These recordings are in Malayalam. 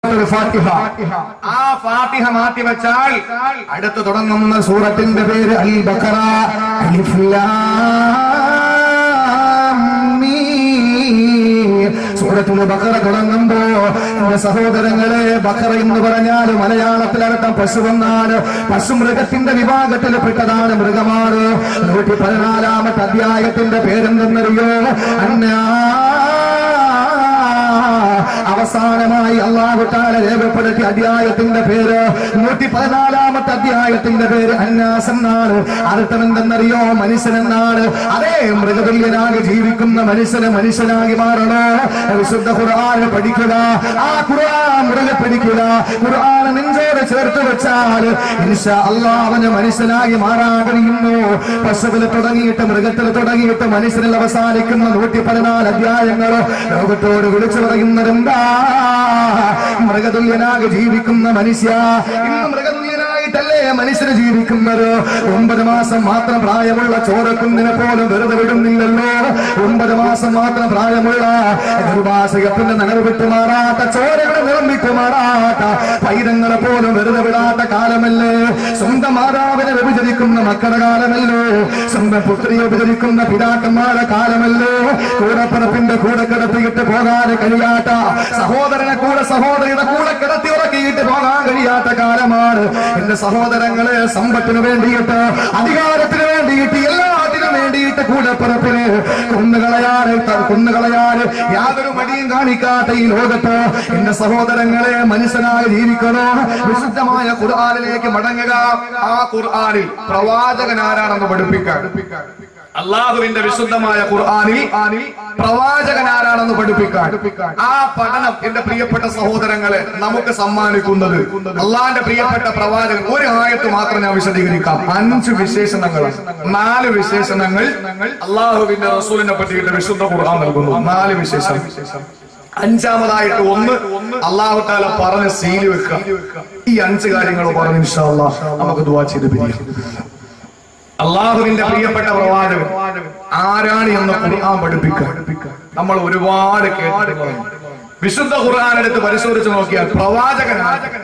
സൂറത്തുൽ ഫാത്തിഹ ആ ഫാത്തിഹ മാറ്റി വെച്ചാൽ അടുത്ത് തുടങ്ങുന്ന സൂറത്തിന്റെ പേര് അൽ ബക്കറ അലിഫ് ലാം മീം. സൂറത്തുൽ ബക്കറ തുടങ്ങുമ്പോ എന്റെ സഹോദരങ്ങളെ ബക്കറ എന്ന് പറഞ്ഞാൽ മലയാളത്തിൽ അർത്ഥം പശുവെന്നാണ് പശു മൃഗത്തിന്റെ വിഭാഗത്തിൽ പെട്ടതാണ് മൃഗമാണ് നൂറ്റി പതിനാലാമത്തെ അധ്യായത്തിന്റെ പേരെന്തെന്നറിയോ അന്നാ അവസാനമായി അള്ളാഹുട്ടാല രേഖപ്പെടുത്തിയ അധ്യായത്തിന്റെ പേര് നൂറ്റി പതിനാലാമത്തെ അധ്യായത്തിന്റെ പേര് അന്യാസ് എന്നാണ് അർത്ഥം എന്തെന്നറിയോ മനുഷ്യനെന്നാണ് അതേ മൃഗതുല്യനാകി ജീവിക്കുന്ന മനുഷ്യന് മനുഷ്യനാകി മാറണോ വിശുദ്ധ ഖുർആൻ പഠിക്കുക ആ ഖുർആൻ മുറുകെ പഠിക്കുക ഖുർആൻ നെഞ്ചോട് ചേർത്ത് വെച്ചാൽ ഇൻഷാ അള്ളാഹ് അവന് മനുഷ്യനായി മാറാൻ കഴിയുന്നു പശുവിൽ തുടങ്ങിയിട്ട് മൃഗത്തിൽ തുടങ്ങിയിട്ട് മനുഷ്യനിൽ അവസാനിക്കുന്ന നൂറ്റി പതിനാല് അധ്യായങ്ങൾ ലോകത്തോട് വിളിച്ചു പറയുന്നതെന്താ മൃഗതുല്യനാകെ ജീവിക്കുന്ന മനുഷ്യ ഇന്ന് മൃഗതുല്യനായിട്ടല്ലേ മനുഷ്യന് ജീവിക്കുന്നത് ഒമ്പത് മാസം മാത്രം പ്രായമുള്ള ചോരക്കുന്നിനെ പോലും വെറുതെ വിടുന്നില്ലല്ലോ ഒമ്പത് മാസം മാത്രം പ്രായമുള്ള ഗർഭാശയത്തിന്റെ നനവ് വിട്ടുമാറാത്ത ചോരയുടെ നിറം വിട്ടുമാറാത്ത പൈതങ്ങളെ പോലും വെറുതെ വിടാത്ത കാലമല്ലേ സ്വന്തം മാതാവിനെ വ്യഭിചരിക്കുന്ന മക്കളുടെ കാലമല്ലോ സ്വന്തം പുത്രിയെ വ്യഭിചരിക്കുന്ന പിതാക്കന്മാരുടെ കാലമല്ലോ കൂടപ്പിറപ്പിന്റെ കൂടെ കിടത്തിയിട്ട് പോകാൻ കഴിയാത്ത സഹോദരനെ കൂടെ സഹോദരിയുടെ കൂടെ കിടത്തി ഉറക്കിയിട്ട് പോകാൻ കഴിയാത്ത കാലമാണ് എന്റെ സഹോദരങ്ങളെ സമ്പത്തിന് വേണ്ടിയിട്ട് അധികാരത്തിന് വേണ്ടിയിട്ട് എല്ലാത്തിനും വേണ്ടിയിട്ട് കൂടപ്പിറപ്പിന് കുന്നുകളയാറ് കുന്നുകളയാറ് യാതൊരു മടിയും കാണിക്കാത്ത ഈ ലോകത്ത് എന്റെ സഹോദരങ്ങളെ മനുഷ്യനായി ജീവിക്കണോ വിശുദ്ധമായ ഖുർആാനിലേക്ക് മടങ്ങുക ആ ഖുർആാനിൽ പ്രവാചകൻ ആരാണെന്ന് പഠിപ്പിക്കാൻ അള്ളാഹുവിന്റെ വിശുദ്ധമായ ഖുർആാനിൽ പ്രവാചകൻ ആരാണെന്ന് പഠിപ്പിക്കാൻ ആ പഠനം എന്റെ പ്രിയപ്പെട്ട സഹോദരങ്ങളെ നമുക്ക് സമ്മാനിക്കുന്നത് അള്ളാന്റെ പ്രിയപ്പെട്ട പ്രവാചകൻ ഒരു ആയത്ത് മാത്രം ഞാൻ വിശദീകരിക്കാം അഞ്ച് വിശേഷണങ്ങൾ നാല് വിശേഷണങ്ങൾ അള്ളാഹുവിന്റെ റസൂലിനെ പറ്റിയിട്ട് വിശുദ്ധ ഖുർആൻ നൽകുന്നു നാല് വിശേഷം അഞ്ചാമതായിട്ട് ഒന്ന് അള്ളാഹു താല പറഞ്ഞ് സീല് വെക്കുക ഈ അഞ്ച് കാര്യങ്ങൾ പറഞ്ഞ് ഇൻഷാ അല്ലാഹ് നമുക്ക് ദുവാ ചെയ്ത് പിരിയാം അള്ളാഹുവിന്റെ പ്രിയപ്പെട്ട പ്രവാചകൻ ആരാണ് എന്ന് ഖുർആൻ പഠിപ്പിക്കുക നമ്മൾ ഒരുപാട് കേട്ടിട്ടുള്ളതാണ് വിശുദ്ധ ഖുർആൻ എടുത്ത് പരിശോധിച്ച് നോക്കിയാൽ പ്രവാചകൻ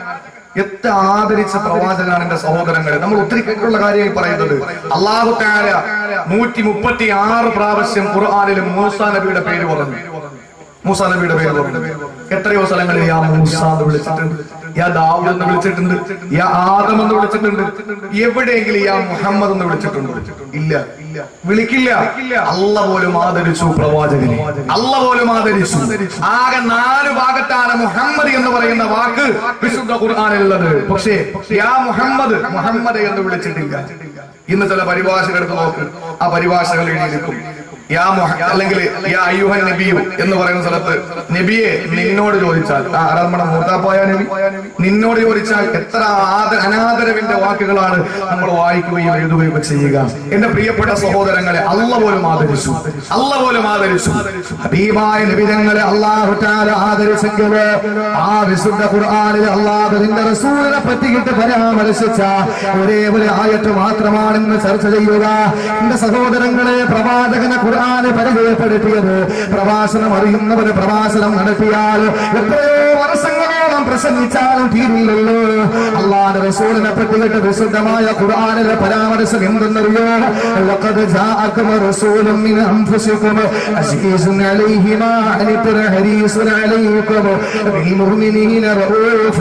എത്ര ആദരിച്ച പ്രവാചകനാണ് എന്റെ സഹോദരങ്ങളെ നമ്മൾ ഒത്തിരി കേട്ടിട്ടുള്ള കാര്യമായി പറയുന്നത് അള്ളാഹു താര നൂറ്റി മുപ്പത്തി ആറ് പ്രാവശ്യം ഖുർആാനിൽ മൂസ നബിയുടെ പേര് പറഞ്ഞു മൂസ നബിയുടെ പേര് പറഞ്ഞു എത്രയോ സ്ഥലങ്ങളിൽ യാ മൂസ എന്ന് വിളിച്ചിട്ടുണ്ട് യാ ദാവൂദ് എന്ന് വിളിച്ചിട്ടുണ്ട് യാ ആദം എന്ന് വിളിച്ചിട്ടുണ്ട് എവിടെയെങ്കിലും യാ മുഹമ്മദ് എന്ന് വിളിച്ചിട്ടുണ്ട് ഇല്ല വിളിക്കില്ല അല്ല പോലും ആദരിച്ചു പ്രവാചകനെ അല്ല പോലും ആദരിച്ചു ആകെ നാല് ഭാഗത്താണ് മുഹമ്മദ് എന്ന് പറയുന്ന വാക്ക് വിശുദ്ധ ഖുർആാനുള്ളത് പക്ഷേ യാ മുഹമ്മദ് മുഹമ്മദ് എന്ന് വിളിച്ചിട്ടില്ല ഇന്ന് ചില പരിഭാഷകൾ എടുത്ത് നോക്ക് ആ പരിഭാഷകൾ എഴുതിയിരിക്കും യാ മുഹ- അല്ലെങ്കിൽ യാ അയ്യുഹൻ നബിയു എന്ന് പറയുന്ന സ്ഥലത്ത് നബിയെ നിന്നോട് ചോദിച്ചാൽ ആ ആരാ നമ്മുടെ മൂത്താപ്പായ നബി നിന്നോട് ചോദിച്ചാൽ എത്ര ആദ- അനാദരവിന്റെ വാക്കുകളാണ് നമ്മൾ വായിക്കുകയും എഴുതുകയും ഒക്കെ ചെയ്യുക എന്റെ പ്രിയപ്പെട്ട സഹോദരങ്ങളെ അല്ല പോലും ആദരിച്ചു അല്ല പോലും ആദരിച്ചു ഹബീബായ നബിതങ്ങളെ അള്ളാഹു താല ആദരിച്ചെങ്കിൽ ആ വിശുദ്ധ ഖുർആാനിൽ അള്ളാഹുവിന്റെ റസൂലിനെ പറ്റിയിട്ട് പരാമർശിച്ച ഒരേ ഒരു ആയത്ത് മാത്രമാണ് ഇന്ന് ചർച്ച ചെയ്യുക എന്റെ സഹോദരങ്ങളെ പ്രവാചകനെ ഖുർആന് പരിചയപ്പെടുത്തിയത് പ്രഭാഷണം അറിയുന്നവര് പ്രഭാഷണം നടത്തിയാൽ എത്രയോ വർഷങ്ങളോളം പ്രസംഗിച്ചാലും തീരില്ലല്ലോ അള്ളാഹ് റസൂലിനെ പറ്റിയിട്ട് വിശുദ്ധമായ ഖുർആനിലെ പരാമർശം എന്തെന്നറിയോ لقد جاءكم رسول من أنفسكم عزيز عليه ما عنتم حريص عليكم بالمؤمنين رؤوف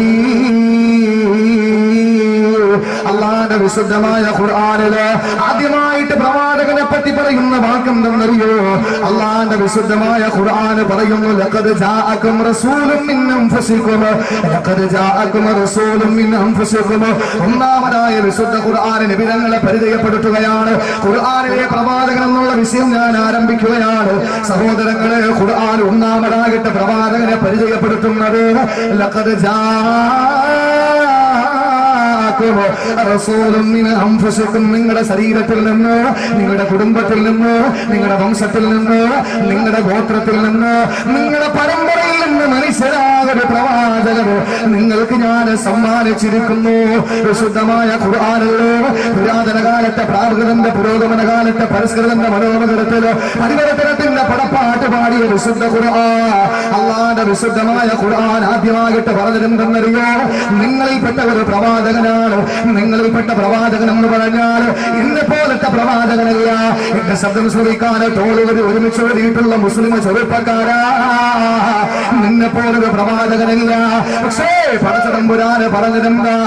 رحيم അള്ളാന്റെ വിശുദ്ധമായ ഖുർആനില് ആദ്യമായിട്ട് പ്രവാചകനെ പറ്റി പറയുന്ന വാക്കെന്തെന്നറിയോ അള്ളാന്റെ വിശുദ്ധമായ ഖുർആന് പറയുന്നു ലഖദ് ജാഅക്കും റസൂലും മിൻ അൻഫുസിക്കും ലഖദ് ജാഅക്കും റസൂലും മിൻ അൻഫുസിക്കും ഒന്നാമതായ വിശുദ്ധ ഖുർആന് നബിതങ്ങളെ പരിചയപ്പെടുത്തുകയാണ് ഖുർആനിലെ പ്രവാചകൻ എന്നുള്ള വിഷയം ഞാൻ ആരംഭിക്കുകയാണ് സഹോദരങ്ങളെ ഖുർആൻ ഒന്നാമതായിട്ട് പ്രവാചകനെ പരിചയപ്പെടുത്തുന്നത് ലഖദ് ജാ ജാഅക്കും റസൂലും മിൻ അൻഫുസിക്കും നിങ്ങളുടെ ശരീരത്തിൽ നിന്ന് നിങ്ങളുടെ കുടുംബത്തിൽ നിന്ന് നിങ്ങളുടെ വംശത്തിൽ നിന്ന് നിങ്ങളുടെ ഗോത്രത്തിൽ നിന്ന് നിങ്ങളുടെ പരമ്പരയിൽ നിന്ന് മനുഷ്യരാകെ പ്രവാചകർ നിങ്ങൾക്ക് ഞാൻ ഖുർആന് സമ്മാനിച്ചിരിക്കുന്നു വിശുദ്ധമായ ഖുർആനല്ലോ പുരാതന കാലത്തെ പ്രാകൃതന്റെ പുരോഗമന കാലത്തെ പരിഷ്കൃതന്റെ മനോമകരത്തില് പരിവർത്തനത്തിന്റെ പടപ്പാട്ട് പാടിയ വിശുദ്ധ ഖുർആൻ അള്ളാന്റെ വിശുദ്ധമായ ഖുർആൻ ആദ്യമായിട്ട് പറഞ്ഞിരുന്നെന്നറിയോ നിങ്ങളിൽപ്പെട്ട ഒരു പ്രവാചകനാണ് നിങ്ങളിൽപ്പെട്ട പ്രവാചകൻ എന്ന് പറഞ്ഞാൽ ഇന്നെ പോലത്തെ പ്രവാചകനല്ല എന്റെ ശബ്ദം ശ്രമിക്കാൻ തോളുകൾ ഒരുമിച്ച് എഴുതിയിട്ടുള്ള മുസ്ലിം ചെറുപ്പക്കാരാ നിന്നെ പോലൊരു പ്രവാചകനല്ല പക്ഷേ പടച്ചതമ്പുരാന് പറഞ്ഞിരുന്ന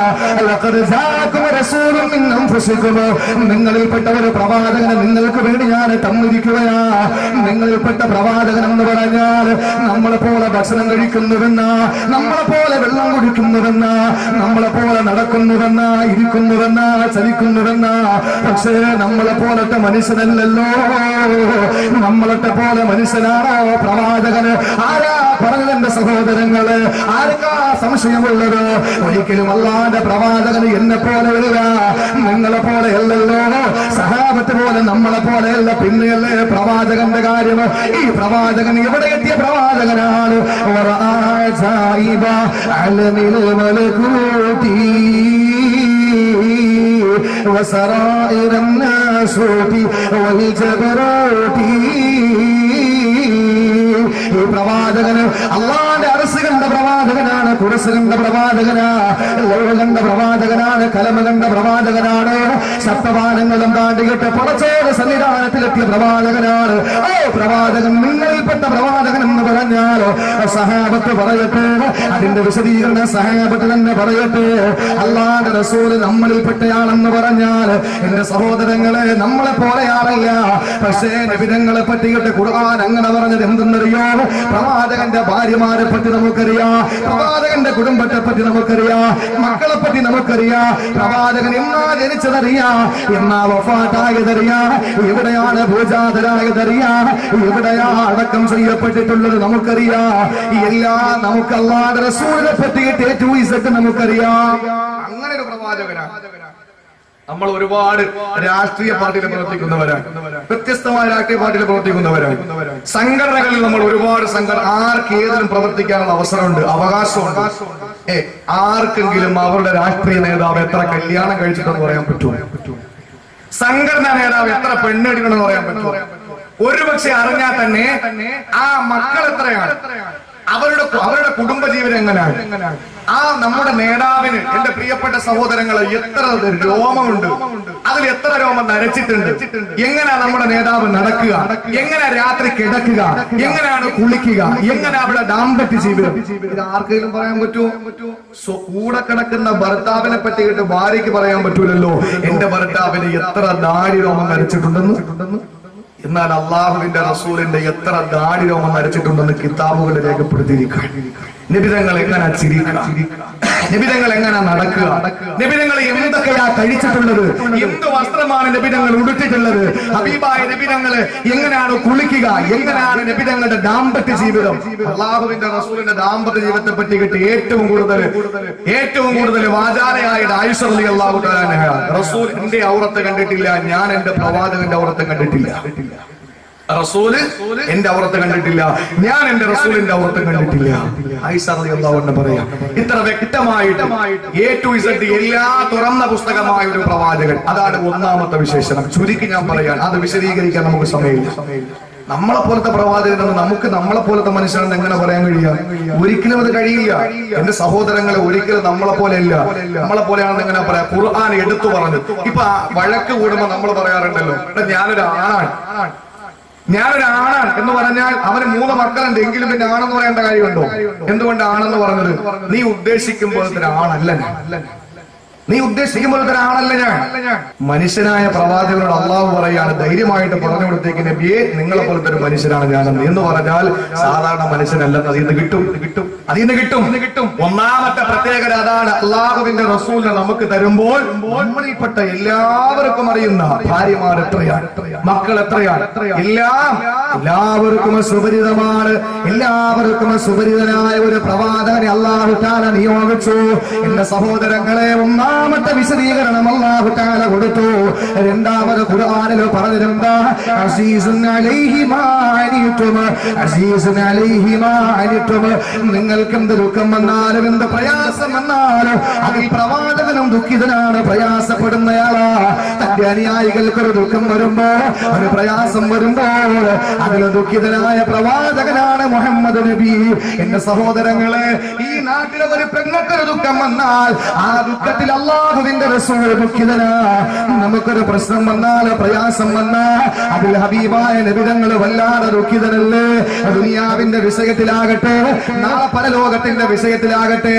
നിങ്ങളിൽപ്പെട്ട ഒരു പ്രവാചകനെ നിങ്ങൾക്ക് വേണ്ടി ഞാൻ തന്നിരിക്കുകയാ നിങ്ങളിൽപ്പെട്ട പ്രവാചകൻ എന്ന് പറഞ്ഞാൽ നമ്മളെ പോലെ ഭക്ഷണം കഴിക്കുന്നുവെന്ന നമ്മളെ പോലെ വെള്ളം കുടിക്കുന്നുവെന്ന നമ്മളെ പോലെ നടക്കുന്നുവെന്ന ഇരിക്കുന്നുവെന്ന ചലിക്കുന്നുവെന്ന പക്ഷേ നമ്മളെ പോലത്തെ മനുഷ്യനല്ലല്ലോ നമ്മളത്തെ പോലെ മനുഷ്യനാണോ പ്രവാചകന് ആരാ പറഞ്ഞത് എന്റെ സഹോദരങ്ങള് ആർക്കാ സംശയമുള്ളത് ഒരിക്കലും അല്ലാതെ പ്രവാചകന് എന്നെ പോലെ വരിക നിങ്ങളെ പോലെ അല്ലല്ലോ സഹാബത്ത് പോലെ നമ്മളെ പോലെയല്ല പിന്നെയല്ലേ പ്രവാചകന്റെ കാര്യം ഈ പ്രവാചകൻ എവിടെ എത്തിയ പ്രവാചകനാണ് വറആജായിബ അലമിൽ മലകൂതി وسرائر الناسوت والجبروت ഈ പ്രവാചകന് അള്ളാന്റെ അറസ് കണ്ട പ്രവാചകനാണ് കുറസ് കണ്ട പ്രവാചകനാ ലോക കണ്ട പ്രവാചകനാണ് കലമ കണ്ട പ്രവാചകനാണ് സപ്തപാനങ്ങളും താണ്ടിയിട്ട് പുറച്ചോട് സന്നിധാനത്തിലെത്തിയ പ്രവാചകനാണ് ഓ പ്രവാചകൻ നിങ്ങളിൽപ്പെട്ട പ്രവാചകൻ എന്ന് പറഞ്ഞാൽ സഹാബത്ത് പറയട്ടെ അതിന്റെ വിശദീകരണ സഹാബത്ത് തന്നെ പറയട്ടെ അള്ളാന്റെ റസൂല് നമ്മളിൽപ്പെട്ടയാളെന്ന് പറഞ്ഞാൽ എന്റെ സഹോദരങ്ങളെ നമ്മളെ പോലെയാണല്ല പക്ഷേ നബിതങ്ങളെ പറ്റിയിട്ട് ഖുർആൻ അങ്ങനെ പറഞ്ഞത് എന്തെന്നറിയോ പ്രവാചകന്റെ ഭാര്യമാരെ പറ്റി നമുക്കറിയാം പ്രവാചകന്റെ കുടുംബത്തെ പറ്റി നമുക്കറിയാം മക്കളെ പറ്റി നമുക്കറിയാം പ്രവാചകൻ എന്നാ ജനിച്ചതറിയാം എന്നാ വഫാത്തായതറിയാം എവിടെയാണ് പൂജാതരായതറിയാം എവിടെയാ അടക്കം ചെയ്യപ്പെട്ടിട്ടുള്ളത് നമുക്കറിയാം എല്ലാം നമുക്ക് അല്ലാതെ റസൂലിനെ പറ്റിയിട്ട് ഏറ്റവും ഇസറ്റ് നമുക്കറിയാം അങ്ങനെ ഒരു പ്രവാചകനാണ് നമ്മൾ ഒരുപാട് രാഷ്ട്രീയ പാർട്ടിയിൽ പ്രവർത്തിക്കുന്നവരാണ് വ്യത്യസ്തമായ രാഷ്ട്രീയ പാർട്ടിയിൽ പ്രവർത്തിക്കുന്നവരാണ് സംഘടനകളിൽ നമ്മൾ ഒരുപാട് സംഘടന ആർക്ക് ഏതിലും പ്രവർത്തിക്കാനുള്ള അവസരമുണ്ട് അവകാശമുണ്ട് ഏ ആർക്കെങ്കിലും അവരുടെ രാഷ്ട്രീയ നേതാവ് എത്ര കല്യാണം കഴിച്ചിട്ടെന്ന് പറയാൻ പറ്റുമോ സംഘടനാ നേതാവ് എത്ര പെണ്ണെടുക്കണമെന്ന് പറയാൻ പറ്റുമോ ഒരുപക്ഷെ അറിഞ്ഞാൽ തന്നെ ആ മക്കൾ എത്രയാണ് അവരുടെ അവരുടെ കുടുംബജീവനം എങ്ങനെയാണ് ആ നമ്മുടെ നേതാവിന് എന്റെ പ്രിയപ്പെട്ട സഹോദരങ്ങളെ എത്ര രോമമുണ്ട് അതിൽ എത്ര രോമം നരച്ചിട്ടുണ്ട് എങ്ങനെയാ നമ്മുടെ നേതാവ് നടക്കുക എങ്ങനെ രാത്രി കിടക്കുക എങ്ങനെയാണ് കുളിക്കുക എങ്ങനെ അവിടെ ദാമ്പത്യ ജീവിതം ഇത് ആർക്കെങ്കിലും പറയാൻ പറ്റുമോ സ്വ- കൂടെ കിടക്കുന്ന ഭർത്താവിനെ പറ്റിയിട്ട് ഭാര്യയ്ക്ക് പറയാൻ പറ്റൂലല്ലോ എന്റെ ഭർത്താവിന് എത്ര ദാടി രോമം നരച്ചിട്ടുണ്ടെന്ന് എന്നാൽ അള്ളാഹുവിന്റെ റസൂലിന്റെ എത്ര ദാടി രോമം നരച്ചിട്ടുണ്ടെന്ന് കിതാബുകൾ രേഖപ്പെടുത്തിയിരിക്കുക നിബിതങ്ങൾ എങ്ങനെ ചിരിക്കുക നിബിതങ്ങൾ എങ്ങനെ നടക്കുക നിബിതങ്ങൾ എന്തൊക്കെയാ കഴിച്ചിട്ടുള്ളത് എന്ത് വസ്ത്രമാണ് നിബിതങ്ങൾ ഉടുത്തിട്ടുള്ളത് ഹബീബായ നിബിതങ്ങള് എങ്ങനെയാണ് കുളിക്കുക എങ്ങനെയാണ് നിബിതങ്ങളുടെ ദാമ്പത്യ ജീവിതം അള്ളാഹുവിന്റെ റസൂലിന്റെ ദാമ്പത്യ ജീവിതത്തെ പറ്റി കിട്ടി ഏറ്റവും കൂടുതൽ ഏറ്റവും കൂടുതൽ വാചാലയായ ആയുഷ അലി അള്ളാഹു റസൂൽ എന്റെ ഔറത്ത് കണ്ടിട്ടില്ല ഞാൻ എന്റെ പ്രവാചകന്റെ ഔറത്ത് കണ്ടിട്ടില്ല റസൂല് എന്റെ ഔറത്ത് കണ്ടിട്ടില്ല ഞാൻ എന്റെ റസൂലിന്റെ ഔറത്ത് കണ്ടിട്ടില്ല ആയിഷ റളിയല്ലാഹു അൻഹ പറയാം ഇത്ര വ്യക്തമായിട്ട് എ ടു ഇസഡ് എല്ലാ തുറന്ന പുസ്തകമായ ഒരു പ്രവാചകൻ അതാണ് ഒന്നാമത്തെ വിശേഷണം ചുരുക്കി ഞാൻ പറയാൻ അത് വിശദീകരിക്കാൻ നമുക്ക് സമയമില്ല നമ്മളെ പോലത്തെ പ്രവാചകനെന്ന് നമുക്ക് നമ്മളെ പോലത്തെ മനുഷ്യനെന്ന് എങ്ങനെ പറയാൻ കഴിയുക ഒരിക്കലും അത് കഴിയില്ല എന്റെ സഹോദരങ്ങളെ ഒരിക്കലും നമ്മളെ പോലെ അല്ല നമ്മളെ പോലെയാണെന്ന് എങ്ങനെ പറയാം ഖുർആൻ എടുത്തു പറഞ്ഞു ഇപ്പൊ ആ വഴക്ക് കൂടുമ്പോ നമ്മൾ പറയാറുണ്ടല്ലോ "എടാ, ഞാനൊരു ആണാണ് ഞാനൊരു ആണാണ് എന്ന് പറഞ്ഞാൽ അവന് മൂന്ന് മക്കളുണ്ട് എങ്കിലും പിന്നെ ആണെന്ന് പറയേണ്ട കാര്യമുണ്ടോ എന്തുകൊണ്ട് ആണെന്ന് പറഞ്ഞത് നീ ഉദ്ദേശിക്കുമ്പോഴത്തെ ആണല്ല ഞാൻ നീ ഉദ്ദേശിക്കുമ്പോഴത്തെ ആണല്ല ഞാൻ മനുഷ്യനായ പ്രവാചകനോട് അള്ളാഹു പറയാണ് ധൈര്യമായിട്ട് പറഞ്ഞു കൊടുത്തേക്ക് നബിയെ നിങ്ങളെ പോലത്തെ ഒരു മനുഷ്യനാണ് ഞാനെന്ന് എന്ന് പറഞ്ഞാൽ സാധാരണ മനുഷ്യനല്ലെന്ന് അതിൽ നിന്ന് കിട്ടും കിട്ടും അതിൽ നിന്ന് കിട്ടും കിട്ടും ഒന്നാമത്തെ പ്രത്യേകത അതാണ് അള്ളാഹുവിന്റെ റസൂലിനെ നമുക്ക് തരുമ്പോൾ നമ്മളിൽപ്പെട്ട എല്ലാവർക്കും അറിയുന്ന ഭാര്യമാർ എത്രയാണ് മക്കൾ എത്രയാണ് എല്ലാം എല്ലാവർക്കും സുപരിതമാണ് എല്ലാവർക്കും സുപരിതനായ ഒരു പ്രവാചകനെ അള്ളാഹു താല നിയോഗിച്ചു എന്റെ സഹോദരങ്ങളെ ഒന്നാം ഒന്നാമത്തെ വിശദീകരണം അല്ലാഹു തആല കൊടുത്തു രണ്ടാമത് ഖുർആനിൽ പറഞ്ഞിരുന്ന അസീസുൻ അലൈഹി മാ അനിതും അസീസുൻ അലൈഹി മാ അനിതും നിങ്ങൾക്ക് എന്ത് ദുഃഖം വന്നാലും എന്ത് പ്രയാസം വന്നാലും അതിൽ പ്രവാചകനും ദുഃഖിതനാണ് പ്രയാസപ്പെടുന്നയാളാ തന്റെ അനുയായികൾക്ക് ഒരു ദുഃഖം വരുമ്പോ ഒരു പ്രയാസം വരുമ്പോൾ അതിൽ ദുഃഖിതനായ പ്രവാചകനാണ് മുഹമ്മദ് നബി എന്റെ സഹോദരങ്ങളെ ഈ നാട്ടിലെ ഒരു പെങ്ങൾക്കൊരു ദുഃഖം വന്നാൽ ആ ദുഃഖത്തിൽ അള്ളാഹുവിന്റെ റസൂൽ ദുഃഖിതനാ നമുക്കൊരു പ്രശ്നം വന്നാൽ പ്രയാസം വന്നാൽ അതിൽ ഹബീബായ നബിതങ്ങൾ വല്ലാതെ ദുഃഖിതനല്ലേ ദുനിയാവിന്റെ വിഷയത്തിലാകട്ടെ നാളെ പരലോകത്തിന്റെ വിഷയത്തിലാകട്ടെ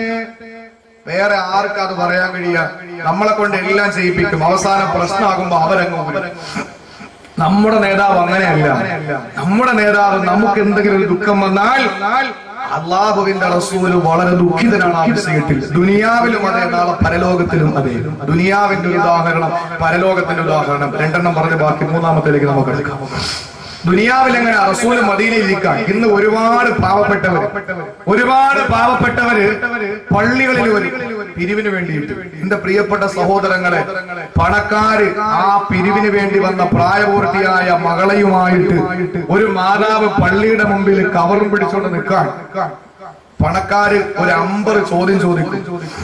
വേറെ ആർക്കും അത് പറയാൻ കഴിയുക നമ്മളെ കൊണ്ട് എല്ലാം ചെയ്യിപ്പിക്കും അവസാനം പ്രശ്നമാകുമ്പോ അവരങ്ങ് ഊരും. നമ്മുടെ നേതാവ് അങ്ങനെയല്ല നമ്മുടെ നേതാവ് നമുക്ക് എന്തെങ്കിലും ഒരു ദുഃഖം വന്നാൽ അള്ളാഹുവിന്റെ റസൂല് വളരെ ദുഃഖിതനാണ് ആ വിഷയത്തിൽ ദുനിയാവിലും അതെ നാളെ പരലോകത്തിലും അതെ ദുനിയാവിന്റെ ഒരു ഉദാഹരണം പരലോകത്തിന്റെ ഉദാഹരണം രണ്ടെണ്ണം പറഞ്ഞ് ബാക്കി മൂന്നാമത്തേക്ക് നമുക്ക് എടുക്കാം ദുനിയാവിൽ എങ്ങനെ റസൂല് മദീനയിലിരിക്കാൻ ഇന്ന് ഒരുപാട് പാവപ്പെട്ടവര് ഒരുപാട് പാവപ്പെട്ടവര് പള്ളികളിൽ വരും പിരിവിന് വേണ്ടിയിട്ട് എന്റെ പ്രിയപ്പെട്ട സഹോദരങ്ങളെ പണക്കാര് ആ പിരിവിന് വേണ്ടി വന്ന പ്രായപൂർത്തിയായ മകളയുമായിട്ട് ഒരു മാതാവ് പള്ളിയുടെ മുമ്പിൽ കവറും പിടിച്ചുകൊണ്ട് നിൽക്കാൻ പണക്കാര് ഒരു അമ്പത് ചോദ്യം ചോദിക്കും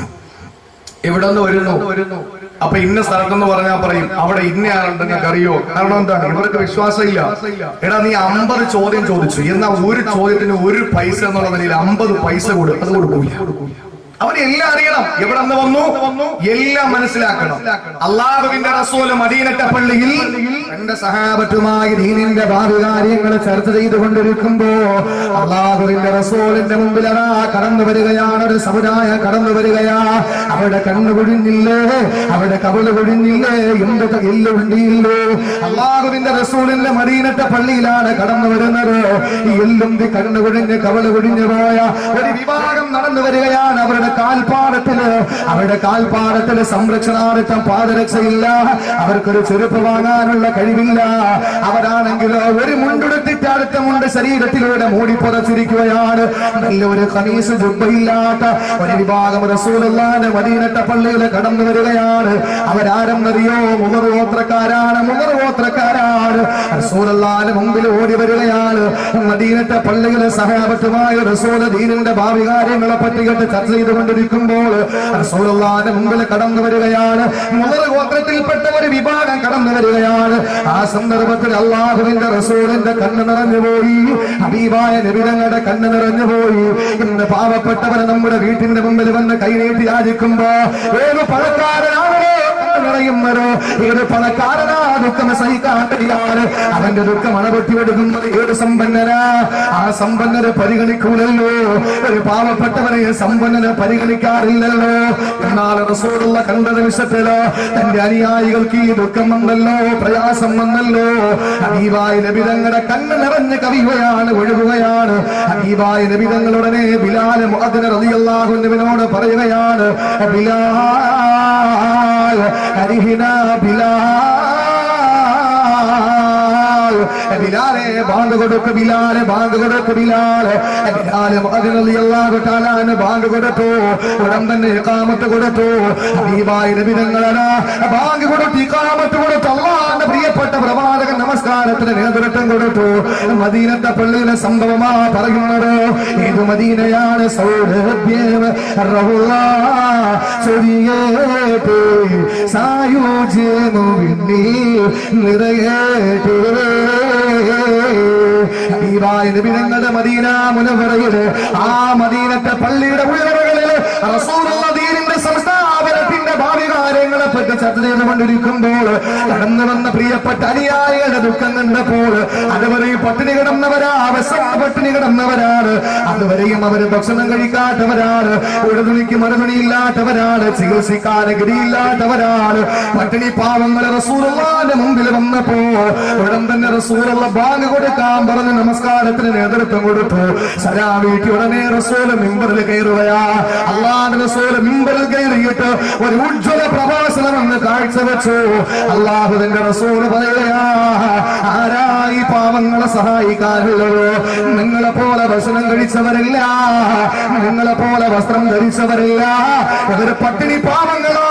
എവിടെ നിന്ന് വരുന്നു അപ്പൊ ഇന്ന സ്ഥലത്തെന്ന് പറഞ്ഞാൽ പറയും അവിടെ ഇന്ന ആളുണ്ട് നിങ്ങൾക്ക് അറിയോ കാരണം എന്താണ് ഇവർക്ക് വിശ്വാസമില്ല എടാ നീ അമ്പത് ചോദ്യം ചോദിച്ചു എന്നാൽ ഒരു ചോദ്യത്തിന് ഒരു പൈസ എന്നുള്ള നിലയിൽ അമ്പത് പൈസ കൊടു അത് കൊടുക്കൂല അവന് എല്ലാം അറിയണം എവിടെ നിന്ന് വന്നു എല്ലാം മനസ്സിലാക്കണം അള്ളാഹുവിന്റെ റസൂല് മദീനത്തെ പള്ളിയിൽ തന്റെ സഹാബത്തുമായി ദീനിന്റെ ഭാവി കാര്യങ്ങൾ ചർച്ച ചെയ്തുകൊണ്ടിരിക്കുമ്പോ അള്ളാഹുവിന്റെ റസൂലിന്റെ മുമ്പിൽ അതാ കടന്നു വരികയാണ് ഒരു സമുദായം കടന്നു വരികയാ അവിടെ കണ്ണു കുഴിഞ്ഞില്ലേ അവിടെ കവള് കുഴിഞ്ഞില്ലേ എന്ത് എല്ലുണ്ടിയില്ലേ അള്ളാഹുവിന്റെ റസൂലിന്റെ മദീനത്തെ പള്ളിയിലാണ് കടന്നു വരുന്നത് ഈ എല്ലുണ്ടി കണ്ണു കുഴിഞ്ഞ് കവള് കുഴിഞ്ഞു പോയ ഒരു വിഭാഗം നടന്നു വരികയാണ് അവരുടെ കാൽപ്പാടത്തില് അവരുടെ കാൽപ്പാടത്തില് സംരക്ഷണാർത്ഥം പാദരക്ഷയില്ല അവർക്കൊരു ചെരുപ്പ് വാങ്ങാനുള്ള കഴിവില്ല അവരാണെങ്കിലോ ഒരു മുണ്ടെടുത്തിട്ട് അടുത്ത മുണ്ട് ശരീരത്തിലൂടെ മൂടി പുറച്ചിരിക്കുകയാണ് നല്ല ഒരു കനീസ് ജുബയില്ലാത്ത ഒരു വിഭാഗം റസൂലുള്ളാന്റെ മദീനട്ട പള്ളിയിൽ കടന്നു വരികയാണ് അവരാരെന്നറിയോ മുതർ ഗോത്രക്കാരാണ് മുതർ ഗോത്രക്കാരാണ് റസൂലുള്ളാന്റെ മുമ്പിൽ ഓടി വരികയാണ് മദീനത്തെ പള്ളിയിലെ സഹാബത്തുമായ റസൂൽ ദീനിന്റെ ഭാവി കാര്യങ്ങളെ പറ്റിയിട്ട് ചർച്ച ചെയ്തുകൊണ്ടിരിക്കുമ്പോൾ റസൂലുള്ളാന്റെ മുമ്പിൽ കടന്നു വരികയാണ് മുതർ ഗോത്രത്തിൽപ്പെട്ട ഒരു വിഭാഗം കടന്നു വരികയാണ് ആ സന്ദർഭത്തിൽ അള്ളാഹുവിന്റെ റസൂലിന്റെ കണ്ണ് നിറഞ്ഞുപോയി ഹബീബായ നബിതങ്ങളുടെ കണ്ണ് നിറഞ്ഞുപോയി ഇന്ന് പാവപ്പെട്ടവരെ നമ്മുടെ വീട്ടിന്റെ മുമ്പിൽ വന്ന് കൈനീട്ടി യാചിക്കുമ്പോ ഏത് പണക്കാരനാണോ നിറയുന്നതോ ഏത് പണക്കാരനാ ദുഃഖം സഹിക്കാൻ കഴിയാറ് അവന്റെ ദുഃഖം അണപൊട്ടിയെടുക്കുന്നത് ഏത് സമ്പന്നനാ ആ സമ്പന്നരെ പരിഗണിക്കൂലല്ലോ ഒരു പാവപ്പെട്ടവനെ സമ്പന്നനെ പരിഗണിക്കാറില്ലല്ലോ എന്നാൽ റസൂലുള്ള കണ്ട നിമിഷത്തില് തന്റെ അനുയായികൾക്ക് ഈ ദുഃഖം വന്നല്ലോ പ്രയാസം വന്നല്ലോ ഹബീബായ നബിതങ്ങളുടെ കണ്ണ് നിറഞ്ഞ് കവിയുകയാണ് ഒഴുകുകയാണ് ഹബീബായ നബിതങ്ങളുടനെ ബിലാൽ മുഅദ്ദിൻ റളിയല്ലാഹു അൻഹുവിനോട് പറയുകയാണ് ബിലാൽ അരിഹിന ബിലാൽ ബിലാലെ ബാങ്ക് കൊടുക്ക് ബിലാലെ ബാങ്ക് കൊടുക്ക് ബിലാലെ ബിലാലെ മുഅദ്ദിൻ റളിയല്ലാഹു തആല അൻഹു ബാങ്ക് കൊടുത്തു ഉടൻ തന്നെ ഇഖാമത്ത് കൊടുത്തു ഹബീബായ നബിതങ്ങളാ ബാങ്ക് കൊടുത്ത് ഇഖാമത്ത് കൊടുത്തു അള്ളാഹുവിന്റെ പ്രിയപ്പെട്ട പ്രവാചകൻ നമസ്കാരത്തിന് നേതൃത്വം കൊടുത്തു മദീനത്തെ പള്ളിയിലെ സംഭവമാ പറയുന്നത് ഏത് മദീനയാണ് സൗരഭ്യം റഹുല്ലാ ചൊരിയേട്ട് സായുജ്യമു വിണ്ണി നിറയേട്ട് ഹബീബായ നബിതങ്ങളുടെ മദീന മുനവറയില് ആ മദീനത്തെ പള്ളിയുടെ ഉള്ളറകളില് റസൂലുള്ള ദീനിന്റെ സംസ്ഥാപനത്തിന്റെ ഭാവി കാര്യങ്ങളെ പറ്റി ചർച്ച ചെയ്തുകൊണ്ടിരിക്കുമ്പോൾ കടന്നു വന്ന പ്രിയപ്പെട്ട അനുയായികളുടെ ദുഃഖം കണ്ടപ്പോൾ അതുവരെയും പട്ടിണി കിടന്നവരാ അവസാന പട്ടിണി കിടന്നവരാണ് അതുവരെയും അവര് ഭക്ഷണം കഴിക്കാത്തവരാണ് ഉടുതുണിക്ക് മറുതുണിയില്ലാത്തവരാണ് ചികിത്സിക്കാൻ ഗതിയില്ലാത്തവരാണ് പട്ടിണി പാവങ്ങളെ റസൂറുള്ളാന്റെ മുമ്പിൽ വന്നപ്പോ ഉടൻ തന്നെ റസൂലുള്ള ബാങ്ക് കൊടുക്കാൻ പറഞ്ഞ് നമസ്കാരത്തിന് നേതൃത്വം കൊടുത്തു സലാ വീട്ടി ഉടനെ റസൂല് മിമ്പറിൽ കയറുകയാ അള്ളാന്റെ റസൂല് മിമ്പറിൽ കയറിയിട്ട് ഒരു ഉജ്ജ്വല പ്രഭാഷണം എന്ന് കാഴ്ചവെച്ചു അള്ളാഹുവിന്റെ റസൂല് പറയുകയാ ആരായി പാവങ്ങളെ സഹായിക്കാനുള്ളത് നിങ്ങളെ പോലെ ഭക്ഷണം കഴിച്ചവരില്ല നിങ്ങളെ പോലെ വസ്ത്രം ധരിച്ചവരില്ല ഇവര് പട്ടിണി പാവങ്ങളാണ്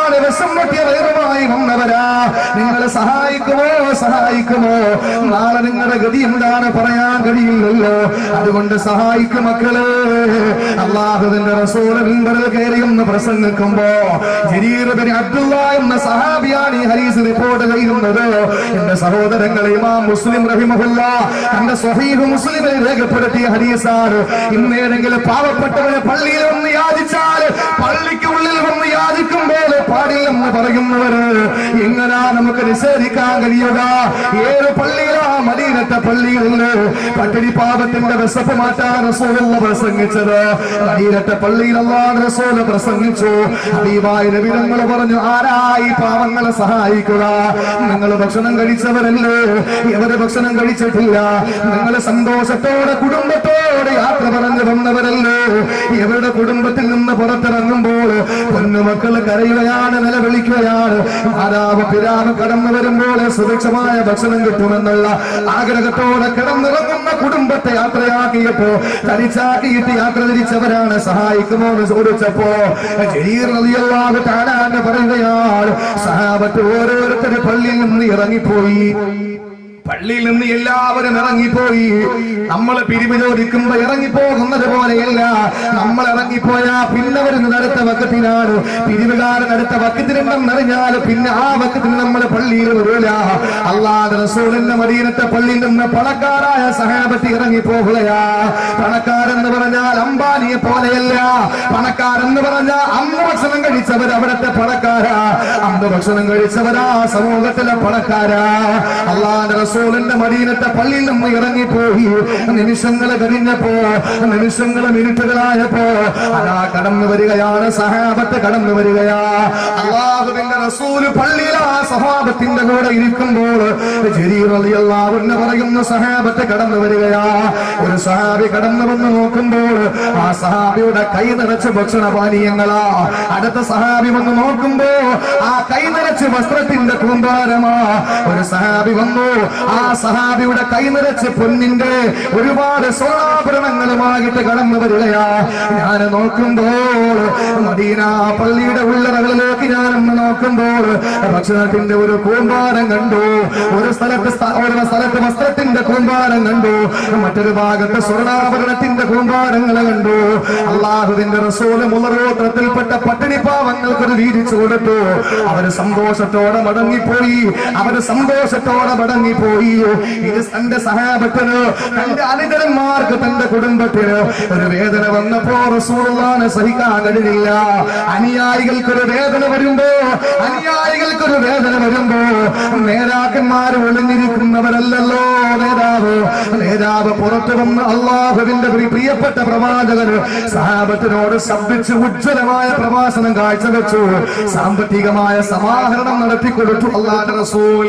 ഒരുപാട് വിഷം പൊട്ടിയ വയറുമായി വന്നവരാ നിങ്ങൾ സഹായിക്കുമോ സഹായിക്കുമോ നാളെ നിങ്ങളുടെ ഗതി എന്താണ് പറയാൻ കഴിയില്ലല്ലോ അതുകൊണ്ട് സഹായിക്കും മക്കള് അള്ളാഹുവിന്റെ റസൂല് മിമ്പറിൽ കയറി ഒന്ന് പ്രസംഗിക്കുമ്പോ ജരീർ ബിൻ അബ്ദുള്ള എന്ന സഹാബിയാണ് ഈ ഹരീസ് റിപ്പോർട്ട് ചെയ്യുന്നത് എന്റെ സഹോദരങ്ങൾ ഇമാം മുസ്ലിം റഹിമഹുല്ല തന്റെ സ്വഹീഹ് മുസ്ലിമിൽ രേഖപ്പെടുത്തിയ ഹരീസാണ് ഇന്നേതെങ്കിലും പാവപ്പെട്ടവന് പള്ളിയിൽ വന്ന് യാചിച്ചാൽ പള്ളിക്ക് ഉള്ളിൽ വന്ന് യാചിക്കുമ്പോൾ പാടില്ലെന്ന് പറയുന്നവര് എങ്ങനാ നമുക്ക് നിഷേധിക്കാൻ കഴിയുക ഏത് പള്ളിയിലാ മദീനത്തെ പള്ളിയിൽ പട്ടിണി പാപത്തിന്റെ വിശപ്പ് മാറ്റാൻ റസൂലുള്ള പ്രസംഗിച്ചത് മദീനത്തെ പള്ളിയിൽ അള്ളാഹ് റസൂല് പ്രസംഗിച്ചു ഹബീബായ നബിതങ്ങൾ പറഞ്ഞു ആരായി പാവങ്ങളെ സഹായിക്കുക നിങ്ങൾ ഭക്ഷണം കഴിച്ചവരല്ലേ ഇവര് ഭക്ഷണം കഴിച്ചിട്ടില്ല നിങ്ങൾ സന്തോഷത്തോടെ കുടുംബത്തോടെ യാത്ര പറഞ്ഞു വന്നവരല്ലേ ഇവരുടെ കുടുംബത്തിൽ നിന്ന് പുറത്തിറങ്ങുമ്പോൾ പൊന്നുമക്കൾ കരയുകയാണ് നിലവിളിക്കുകയാണ് മാതാവ് പിതാവ് കടന്നു വരുമ്പോൾ സുരക്ഷമായ ഭക്ഷണം കിട്ടുമെന്നുള്ള ആഗ്രഹത്തോടെ കിടന്നിറങ്ങുന്ന കുടുംബത്തെ യാത്രയാക്കിയപ്പോ തടിച്ചാക്കിയിട്ട് യാത്ര തിരിച്ചവരാണ് സഹായിക്കുമോ എന്ന് ചോദിച്ചപ്പോ ജലീർ റളിയല്ലാഹു തആല എന്ന് പറയുകയാണ് സഹാബത്ത് ഓരോരുത്തരും പള്ളിയിൽ നിന്ന് ഇറങ്ങിപ്പോയി പള്ളിയിൽ നിന്ന് എല്ലാവരും ഇറങ്ങിപ്പോയി നമ്മൾ പിരിവ് ചോദിക്കുമ്പോ ഇറങ്ങിപ്പോകുന്നത് പോലെയല്ല നമ്മൾ ഇറങ്ങിപ്പോയാ പിന്നെ വരുന്നത് അടുത്ത വക്കത്തിനാണ് പിരിവുകാരൻ അടുത്ത വക്കത്തിനുണ്ടെന്നറിഞ്ഞാൽ പിന്നെ ആ വക്കത്തിന് നമ്മൾ പള്ളിയിൽ വരില്ല അള്ളാഹ് റസൂലിന്റെ മദീനത്തെ പള്ളിയിൽ നിന്ന് പണക്കാരായ സഹാബത്തി ഇറങ്ങിപ്പോകുകയാ പണക്കാരെന്ന് പറഞ്ഞാൽ അംബാനിയെ പോലെയല്ല പണക്കാരെന്ന് പറഞ്ഞാൽ അന്ന് ഭക്ഷണം കഴിച്ചവർ അവിടുത്തെ പണക്കാരാ അന്ന് ഭക്ഷണം കഴിച്ചവരാ സമൂഹത്തിലെ പണക്കാരാ അള്ളാഹ് റസൂലിന്റെ മദീനത്തെ പള്ളിയിൽ നിന്ന് ഇറങ്ങിപ്പോയി നിമിഷങ്ങൾ കഴിഞ്ഞപ്പോ നിമിഷങ്ങൾ മിനിറ്റുകളായപ്പോ അതാ കടന്നു വരികയാണ് സഹാബത്ത് കടന്നു വരികയാ അള്ളാഹുവിന്റെ റസൂല് പള്ളിയിൽ ആ സഹാബത്തിന്റെ കൂടെ ഇരിക്കുമ്പോൾ ജരീർ അലിയല്ലാഹു എന്ന് പറയുന്ന സഹാബത്ത് കടന്നു വരികയാ ഒരു സഹാബി കടന്നു വന്ന് നോക്കുമ്പോൾ ആ സഹാബിയുടെ കൈ നിറച്ച് ഭക്ഷണപാനീയങ്ങളാ അടുത്ത സഹാബി വന്ന് നോക്കുമ്പോ ആ കൈ നിറച്ച് വസ്ത്രത്തിന്റെ കൂമ്പാരമാ ഒരു സഹാബി വന്നു ആ സഹാബിയുടെ കൈ നിറച്ച് പൊന്നിന്റെ ഒരുപാട് സ്വർണ്ണാഭരണങ്ങളുമായിട്ട് കടന്നു വരികയാ ഞാൻ നോക്കുമ്പോൾ മദീന പള്ളിയുടെ ഉള്ളറകളിലേക്ക് ഞാനൊന്ന് നോക്കുമ്പോൾ ഭക്ഷണത്തിന്റെ ഒരു കൂമ്പാരം കണ്ടു ഒരു സ്ഥലത്ത് സ്ഥ- ഒരു സ്ഥലത്ത് വസ്ത്രത്തിന്റെ കൂമ്പാരം കണ്ടു മറ്റൊരു ഭാഗത്ത് സ്വർണ്ണാഭരണത്തിന്റെ കൂമ്പാരങ്ങൾ കണ്ടു അള്ളാഹുവിന്റെ റസൂല് മുളറോത്രത്തിൽപ്പെട്ട പട്ടിണി പാവങ്ങൾക്കൊരു വീതിച്ചു കൊടുത്തു അവര് സന്തോഷത്തോടെ മടങ്ങിപ്പോയി അവര് സന്തോഷത്തോടെ മടങ്ങിപ്പോയി ഇത് തന്റെ സഹാബത്തിന് തന്റെ അനുചരന്മാർക്ക് തന്റെ കുടുംബത്തിന് ഒരു വേദന വന്നപ്പോ റസൂലുള്ളാനെ സഹിക്കാൻ കഴിഞ്ഞില്ല അനുയായികൾക്കൊരു വേദന വരുമ്പോ അനുയായികൾക്കൊരു വേദന വരുമ്പോ നേതാക്കന്മാർ ഒളിഞ്ഞിരിക്കുന്നവരല്ലല്ലോ നേതാവ് നേതാവ് പുറത്തു വന്ന് അള്ളാഹുവിന്റെ പ്രി- പ്രിയപ്പെട്ട പ്രവാചകന് സഹാബത്തിനോട് ശബ്ദിച്ച് ഉജ്ജ്വലമായ പ്രഭാഷണം കാഴ്ചവെച്ചു സാമ്പത്തികമായ സമാഹരണം നടത്തിക്കൊടുത്തു അള്ളാഹ് റസൂൽ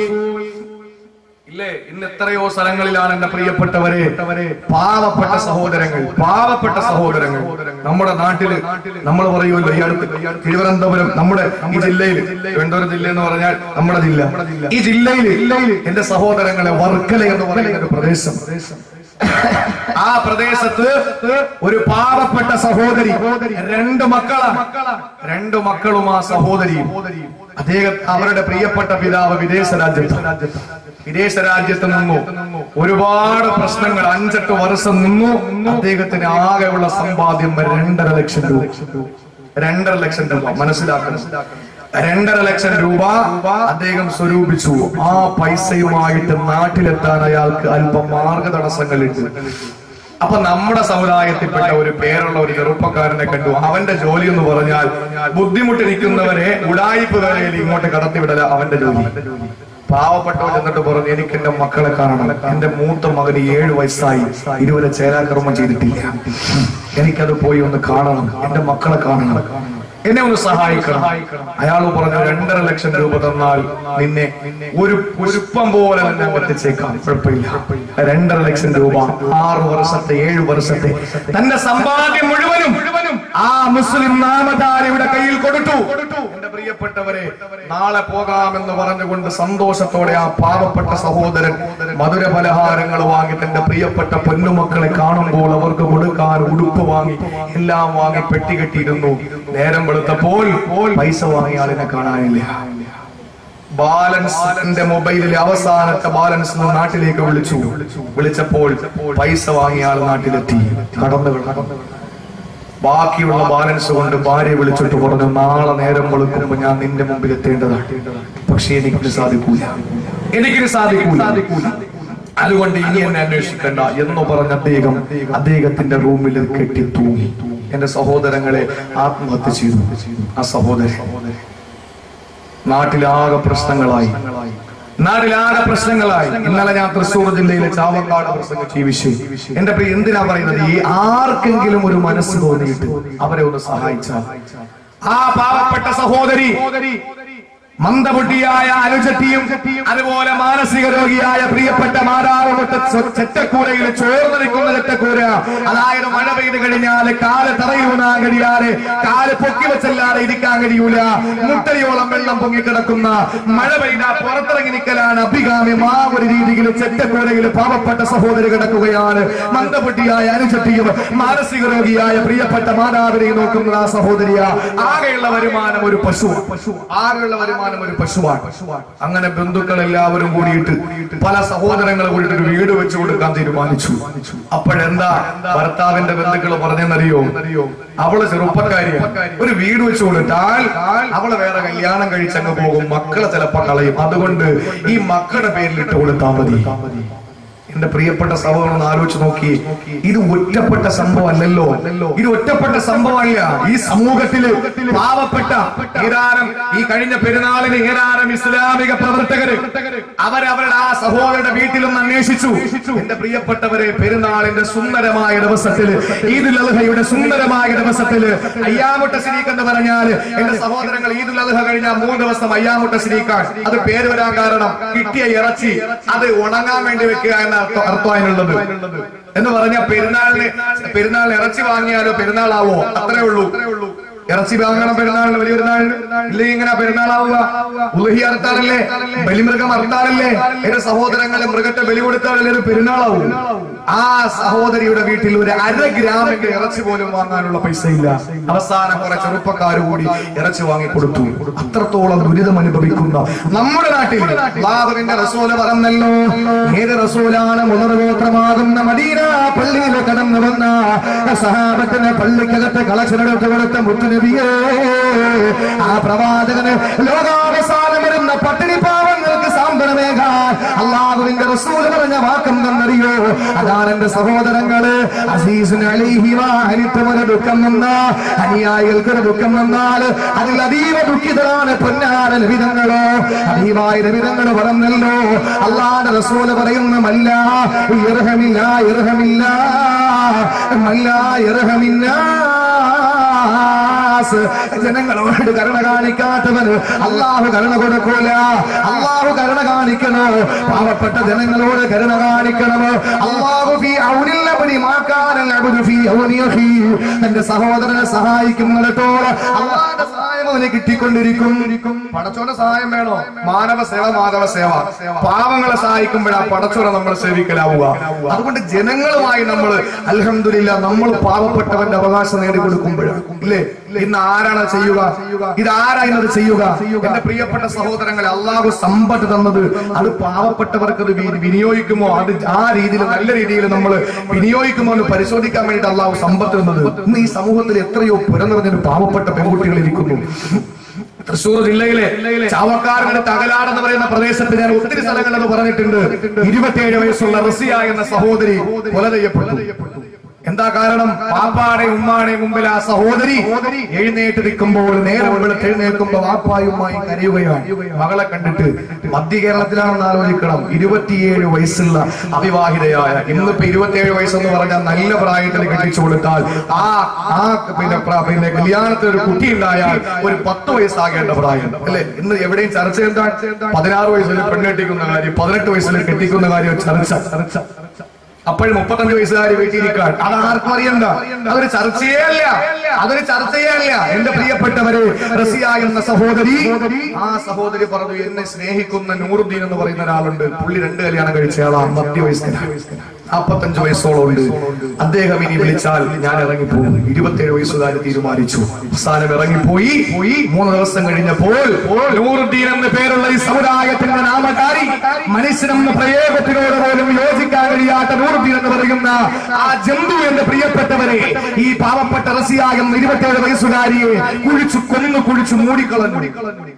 ഇല്ലേ ഇന്ന് എത്രയോ സ്ഥലങ്ങളിലാണ് എന്റെ പ്രിയപ്പെട്ടവരെ പാവപ്പെട്ട സഹോദരങ്ങൾ പാവപ്പെട്ട സഹോദരങ്ങൾ നമ്മുടെ നാട്ടില് നമ്മൾ പറയുമല്ലോ ഈ അടുത്ത് തിരുവനന്തപുരം നമ്മുടെ ഈ ജില്ലയിൽ തിരുവനന്തപുരം ജില്ല എന്ന് പറഞ്ഞാൽ നമ്മുടെ ജില്ല ഈ ജില്ലയിൽ എന്റെ സഹോദരങ്ങളെ വർക്കല എന്ന് പറയുന്ന ഒരു പ്രദേശം ആ പ്രദേശത്ത് ഒരു പാവപ്പെട്ട സഹോദരി രണ്ട് മക്കളാണ് രണ്ട് മക്കളും ആ സഹോദരിയും അദ്ദേഹം അവരുടെ പ്രിയപ്പെട്ട പിതാവ് വിദേശ രാജ്യത്ത് വിദേശ രാജ്യത്ത് നിന്നു ഒരുപാട് പ്രശ്നങ്ങൾ അഞ്ചെട്ട് വർഷം നിന്നു അദ്ദേഹത്തിന് ആകെയുള്ള സമ്പാദ്യം രണ്ടര ലക്ഷം രൂപ രണ്ടര ലക്ഷം രൂപ മനസ്സിലാക്കണം രണ്ടര ലക്ഷം രൂപ അദ്ദേഹം സ്വരൂപിച്ചു ആ പൈസയുമായിട്ട് നാട്ടിലെത്താൻ അയാൾക്ക് അല്പം മാർഗതടസ്സങ്ങളുണ്ട് അപ്പൊ നമ്മുടെ സമുദായത്തിൽപ്പെട്ട ഒരു പേരുള്ള ഒരു ചെറുപ്പക്കാരനെ കണ്ടു അവന്റെ ജോലി എന്ന് പറഞ്ഞാൽ ബുദ്ധിമുട്ടിരിക്കുന്നവരെ ഉടായിപ്പ് വേലയിൽ ഇങ്ങോട്ട് കടത്തിവിടല അവന്റെ ജോലി പാവപ്പെട്ടവൻ എന്നിട്ട് പറഞ്ഞു എനിക്ക് എന്റെ മക്കളെ കാണണം എന്റെ മൂത്ത മകന് ഏഴ് വയസ്സായി ഇതുവരെ ചേരാകർമ്മം ചെയ്തിട്ടില്ല എനിക്കത് പോയി ഒന്ന് കാണണം എന്റെ മക്കളെ കാണണം എന്നെ ഒന്ന് സഹായിക്കണം അയാൾ പറഞ്ഞു രണ്ടര ലക്ഷം രൂപ തന്നാൽ നിന്നെ ഒരു പുഷ്പം പോലെ തന്നെ അങ്ങ് എത്തിച്ചേക്കാം കുഴപ്പമില്ല രണ്ടര ലക്ഷം രൂപ ആറ് വർഷത്തെ ഏഴ് വർഷത്തെ തന്റെ സമ്പാദ്യം മുഴുവനും ആ മുസ്ലിം നാമധാരിയുടെ കയ്യിൽ കൊടുത്തു എന്റെ പ്രിയപ്പെട്ടവരെ നാളെ പോകാമെന്ന് പറഞ്ഞുകൊണ്ട് സന്തോഷത്തോടെ ആ പാവപ്പെട്ട സഹോദരൻ മധുര പലഹാരങ്ങൾ വാങ്ങി തന്റെ പ്രിയപ്പെട്ട പൊന്നുമക്കളെ കാണുമ്പോൾ അവർക്ക് കൊടുക്കാൻ ഉടുപ്പ് വാങ്ങി എല്ലാം വാങ്ങി പെട്ടി കെട്ടിയിരുന്നു നേരം വെളുത്തപ്പോൾ പൈസ വാങ്ങിയ ആളിനെ കാണാനില്ല ബാലൻസ് എന്റെ മൊബൈലിലെ അവസാനത്തെ ബാലൻസ് നിന്ന് നാട്ടിലേക്ക് വിളിച്ചു വിളിച്ചപ്പോൾ പൈസ വാങ്ങിയ ആൾ നാട്ടിലെത്തി കടന്നു കടന്നു ബാക്കിയുള്ള ബാലൻസ് കൊണ്ട് ഭാര്യ വിളിച്ചിട്ട് പറഞ്ഞു നാളെ നേരം വെളുക്കുമ്പോ ഞാൻ നിന്റെ മുമ്പിൽ എത്തേണ്ടതാണ് പക്ഷെ എനിക്കിന് സാധിക്കൂല എനിക്കിന് സാധിക്കൂല അതുകൊണ്ട് ഇനി എന്നെ അന്വേഷിക്കണ്ട എന്ന് പറഞ്ഞ അദ്ദേഹം അദ്ദേഹത്തിന്റെ റൂമിൽ കെട്ടി തൂങ്ങി എന്റെ സഹോദരങ്ങളെ ആത്മഹത്യ ചെയ്തു ആ സഹോദരൻ നാട്ടിലാകെ പ്രശ്നങ്ങളായി നാട്ടിലാകെ പ്രശ്നങ്ങളായി ഇന്നലെ ഞാൻ തൃശ്ശൂർ ജില്ലയിലെ ചാവക്കാട് പ്രസംഗിച്ച ഈ വിഷയം എന്റെ പ്രിയ എന്തിനാ പറയുന്നത് ഈ ആർക്കെങ്കിലും ഒരു മനസ്സ് തോന്നിയിട്ട് അവരെ ഒന്ന് സഹായിച്ചാൽ ആ പാവപ്പെട്ട സഹോദരി മന്ദബുദ്ധിയായ അനുജത്തിയും അതുപോലെ മാനസിക രോഗിയായ പ്രിയപ്പെട്ട മാതാവുമൊത്ത ചെറ്റക്കൂരയിൽ ചോർന്നിരിക്കുന്ന ചെറ്റക്കൂര അതായത് മഴ പെയ്ത് കഴിഞ്ഞാൽ കാല് തറയൂന്നാൻ കഴിയാതെ കാല് പൊക്കി വെച്ചല്ലാതെ ഇരിക്കാൻ കഴിയൂല മുട്ടയോളം വെള്ളം പൊങ്ങിക്കിടക്കുന്ന മഴ പെയ്ത പുറത്തിറങ്ങി നിൽക്കലാണ് അഭികാമ്യം ആ ഒരു രീതിയിൽ ചെറ്റക്കൂരയിൽ പാവപ്പെട്ട സഹോദരി കിടക്കുകയാണ് മന്ദബുദ്ധിയായ അനുജത്തിയും മാനസിക രോഗിയായ പ്രിയപ്പെട്ട മാതാവിനെ നോക്കുന്ന ആ സഹോദരിയ ആകെയുള്ള വരുമാനം ഒരു പശു ആകെയുള്ള വരുമാനം ഒരു പശുവാണ് അങ്ങനെ ബന്ധുക്കൾ എല്ലാവരും കൂടിയിട്ട് പല സഹോദരങ്ങൾ കൂടിയിട്ട് ഒരു വീട് വെച്ചു കൊടുക്കാൻ തീരുമാനിച്ചു അപ്പോഴെന്താ ഭർത്താവിന്റെ ബന്ധുക്കൾ പറഞ്ഞെന്നറിയോ അവള് ചെറുപ്പക്കാരിയാണ് ഒരു വീട് വെച്ചു കൊടുത്താൽ അവള് വേറെ കല്യാണം കഴിച്ചങ്ങ് പോകും മക്കളെ ചിലപ്പോ കളയും അതുകൊണ്ട് ഈ മക്കളുടെ പേരിൽ ഇട്ട് കൊടുത്താൽ മതി എന്റെ പ്രിയപ്പെട്ട സഹോദരൻ ഒന്ന് ആലോചിച്ച് നോക്കി ഇത് ഒറ്റപ്പെട്ട സംഭവം അല്ലല്ലോ ഇത് ഒറ്റപ്പെട്ട സംഭവമല്ല ഈ സമൂഹത്തില് പാവപ്പെട്ട ഏതാനും ഈ കഴിഞ്ഞ പെരുന്നാളിന് ഏതാനും ഇസ്ലാമിക പ്രവർത്തകര് അവരവരുടെ ആ സഹോദരന്റെ വീട്ടിലൊന്ന് അന്വേഷിച്ചു എന്റെ പ്രിയപ്പെട്ടവരെ പെരുന്നാളിന്റെ സുന്ദരമായ ദിവസത്തില് ഈദുൽ അൽഹയുടെ സുന്ദരമായ ദിവസത്തില് അയ്യാമുട്ട ശരീഖ് എന്ന് പറഞ്ഞാൽ എന്റെ സഹോദരങ്ങൾ ഈദുൽ അൽഹ കഴിഞ്ഞാൽ മൂന്ന് ദിവസം അയ്യാമുട്ട ശരീഖാൻ അത് പേര് വരാൻ കാരണം കിട്ടിയ ഇറച്ചി അത് ഉണങ്ങാൻ വേണ്ടി വെക്കുക എന്ന അർത്ഥം അർത്ഥം അതിനുള്ളത് എന്ന് പറഞ്ഞ പെരുന്നാളിന് പെരുന്നാളിന് ഇറച്ചി വാങ്ങിയാലോ പെരുന്നാളാവോ അത്രേ ഉള്ളൂ ഇറച്ചി വാങ്ങണം പെരുന്നാളിന് വലിയ പെരുന്നാളിന് ഇല്ലെങ്കിൽ ഇങ്ങനെ പെരുന്നാളാവുക ഉലഹി അറുത്താറല്ലേ ബലിമൃഗം അറുത്താറല്ലേ എന്റെ സഹോദരങ്ങളെ മൃഗത്തെ ബലി കൊടുത്താറല്ലേ ഒരു പെരുന്നാളാവും ആ സഹോദരിയുടെ വീട്ടിൽ ഒരു അര ഗ്രാമിന്റെ ഇറച്ചി പോലും വാങ്ങാനുള്ള പൈസ ഇല്ല അവസാനം കുറെ ചെറുപ്പക്കാർ കൂടി ഇറച്ചി വാങ്ങി കൊടുത്തു അത്രത്തോളം ദുരിതം അനുഭവിക്കുന്ന നമ്മുടെ നാട്ടിൽ അള്ളാഹുവിന്റെ റസൂല് പറഞ്ഞല്ലോ ഏത് റസൂലാണ് മുതർഗോത്രമാകുന്ന മദീന പള്ളിയിൽ കടന്നു വന്ന സഹാബത്തിന് പള്ളിക്കകത്ത് കളക്ഷനെടുത്ത് കൊടുത്ത മുത്തുനബിയേ ആ പ്രവാചകന് ലോകാവസാനം വരുന്ന പട്ടിണി പാവങ്ങൾക്ക് സാന്ത്വനമേകാൻ അള്ളാഹുവിന്റെ റസൂല് പറഞ്ഞ വാക്കം തന്നറിയോ അതാണ് എന്റെ സഹോദരങ്ങള് അസീസിന് അലിഹിവാനിത്തുമൊരു ദുഃഖം വന്ന അനുയായികൾക്കൊരു ദുഃഖം വന്നാൽ അതിൽ അതീവ ദുഃഖിതരാണ് പൊന്നാര ലഭിതങ്ങളോ അതീവായ ലഭിതങ്ങൾ പറഞ്ഞല്ലോ അള്ളാന്റെ റസൂല് പറയുന്ന മല്ല ഇർഹമില്ല ഇർഹമില്ല മല്ല ഇർഹമില്ല ജനങ്ങളോട് കരുണ കാണിക്കാത്തവന് അള്ളാഹു കരുണ കൊടുക്കൂല അള്ളാഹു കരുണ കാണിക്കണോ പാവപ്പെട്ട ജനങ്ങളോട് കരുണ കാണിക്കണമോ അള്ളാഹു ഫീ ഔനിൽ അബ്ദി മാ കാന അൽഅബ്ദു ഫീ ഔനി അഖീ തന്റെ സഹോദരനെ സഹായിക്കുന്നിടത്തോളം അള്ളാഹുവിന്റെ സഹായം അവന് കിട്ടിക്കൊണ്ടിരിക്കും പടച്ചോന്റെ സഹായം വേണോ മാനവ സേവ മാധവ സേവ പാവങ്ങളെ സഹായിക്കുമ്പോഴാ പടച്ചോനെ നമ്മൾ സേവിക്കലാവുക അതുകൊണ്ട് ജനങ്ങളുമായി നമ്മൾ അൽഹംദുലില്ല നമ്മൾ പാവപ്പെട്ടവന്റെ അവകാശം നേടിക്കൊടുക്കുമ്പോഴാണ് ഇല്ലേ ഇന്ന് ആരാണ് ചെയ്യുക ഇതാരാ ഇന്നത് ചെയ്യുക എന്റെ പ്രിയപ്പെട്ട സഹോദരങ്ങളെ അള്ളാഹു സമ്പത്ത് തന്നത് അത് പാവപ്പെട്ടവർക്ക് അത് വി- വിനിയോഗിക്കുമോ അത് ആ രീതിയിൽ നല്ല രീതിയിൽ നമ്മൾ വിനിയോഗിക്കുമോ എന്ന് പരിശോധിക്കാൻ വേണ്ടിയിട്ട് അള്ളാഹു സമ്പത്ത് തന്നത് ഇന്ന് ഈ സമൂഹത്തിൽ എത്രയോ പുരനിറഞ്ഞൊരു പാവപ്പെട്ട പെൺകുട്ടികൾ ഇരിക്കുന്നു തൃശ്ശൂർ ജില്ലയിലെ ചാവക്കാരന്റെ തകലാട് എന്ന് പറയുന്ന പ്രദേശത്ത് ഞാൻ ഒത്തിരി സ്ഥലങ്ങൾ അത് പറഞ്ഞിട്ടുണ്ട് ഇരുപത്തിയേഴ് വയസ്സുള്ള റസിയ എന്ന സഹോദരി കൊല ചെയ്യപ്പെട്ടു എന്താ കാരണം പാപ്പാടെയും ഉമ്മാടെയും മുമ്പിൽ ആ സഹോദരി എഴുന്നേറ്റ് നിൽക്കുമ്പോൾ നേരം വെളുത്ത് എഴുന്നേൽക്കുമ്പോ വാപ്പായുമായി കരയുകയാണ് മകളെ കണ്ടിട്ട് മധ്യ കേരളത്തിലാണെന്ന് ആലോചിക്കണം ഇരുപത്തിയേഴ് വയസ്സുള്ള അവിവാഹിതയായ ഇന്നിപ്പോ ഇരുപത്തിയേഴ് വയസ്സെന്ന് പറഞ്ഞാൽ നല്ല പ്രായത്തിൽ കെട്ടിച്ചു കൊടുത്താൽ ആ ആ പിന്നെ പ്ര- പിന്നെ കല്യാണത്തിന് ഒരു കുട്ടി ഉണ്ടായാൽ ഒരു പത്ത് വയസ്സാകേണ്ട പ്രായം അല്ലെ ഇന്ന് എവിടെയും ചർച്ച എന്താണ് പതിനാറ് വയസ്സിൽ പെണ്ണെട്ടിക്കുന്ന കാര്യം പതിനെട്ട് വയസ്സിൽ കെട്ടിക്കുന്ന കാര്യം ചർച്ച ചർച്ച അപ്പോഴും മുപ്പത്തഞ്ച് വയസ്സുകാരി വീട്ടിലിരിക്കാൻ അത് ആർക്കും അറിയണ്ട അതൊരു ചർച്ചയേ അല്ല അതൊരു ചർച്ചയേ അല്ല എന്റെ പ്രിയപ്പെട്ടവര് റസിയ എന്ന സഹോദരി ആ സഹോദരി പറഞ്ഞു എന്നെ സ്നേഹിക്കുന്ന നൂറുദ്ദീൻ എന്ന് പറയുന്ന ഒരാളുണ്ട് പുള്ളി രണ്ട് കല്യാണം കഴിച്ച ആളാ മധ്യവയസ്കനാണ് നാൽപ്പത്തഞ്ച് വയസ്സോളം ഉണ്ട് അദ്ദേഹം ഇനി വിളിച്ചാൽ ഞാൻ ഇറങ്ങിപ്പോകും ഇരുപത്തിയേഴ് വയസ്സുകാർ തീരുമാനിച്ചു അവസാനം ഇറങ്ങിപ്പോയി പോയി മൂന്ന് ദിവസം കഴിഞ്ഞപ്പോൾ നൂറുദ്ദീൻ എന്ന് പേരുള്ള ഈ സമുദായത്തിന്റെ നാമകാരി മനുഷ്യനെന്ന പ്രയോഗത്തിനോട് പോലും യോജിക്കാൻ കഴിയാത്ത നൂറുദ്ദീൻ എന്ന് പറയുന്ന ആ ജന്തു എന്റെ പ്രിയപ്പെട്ടവരെ ഈ പാവപ്പെട്ട റസിയായം ഇരുപത്തിയേഴ് വയസ്സുകാരിയെ കുഴിച്ചു കൊന്നു കുഴിച്ചു മൂടിക്കളഞ്ഞു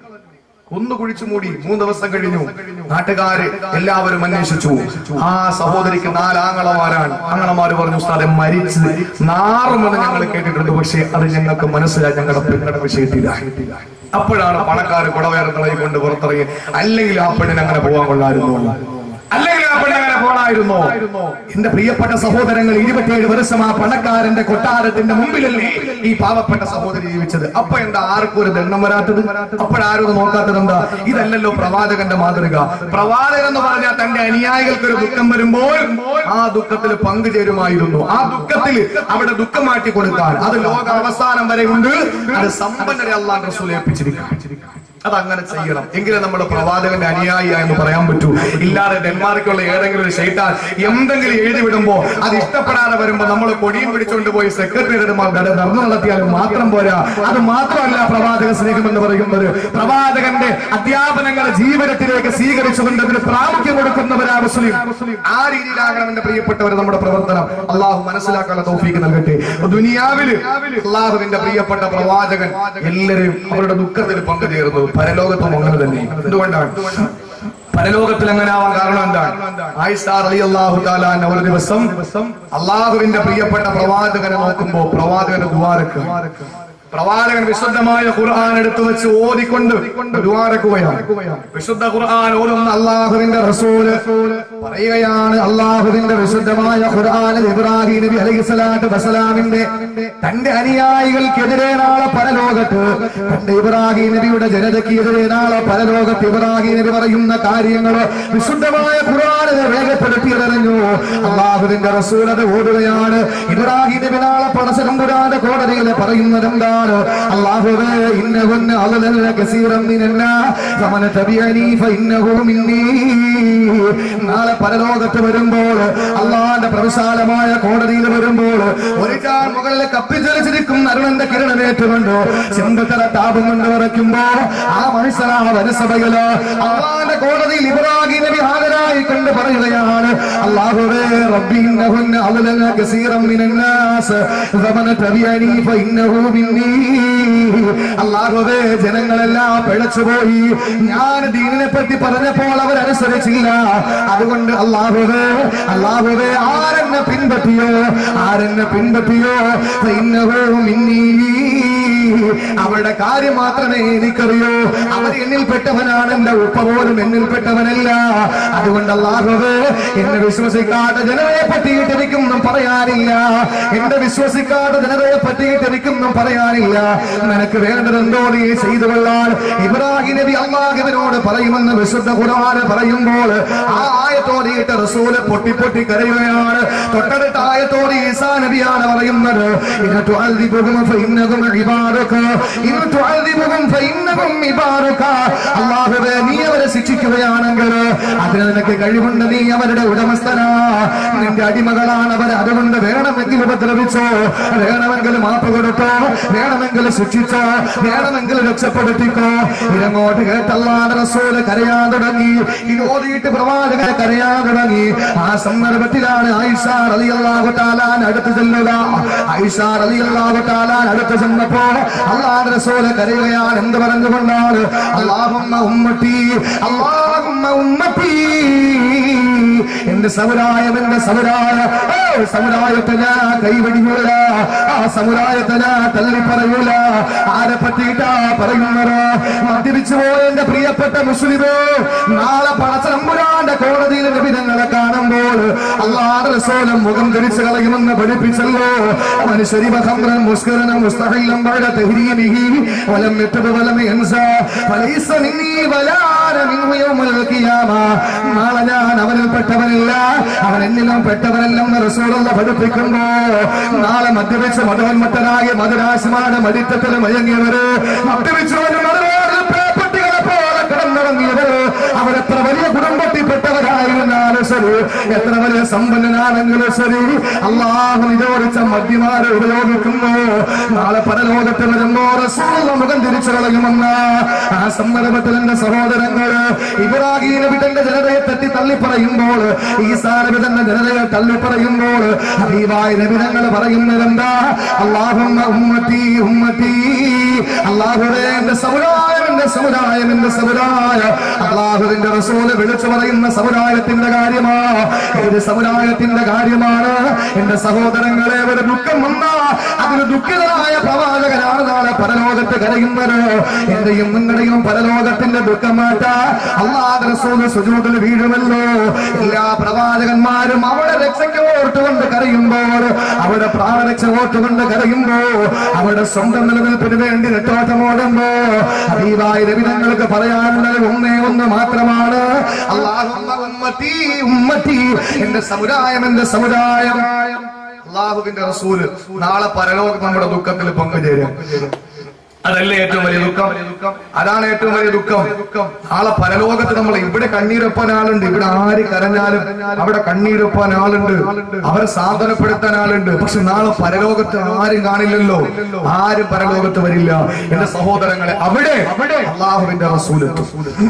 കൊന്നു കുഴിച്ചു മൂടി മൂന്ന് ദിവസം കഴിഞ്ഞു നാട്ടുകാര് എല്ലാവരും അന്വേഷിച്ചു ആ സഹോദരിക്ക് നാല് ആങ്ങളമാരാണ് ആങ്ങളമാര് പറഞ്ഞു സ്ഥലം മരിച്ച് നാറുമെന്ന് ഞങ്ങൾ കേട്ടിട്ടുണ്ട് പക്ഷേ അത് ഞങ്ങൾക്ക് മനസ്സിലായി ഞങ്ങളുടെ പെണ്ണയുടെ വിഷയത്തില്ല അപ്പോഴാണ് പണക്കാര് കുടവേറെ കൊണ്ട് പുറത്തിറങ്ങി അല്ലെങ്കിൽ ആ പെണ്ണിന് അങ്ങനെ പോകാൻ കൊള്ളായിരുന്നു അല്ലെങ്കിൽ ആ പെണ്ണ് അങ്ങനെ പോണായിരുന്നോ എന്റെ പ്രിയപ്പെട്ട സഹോദരങ്ങൾ ഇരുപത്തിയേഴ് വർഷം ആ പണക്കാരന്റെ കൊട്ടാരത്തിന്റെ മുമ്പിലല്ലേ ഈ പാവപ്പെട്ട സഹോദരി ജീവിച്ചത് അപ്പൊ എന്താ ആർക്കും ഒരു ദണ്ണം വരാത്തത് അപ്പോഴാരും ഇത് നോക്കാത്തത് എന്താ ഇതല്ലല്ലോ പ്രവാചകന്റെ മാതൃക പ്രവാചകൻ എന്ന് പറഞ്ഞാൽ തന്റെ അനുയായികൾക്ക് ഒരു ദുഃഖം വരുമ്പോൾ ആ ദുഃഖത്തിൽ പങ്കുചേരുമായിരുന്നു ആ ദുഃഖത്തിൽ അവിടെ ദുഃഖം മാറ്റി കൊടുക്കാൻ അത് ലോക അവസാനം വരെ ഉണ്ട് അത് സമ്പന്നരെ അള്ളാൻ റസൂൽ ഏൽപ്പിച്ചിരിക്കും അതങ്ങനെ ചെയ്യണം എങ്കിലേ നമ്മൾ പ്രവാചകന്റെ അനുയായിയാ എന്ന് പറയാൻ പറ്റൂ ഇല്ലാതെ ഡെൻമാർക്കുള്ള ഏതെങ്കിലും ഒരു ഷെയ്ത്താൻ എന്തെങ്കിലും എഴുതി വിടുമ്പോ അത് ഇഷ്ടപ്പെടാതെ വരുമ്പോ നമ്മൾ കൊടിയും പിടിച്ചുകൊണ്ട് പോയി സെക്രട്ടറിമാർ നടന്നു നടത്തിയാലും മാത്രം പോരാ അത് മാത്രമല്ല പ്രവാചക സ്നേഹം എന്ന് പറയുന്നത് പ്രവാചകന്റെ അധ്യാപനങ്ങൾ ജീവിതത്തിലേക്ക് സ്വീകരിച്ചുകൊണ്ട് അതിന് പ്രാമുഖ്യം കൊടുക്കുന്നവരാ മുസ്ലിം ആ രീതിയിലാകണം എന്റെ പ്രിയപ്പെട്ടവർ നമ്മുടെ പ്രവർത്തനം അള്ളാഹു മനസ്സിലാക്കാനുള്ള തൗഫീക്ക് നൽകട്ടെ ദുനിയാവില് അള്ളാഹുവിന്റെ പ്രിയപ്പെട്ട പ്രവാചകൻ എല്ലാവരും അവരുടെ ദുഃഖത്തിൽ പങ്കുചേർന്നു പരലോകത്തും അങ്ങനെ തന്നെ എന്തുകൊണ്ടാണ് പരലോകത്തിൽ അങ്ങനെ ആവാൻ കാരണം എന്താണ് ആയിഷാർ അലി അള്ളാഹു താലാൻ ഒരു ദിവസം അള്ളാഹുവിന്റെ പ്രിയപ്പെട്ട പ്രവാചകനെ നോക്കുമ്പോ പ്രവാചകന്റെ ദ്വാരക്ക് പ്രവാചകൻ വിശുദ്ധമായ ഖുർആൻ എടുത്തു വെച്ച് ഓതിക്കൊണ്ട് ദ്വാരക്കുകയാണ് വിശുദ്ധ ഖുർആൻ ഓതുന്ന അള്ളാഹുവിന്റെ റസൂല് പറയുകയാണ് അള്ളാഹുവിന്റെ വിശുദ്ധമായ ഖുർആനിൽ ഇബ്രാഹിം നബി അലൈഹി സ്വലാത്തു വസ്സലാമിന്റെ തന്റെ അനുയായികൾക്കെതിരെ നാളെ പരലോകത്ത് തന്റെ ഇബ്രാഹിം നബിയുടെ ജനതയ്ക്ക് എതിരെ നാളെ പരലോകത്ത് ഇബ്രാഹിം നബി പറയുന്ന കാര്യങ്ങൾ വിശുദ്ധമായ ഖുർആനിനെ രേഖപ്പെടുത്തിയതറിഞ്ഞു അള്ളാഹുവിന്റെ റസൂൽ അത് ഓടുകയാണ് ഇബ്രാഹിം നബി നാളെ പടസരം പുരാന്റെ കോടതിയിൽ പറയുന്നത് എന്താണ് അള്ളാഹുവേ ഇന്നഹുന്ന അളലല്ല കസീറം മിനന്നാ ഫമൻ തബിഅനി ഫഇന്നഹു മിന്നീ നാളെ പരലോകത്ത് വരുമ്പോൾ അള്ളാന്റെ പ്രവിശാലമായ കോടതിയിൽ വരുമ്പോൾ ഒരു ചാൻ മുകളിൽ കപ്പിച്ചലിച്ചിരിക്കും അരുണന്റെ കിരണമേറ്റുകൊണ്ട് ചെമ്പത്തറ താപം കൊണ്ട് വിറയ്ക്കുമ്പോ ആ മനുഷ്യനാ വനസഭയില് അള്ളാന്റെ കോടതിയിൽ ഇബ്രാഹിം നബി ഹാജരായി കൊണ്ട് പറയുകയാണ് അള്ളാഹുവേ റബ്ബി ഇന്നഹുന്ന അളലല്ല കസീറം മിനന്നാസ് ഫമൻ തബിഅനി ഫഇന്നഹു മിന്നീ അള്ളാഹുവേ ജനങ്ങളെല്ലാം പിഴച്ചുപോയി ഞാൻ ദീനിനെ പറ്റി പറഞ്ഞപ്പോൾ അവരനുസരിച്ചില്ല അതുകൊണ്ട് അള്ളാഹുവേ അള്ളാഹുവേ ആരെന്നെ പിൻപറ്റിയോ ആരെന്നെ പിൻപറ്റിയോ ഫഇന്നഹു മിന്നീ അവരുടെ കാര്യം മാത്രമേ എനിക്കറിയൂ അവർ എന്നിൽപ്പെട്ടവനാണ് എന്റെ ഉപ്പ പോലും എന്നിൽപ്പെട്ടവനല്ല അതുകൊണ്ട് അള്ളാഹുവേ എന്നെ വിശ്വസിക്കാത്ത ജനതയെ പറ്റിയിട്ട് എനിക്കൊന്നും പറയാനില്ല എന്റെ വിശ്വസിക്കാത്ത ജനതയെ പറ്റിയിട്ട് എനിക്കൊന്നും പറയാനില്ല നിനക്ക് വേണ്ടതെന്തോ നീ ചെയ്തു കൊള്ളാൻ ഇബ്രാഹിം നബി അള്ളാഹുവിനോട് പറയുമെന്ന് വിശുദ്ധ ഖുർആന് പറയുമ്പോൾ ആ ആയത്തോടിയിട്ട് റസൂല് പൊട്ടി പൊട്ടി കരയുകയാണ് തൊട്ടടുത്ത ആയത്തോടി ഈസാ നബിയാണ് പറയുന്നത് ഇന്ന തുഅദ്ദിബുഹും ഫഇന്നഹും ഇബാദുക ഇന്ന തുഅദ്ദിബുഹും ഫഇന്നഹും ഇബാദുക അല്ലാഹുവേ നീ അവരെ ശിക്ഷിക്കുകയാണെങ്കിൽ അതിന് നിനക്ക് കഴിവുണ്ട് നീ അവരുടെ ഉടമസ്ഥനാ നിന്റെ അടിമകളാണ് അവർ അതുകൊണ്ട് വേണമെങ്കിൽ ഉപദ്രവിച്ചോ വേണമെങ്കിൽ മാപ്പ് കൊടുത്തോ വേണമെങ്കിൽ ശിക്ഷിച്ചോ വേണമെങ്കിൽ രക്ഷപ്പെടുത്തിക്കോ ഇതങ്ങോട്ട് കേട്ടല്ലാതെ റസൂല് കരയാൻ തുടങ്ങി ഇത് ഓതിയിട്ട് പ്രവാചകൻ കരയാൻ തുടങ്ങി ആ സന്ദർഭത്തിലാണ് ആയിഷ റളിയല്ലാഹു തആലാൻ അടുത്ത് ചെല്ലുക ആയിഷ റളിയല്ലാഹു തആലാൻ അടുത്ത് ചെന്നപ്പോ അല്ലാഹു റസൂല് കരയുകയാണ് എന്ത് പറഞ്ഞുകൊണ്ടാണ് അല്ലാഹുമ്മ ഉമ്മത്തി അല്ലാഹുമ്മ ഉമ്മത്തി എന്റെ സമുദായം എന്റെ സമുദായ ഓ സമുദായത്തെ ഞാൻ കൈവടിയൂല ആ സമുദായത്തെ ഞാൻ തള്ളി പറയൂല ആരെ പറ്റിയിട്ടാ പറയുന്നത് മദ്യപിച്ചു പോയ എന്റെ പ്രിയപ്പെട്ട മുസ്ലിമോ നാളെ പടച്ചമ്പുരാന്റെ കോടതിയിൽ വിധങ്ങളെ കാണുമ്പോൾ അള്ളാഹ് റസൂലും മുഖം ധരിച്ചു കളയുമെന്ന് പഠിപ്പിച്ചല്ലോ മനുഷ്യരി മുസ്കരനും മുസ്തഹിലും പഴ തെഹ്രീം به ولم يتب ولم ينسى فليس مني ولا أنا منه يوم القيامة നാളെ ഞാൻ അവനിൽ പെട്ടവനില്ല അവൻ എന്നിലും പെട്ടവനല്ലെന്ന് റസൂലുള്ള പഠിപ്പിക്കുമ്പോ നാളെ മദ്യപിച്ച് മധുവന്മത്തനായ മധുരാശമാണ് മടിത്തത്തിൽ മയങ്ങിയവര് മദ്യപിച്ചുകൊണ്ട് മധുരോട് പേപ്പട്ടികളെ പോലെ കിടന്നിറങ്ങിയവര് അവരെത്ര വലിയ കുടുംബത്തിൽപ്പെട്ടവരായിരുന്നാലും ശരി എത്ര വലിയ സമ്പന്നനാണെങ്കിലും ശരി അള്ളാഹു നിരോധിച്ച മദ്യമാരെ ഉപയോഗിക്കുന്നു നാളെ പരലോകത്ത് വരുമ്പോ റസൂലുള്ള മുഖം തിരിച്ചു കളയുമെന്ന് ആ സന്ദർഭത്തിൽ എന്റെ സഹോദരങ്ങള് ഇബ്രാഹിം നബിതന്റെ ജനതയെ തട്ടി തള്ളിപ്പറയുമ്പോൾ ഈസാ നബി തന്റെ ജനതയെ തള്ളിപ്പറയുമ്പോൾ ഹബീബായ നബിതങ്ങൾ പറയുന്നത് എന്താ അള്ളാഹുമ്മ ഉമ്മത്തി ഉമ്മത്തി അള്ളാഹുവേ എന്റെ സമുദായം എന്റെ സമുദായം എന്റെ സമുദായം അള്ളാഹുവിന്റെ റസൂല് വിളിച്ചു പറയുന്ന സമുദായത്തിന്റെ കാര്യമാ ഏത് സമുദായത്തിന്റെ കാര്യമാണ് എന്റെ സഹോദരങ്ങളെ ഒരു ദുഃഖം വന്ന അതിന് ദുഃഖിതനായ പ്രവാചകനാണ് നാളെ പരലോകത്ത് കരയുന്നത് എന്റെയും നിങ്ങളുടെയും പരലോകത്തിന്റെ ദുഃഖം മാറ്റാ അള്ളാഹ് റസൂല് സുജൂദിൽ വീഴുമല്ലോ എല്ലാ പ്രവാചകന്മാരും അവിടെ രക്ഷയ്ക്ക് ഓർത്തുകൊണ്ട് കരയുമ്പോൾ അവിടെ പ്രാണരക്ഷ ഓർത്തുകൊണ്ട് കരയുമ്പോ അവിടെ സ്വന്തം നിലനിൽപ്പിന് വേണ്ടി നെട്ടോട്ടമോടുമ്പോ ഹബീബായ രവിതങ്ങൾക്ക് പറയാനുള്ളത് ഒന്നേ ഒന്ന് മാത്രമാണ് അള്ളാഹുമ്മ ഉമ്മത്തി ഉമ്മത്തി എന്റെ സമുദായം എന്റെ സമുദായം അള്ളാഹുവിന്റെ റസൂല് നാളെ പരലോകം നമ്മുടെ ദുഃഖത്തിൽ പങ്കുചേരും അതല്ലേ ഏറ്റവും വലിയ ദുഃഖം അതാണ് ഏറ്റവും വലിയ ദുഃഖം നാളെ പരലോകത്ത് നമ്മൾ ഇവിടെ കണ്ണീരൊപ്പാൻ ആളുണ്ട് ഇവിടെ ആര് കരഞ്ഞാലും അവിടെ കണ്ണീരൊപ്പാൻ ആളുണ്ട് അവരെ സാധനപ്പെടുത്താൻ ആളുണ്ട് പക്ഷെ നാളെ പരലോകത്ത് ആരും കാണില്ലല്ലോ ആരും പരലോകത്ത് വരില്ല എന്റെ സഹോദരങ്ങളെ അവിടെ അവിടെ അള്ളാഹുവിന്റെ റസൂലെത്തും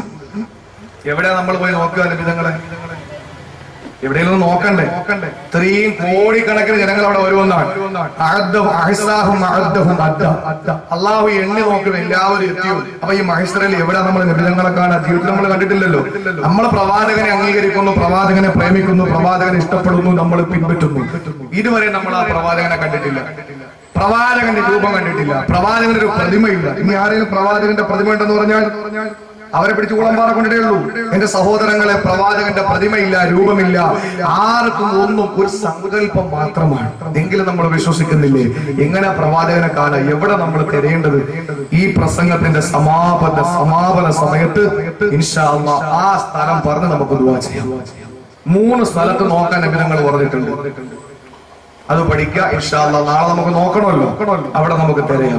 എവിടെ നമ്മൾ പോയി നോക്കുക വിധങ്ങളെ എവിടെയെങ്കിലും നോക്കണ്ടേ നോക്കണ്ടേ ഇത്രയും കോടിക്കണക്കിന് ജനങ്ങൾ അവിടെ വരുമെന്നാണ് അഅദ്ദഹും അഹ്സാഹും അഅദ്ദഹും അദ്ദ. അള്ളാഹു എണ്ണി നോക്കും എല്ലാവരും എത്തിയും അപ്പൊ ഈ മഹേശ്വരയിൽ എവിടെ നമ്മൾ നിബിധങ്ങളെ കാണാൻ ജീവിതത്തിൽ നമ്മൾ കണ്ടിട്ടില്ലല്ലോ നമ്മൾ പ്രവാചകനെ അംഗീകരിക്കുന്നു പ്രവാചകനെ പ്രേമിക്കുന്നു പ്രവാചകനെ ഇഷ്ടപ്പെടുന്നു നമ്മൾ പിൻപറ്റുന്നു ഇതുവരെ നമ്മൾ ആ പ്രവാചകനെ കണ്ടിട്ടില്ല പ്രവാചകന്റെ രൂപം കണ്ടിട്ടില്ല പ്രവാചകന്റെ ഒരു പ്രതിമയില്ല ഇനി ആരെങ്കിലും പ്രവാചകന്റെ പ്രതിമ ഉണ്ടെന്ന് പറഞ്ഞാൽ അവരെ പിടിച്ചു കുളമ്പാറ കൊണ്ടിട്ടേ ഉള്ളൂ എന്റെ സഹോദരങ്ങളെ പ്രവാചകന്റെ പ്രതിമയില്ല രൂപമില്ല ആർക്കും ഒന്നും ഒരു സങ്കല്പം മാത്രമാണ് എങ്കിലും നമ്മൾ വിശ്വസിക്കുന്നില്ലേ എങ്ങനെ പ്രവാചകനെ കാണാൻ എവിടെ നമ്മൾ തിരയേണ്ടത് ഈ പ്രസംഗത്തിന്റെ സമാപന സമാപന സമയത്ത് ഇൻഷാ അള്ളാ ആ സ്ഥലം പറഞ്ഞ് നമുക്ക് ദുവാ ചെയ്യാം മൂന്ന് സ്ഥലത്ത് നോക്കാൻ നബിതങ്ങൾ പറഞ്ഞിട്ടുണ്ട് അത് പഠിക്കുക ഇൻഷാ അള്ളാ നാളെ നമുക്ക് നോക്കണമല്ലോ അവിടെ നമുക്ക് തിരയാം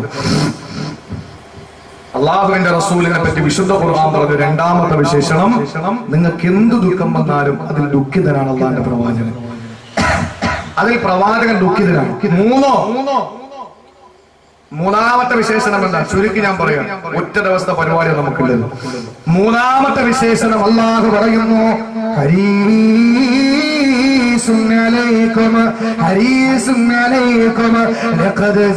അള്ളാഹുവിന്റെ റസൂലിനെ പറ്റി വിശുദ്ധ ഖുർആൻ പറഞ്ഞ രണ്ടാമത്തെ വിശേഷണം നിങ്ങൾക്ക് എന്ത് ദുഃഖം വന്നാലും അതിൽ ദുഃഖിതനാണ് അള്ളാഹിന്റെ പ്രവാചകൻ അതിൽ പ്രവാചകൻ ദുഃഖിതനാണ് മൂന്നോ മൂന്നോ മൂന്നാമത്തെ വിശേഷണം എന്താ ചുരുക്കി ഞാൻ പറയാം ഒറ്റ ദിവസത്തെ പരിപാടി നമുക്കില്ലല്ലോ മൂന്നാമത്തെ വിശേഷണം അള്ളാഹു പറയുന്നു ഹരീസും അലൈക്കും ഹരീസും അലൈക്കും ലഖദ്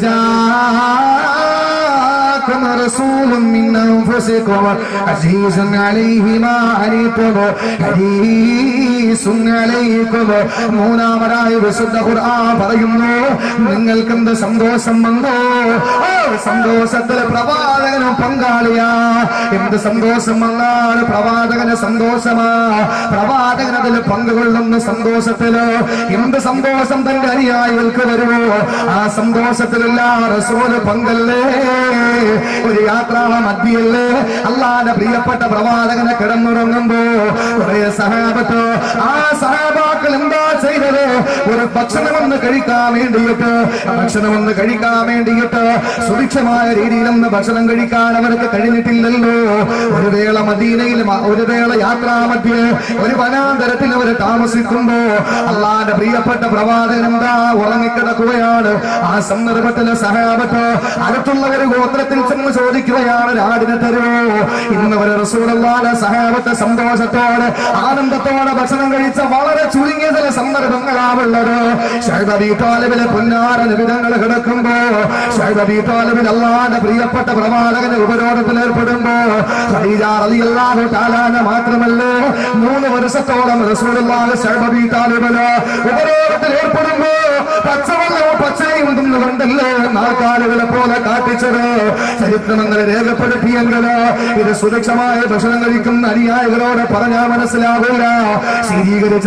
جاءكم رسول من أنفسكم عزيز عليه ما عنيتم حريص عليكم മൂന്നാമതായി വിശുദ്ധ ഖുർആൻ പറയുന്നു നിങ്ങൾക്ക് എന്ത് സന്തോഷം വന്നോ ഓ സന്തോഷത്തിൽ പ്രവാചകനും പങ്കാളിയാ എന്ത് സന്തോഷം വന്നാൽ പ്രവാചകന് സന്തോഷമാ പ്രവാചകൻ അതിൽ പങ്കുകൊള്ളുന്ന സന്തോഷത്തില് എന്ത് സന്തോഷം തന്റെ അനുയായികൾക്ക് വരുമോ ആ സന്തോഷത്തിലല്ല റസൂല് പങ്കല്ലേ ഒരു യാത്രാ മധ്യല്ലേ അള്ളാന്റെ പ്രിയപ്പെട്ട പ്രവാചകനെ കിടന്നുറങ്ങുമ്പോ കുറെ സഹാബത്ത് ആ സഹാബാക്കൾ എന്താ ചെയ്തത് ഒരു ഭക്ഷണമെന്ന് കഴിക്കാൻ വേണ്ടിയിട്ട് ഭക്ഷണമെന്ന് കഴിക്കാൻ വേണ്ടിയിട്ട് സുഭിക്ഷമായ രീതിയിലൊന്ന് ഭക്ഷണം കഴിക്കാൻ അവർക്ക് കഴിഞ്ഞിട്ടില്ലല്ലോ ഒരു വേള മദീനയിൽ മ- ഒരു വേള യാത്രാ മധ്യേ ഒരു വനാന്തരത്തിൽ അവർ താമസിക്കുമ്പോ അള്ളാന്റെ പ്രിയപ്പെട്ട പ്രവാചകൻ എന്താ ഉറങ്ങിക്കിടക്കുകയാണ് ആ സന്ദർഭത്തിലെ സഹാബത്ത് അടുത്തുള്ളവര് ഗോത്രത്തിൽ ചെന്ന് ചോദിക്കുകയാണ് രാടിനെ തരുമോ ഇന്ന് വരെ റസൂലല്ലാതെ സഹാബത്തെ സന്തോഷത്തോടെ ആനന്ദത്തോടെ ഭക്ഷണം കഴിച്ച വളരെ ചുരുങ്ങിയ ചില സന്ദർഭങ്ങളാവുള്ളത് ഷൈബി താലിബിലെ പൊന്നാര നിബിധങ്ങൾ കിടക്കുമ്പോ ഷൈബി താലിബിൽ അല്ലാതെ പ്രിയപ്പെട്ട പ്രവാചകന് ഉപരോധത്തിൽ ഏർപ്പെടുമ്പോ ഖദീജാറിയല്ലാഹു താലാന മാത്രമല്ല മൂന്ന് വർഷത്തോളം റസൂലുള്ളാഹി ഷൈബി താലിബില് ഉപരോധത്തിൽ ഏർപ്പെടുമ്പോ പച്ചവെള്ളവും പച്ചയും തിന്നുകൊണ്ടല്ലേ നാൽക്കാലുകളെ പോലെ കാട്ടിച്ചത് ചരിത്രമെങ്ങനെ രേഖപ്പെടുത്തിയെങ്കില് ഇത് സുരക്ഷമായ ഭക്ഷണം കഴിക്കുന്ന അനുയായികളോട് പറഞ്ഞാൽ മനസ്സിലാവില്ല ശീതീകരിച്ച വാഹന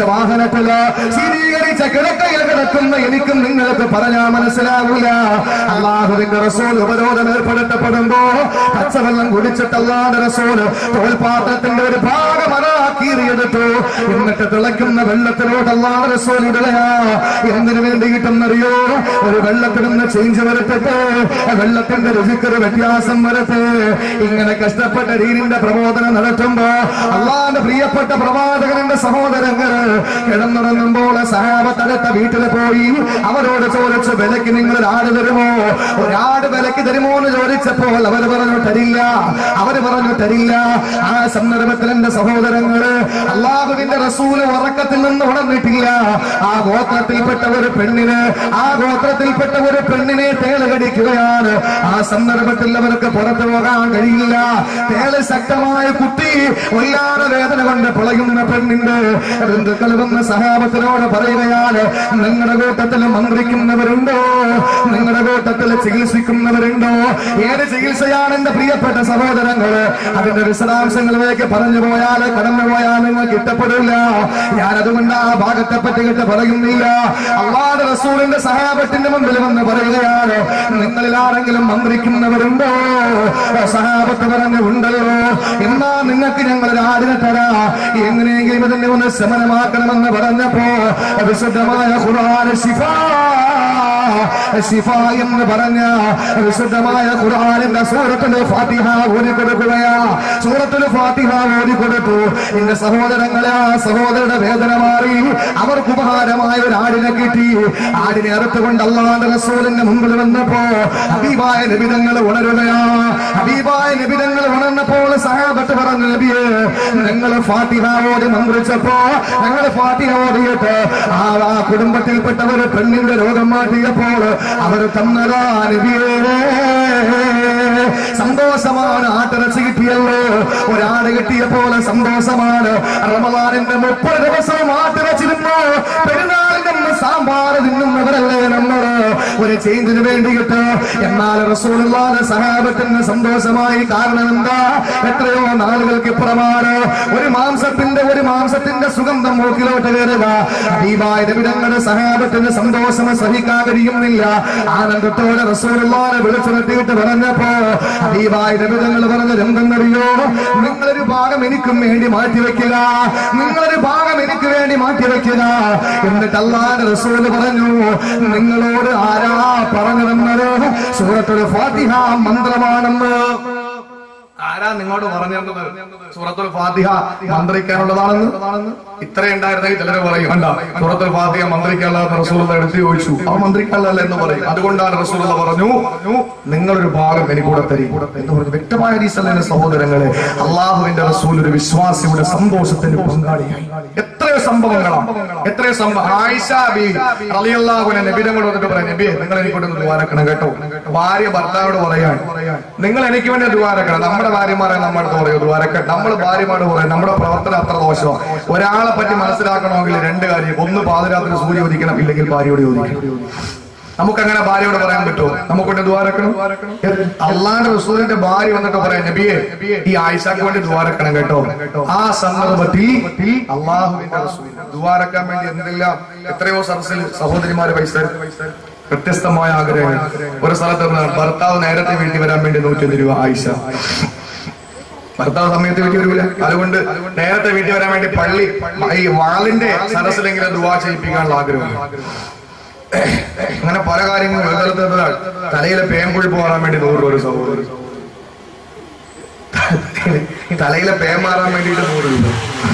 ഹോസ്പിറ്റല് സ്ഥിരീകരിച്ച കിടക്കയിൽ കിടക്കുന്ന എനിക്കും നിങ്ങൾക്ക് പറഞ്ഞാൽ മനസ്സിലാവൂല അള്ളാഹുവിന്റെ റസൂൽ ഉപരോധം ഏർപ്പെടുത്തപ്പെടുമ്പോ പച്ചവെള്ളം കുടിച്ചിട്ട് അല്ലാതെ റസൂൽ തോൽപാത്രത്തിന്റെ ഒരു ഭാഗം അറാക്കീറിയെടുത്തു എന്നിട്ട് തിളയ്ക്കുന്ന വെള്ളത്തിലോട്ട് അല്ലാതെ റസൂൽ ഇടുകയാ എന്തിനു വേണ്ടിയിട്ടെന്നറിയോ ഒരു വെള്ളത്തിൽ നിന്ന് ചേഞ്ച് വരുത്തിട്ട് വെള്ളത്തിന്റെ രുചിക്കൊരു വ്യത്യാസം വരട്ടെ ഇങ്ങനെ കഷ്ടപ്പെട്ട രീതിന്റെ പ്രബോധനം നടത്തുമ്പോ അള്ളാന്റെ പ്രിയപ്പെട്ട പ്രവാചകന്റെ സഹോദരങ്ങൾ കിടന്നുറങ്ങുമ്പോൾ സഹാബത്തടുത്ത വീട്ടിൽ പോയി അവരോട് ചോദിച്ചു വിലക്ക് നിങ്ങൾ ഒരാട് തരുമോ ഒരാട് വിലക്ക് തരുമോ എന്ന് ചോദിച്ചപ്പോൾ അവർ പറഞ്ഞു തരില്ല അവര് പറഞ്ഞു തരില്ല ആ സന്ദർഭത്തിൽ എന്റെ സഹോദരങ്ങള് അള്ളാഹുവിന്റെ റസൂല് ഉറക്കത്തിൽ നിന്ന് ഉണർന്നിട്ടില്ല ആ ഗോത്രത്തിൽപ്പെട്ട ഒരു പെണ്ണിന് ആ ഗോത്രത്തിൽപ്പെട്ട ഒരു പെണ്ണിനെ തേള് കടിക്കുകയാണ് ആ സന്ദർഭത്തിൽ അവർക്ക് പുറത്തു പോകാൻ കഴിയില്ല തേള് ശക്തമായ കുട്ടി വല്ലാതെ വേദന കൊണ്ട് പിളയുന്ന പെണ്ണിന്റെ ബന്ധുക്കൾ വന്ന് സഹാബത്തിനോട് പറയുകയാണ് നിങ്ങളുടെ കൂട്ടത്തിൽ മന്ത്രിക്കുന്നവരുണ്ടോ നിങ്ങളുടെ കൂട്ടത്തിൽ ചികിത്സിക്കുന്നവരുണ്ടോ ഏത് ചികിത്സയാണ് എന്റെ പ്രിയപ്പെട്ട സഹോദരങ്ങള് അതിന്റെ വിശദാംശങ്ങളിലേക്ക് പറഞ്ഞു പോയാൽ കടന്നു പോയാൽ നിങ്ങൾക്ക് ഇഷ്ടപ്പെടില്ല ഞാൻ അതുകൊണ്ട് ആ ഭാഗത്തെ പറ്റി കിട്ട് പറയുന്നില്ല അള്ളാഹ് റസൂലിന്റെ സഹാബത്തിന്റെ മുമ്പിൽ വന്ന് പറയുകയാണ് നിങ്ങളിൽ ആരെങ്കിലും മന്ത്രിക്കുന്നവരുണ്ടോ സഹാബത്ത് പറഞ്ഞു ഉണ്ടല്ലോ എന്നാ നിങ്ങൾക്ക് ഞങ്ങൾ ഒരു ആടിനെ തരാ എങ്ങനെയെങ്കിലും ഇതിനെ ഒന്ന് ശമനമാക്കണമെന്ന് പറഞ്ഞപ്പോ വിശുദ്ധമായ ഖുർആൻ ശിഫ ശിഫ എന്ന് പറഞ്ഞ വിശുദ്ധമായ ഖുർആനിന്റെ സൂറത്തുൽ ഫാത്തിഹ ഓതി കൊടുക്കുകയാ സൂറത്തുൽ ഫാത്തിഹ ഓതി കൊടുത്തു എന്റെ സഹോദരങ്ങളെ ആ സഹോദരയുടെ വേദന മാറി അവർക്ക് ഉപഹാരമായ ഒരു ആടിനെ കിട്ടി ആടിനെ അറുത്തുകൊണ്ട് അള്ളാന്റെ റസൂലിന്റെ മുമ്പിൽ വന്നപ്പോ ഹബീബായ നിബിതങ്ങൾ ഉണരുകയാ ഹബീബായ നിബിതങ്ങൾ ഉണർന്നപ്പോൾ സഹാബത്ത് പറഞ്ഞു നബിയെ ഞങ്ങൾ ഫാത്തിഹ ഓതി മന്ത്രിച്ചപ്പോ ഞങ്ങൾ ഫാത്തിഹ ഓതിയിട്ട് ആ ആ കുടുംബത്തിൽപ്പെട്ട ഒരു പെണ്ണിന്റെ രോഗം മാറ്റിയപ്പോൾ അവർ തന്നതാ നബിയേ സന്തോഷമാണ് ആട്ടിറച്ചി കിട്ടിയല്ലോ ഒരാട് കിട്ടിയ പോലെ സന്തോഷമാണ് റമദാനിന്റെ മുപ്പത് ദിവസവും ആട്ടിറച്ചിരുന്നു പെരുന്നാളിന്റെ അന്ന് സാമ്പാർ തിന്നുന്നവരല്ലേ നമ്മള് ഒരു ചേഞ്ചിന് വേണ്ടിയിട്ട് എന്നാൽ റസൂലുള്ളാഹിന്റെ സഹാബത്തിന് സന്തോഷമായി കാരണം എന്താ എത്രയോ നാളുകൾക്ക് ഇപ്പുറമാണ് ഒരു മാംസത്തിന്റെ ഒരു മാംസത്തിന്റെ സുഗന്ധം മൂക്കിലോട്ട് കയറുക ഹബീബായ നബിതങ്ങളുടെ സഹാബത്തിന് സന്തോഷം സഹിക്കാൻ കഴിയുന്നില്ല ആനന്ദത്തോടെ റസൂലുള്ളാഹിനെ വിളിച്ചു നിർത്തിയിട്ട് പറഞ്ഞപ്പോ ഹബീബായ നബിതങ്ങൾ പറഞ്ഞ എന്തെന്നറിയോ നിങ്ങളൊരു ഭാഗം എനിക്കും വേണ്ടി മാറ്റിവെക്കുക നിങ്ങളൊരു ഭാഗം എനിക്ക് വേണ്ടി മാറ്റിവെക്കുക എന്നിട്ട് അള്ളാന്റെ റസൂല് പറഞ്ഞു നിങ്ങളോട് ആരാ പറഞ്ഞതെന്നത് സൂറത്തൊരു ഫാത്തിഹ മന്ത്രമാണെന്ന് ആരാ നിങ്ങളോട് പറഞ്ഞു തന്നത് സൂറത്തുൽ ഫാത്തിഹ മന്ത്രിക്കാനുള്ളതാണെന്ന് ഇത്ര ഉണ്ടായിരുന്നെങ്കിൽ ചിലർ പറയും കണ്ട സൂറത്തുൽ ഫാത്തിഹ മന്ത്രിക്കാനുള്ളതെന്ന് റസൂലുള്ള എടുത്ത് ചോദിച്ചു ആ മന്ത്രിക്കാനുള്ളതല്ല എന്ന് പറയും അതുകൊണ്ടാണ് റസൂലുള്ള പറഞ്ഞു നിങ്ങളൊരു ഭാഗം എനിക്കൂടെ തരും എന്ന് പറഞ്ഞു വ്യക്തമായ രീതിയിൽ സഹോദരങ്ങളെ അള്ളാഹുവിന്റെ റസൂൽ ഒരു വിശ്വാസിയുടെ സന്തോഷത്തിന് പങ്കാളിയായി എത്രയോ സംഭവങ്ങളാണ് എത്രയോ സംഭവം ആയിഷ ബി റളിയല്ലാഹുവിനെ നബിനോട് വന്നിട്ട് പറയാം നബിയെ നിങ്ങൾ എനിക്കൊന്ന് ദ്വാരക്കണം കേട്ടോ ഭാര്യ ഭർത്താവോട് പറയാൻ നിങ്ങൾ എനിക്ക് വേണ്ടി ദ്വാരക്കണം നമ്മുടെ ഭാര്യമാരെ നമ്മുടെ അടുത്ത് പറയൂ ദ്വാരക്കണം നമ്മൾ ഭാര്യമാരോട് പറയാം നമ്മുടെ പ്രവർത്തനം അത്ര ദോഷമാണ് ഒരാളെ പറ്റി മനസ്സിലാക്കണമെങ്കിൽ രണ്ട് കാര്യം ഒന്ന് പാതിരാത്രി സൂര്യ ഉദിക്കണം ഇല്ലെങ്കിൽ ഭാര്യയോട് ചോദിക്കണം നമുക്കങ്ങനെ ഭാര്യയോട് പറയാൻ പറ്റുമോ നമുക്കൊണ്ട് ദ്വാരക്കണം അള്ളാന്റെ റസൂലിന്റെ ഭാര്യ വന്നിട്ട് പറയാം നബിയെ ഈ ആയിഷാക്ക് വേണ്ടി ദ്വാരക്കണം കേട്ടോ ആ സന്ദർഭത്തിൽ അള്ളാഹുവിന്റെ റസൂൽ ദ്വാരക്കാൻ വേണ്ടി എന്തെല്ലാം എത്രയോ സദസ്സിൽ സഹോദരിമാര് പൈസ വ്യത്യസ്തമായ ആഗ്രഹങ്ങൾ ഒരു സ്ഥലത്ത് നിന്ന് ഭർത്താവ് നേരത്തെ വീട്ടിൽ വരാൻ വേണ്ടി നൂറ്റി രൂപ ആയിഷ ഭർത്താവ് സമയത്ത് വീട്ടിൽ വരില്ല അതുകൊണ്ട് നേരത്തെ വീട്ടിൽ വരാൻ വേണ്ടി പള്ളി ഈ വാളിന്റെ സദസ്സിലെങ്കിലും ദുവാ ചെയ്യിപ്പിക്കാനുള്ള ആഗ്രഹം അങ്ങനെ പല കാര്യങ്ങളും വെള്ളത്തെ തലയിലെ പേമ്പുഴി പോകാൻ വേണ്ടി നൂറ് ഒരു സഹോദരൻ തലയിലെ പേ മാറാൻ വേണ്ടിയിട്ട് നൂറ് രൂപ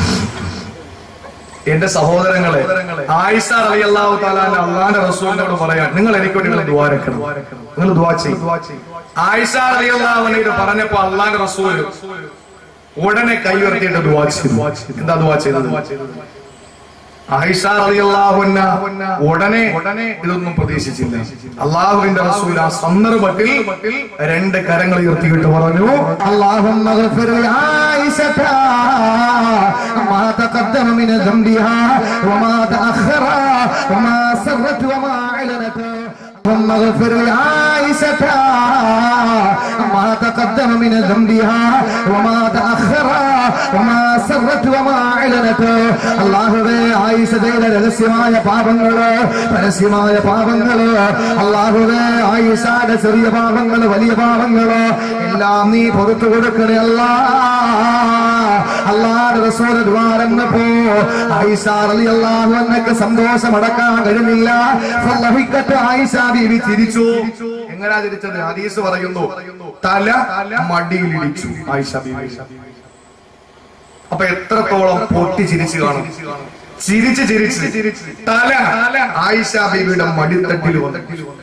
എന്റെ സഹോദരങ്ങളെ ആയിഷ അലി അള്ളാഹു താലാന്റെ അള്ളാന്റെ റസൂലിനോട് പറയാൻ നിങ്ങൾ എനിക്ക് വേണ്ടി നിങ്ങൾ ദ്വാരക്കണം നിങ്ങൾ ദ്വാ ചെയ്യും ആയിഷ അലി അള്ളാഹുവിനെ ഇത് പറഞ്ഞപ്പോ അള്ളാന്റെ റസൂൽ ഉടനെ കൈ ഉയർത്തിയിട്ട് ദ്വാ ചെയ്തു എന്താ ദ്വാ ചെയ്തത് ആയിഷ റളിയല്ലാഹുന്ന ഉടനെ ഉടനെ ഇതൊന്നും പ്രതീക്ഷിച്ചില്ല അള്ളാഹുവിന്റെ റസൂൽ ആ സന്ദർഭത്തിൽ രണ്ട് കരങ്ങൾ ഉയർത്തിയിട്ട് പറഞ്ഞു اللهم اغفر لعائشة ما تقدم من ذنبها وما تأخر وما سرت وما أعلنت اللهم اغفر لعائشة عائشة ما تقدم من ذنبها وما تأخر وما سرت وما أعلنت അള്ളാഹുവേ ആയിഷ ചെയ്ത രഹസ്യമായ പാപങ്ങള് പരസ്യമായ പാപങ്ങള് അള്ളാഹുവേ ആയിഷാന്റെ ചെറിയ പാപങ്ങള് വലിയ പാപങ്ങള് എല്ലാം നീ പുറത്തു കൊടുക്കണേ അല്ലാ അള്ളാഹുടെ റസൂൽ ദ്വാരന്നപ്പോ ആയിഷ റളിയല്ലാഹു അൻഹക്ക് സന്തോഷം അടക്കാൻ കഴിഞ്ഞില്ല ഫല്ലഹിക്കത്ത് ആയിഷ ബീവി ചിരിച്ചു എങ്ങനെയാ തിരിച്ചത് ഹദീസ് പറയുന്നു തല മടിയിലിടിച്ചു ആയിഷ ബീവി അപ്പൊ എത്രത്തോളം പൊട്ടി ചിരിച്ചു കാണും ചിരിച്ച് ചിരിച്ച് തല ആയിഷ ബീവിയുടെ മടിത്തട്ടിൽ വന്നു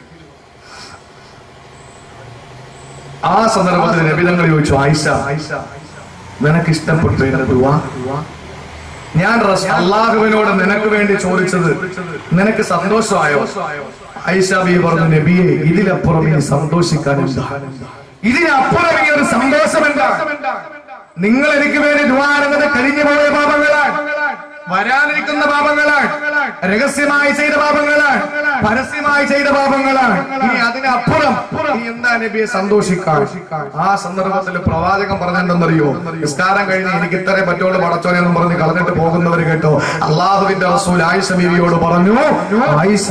ആ സന്ദർഭത്തിൽ നബിതങ്ങൾ ചോദിച്ചു ആയിഷ നിനക്ക് ഇഷ്ടപ്പെട്ടു എന്റെ ദുവാ ഞാൻ റസ്- അള്ളാഹുവിനോട് നിനക്ക് വേണ്ടി ചോദിച്ചത് നിനക്ക് സന്തോഷമായോ ഐഷ ബി പറഞ്ഞു നബിയെ ഇതിലപ്പുറം ഇനി സന്തോഷിക്കാനില്ല ഇതിനപ്പുറം ഇനി ഒരു സന്തോഷം എന്താ നിങ്ങൾ എനിക്ക് വേണ്ടി ദ്വാരന്നത് കഴിഞ്ഞു പോയ പാപങ്ങളാണ് വരാനിരിക്കുന്ന പാപങ്ങളാണ് രഹസ്യമായി ചെയ്ത പാപങ്ങളാണ് പരസ്യമായി ചെയ്ത പാപങ്ങളാണ് ഇനി അതിനപ്പുറം ഇനി എന്താ നബിയെ സന്തോഷിക്കാൻ ആ സന്ദർഭത്തിൽ പ്രവാചകൻ പറഞ്ഞെന്തെന്നറിയോ നിസ്കാരം കഴിഞ്ഞ് എനിക്ക് ഇത്രേ പറ്റുള്ളൂ പടച്ചോനെ എന്ന് പറഞ്ഞ് കളഞ്ഞിട്ട് പോകുന്നവർ കേട്ടോ അള്ളാഹുവിന്റെ റസൂൽ ആയിഷ ബീവിയോട് പറഞ്ഞു ആയിഷ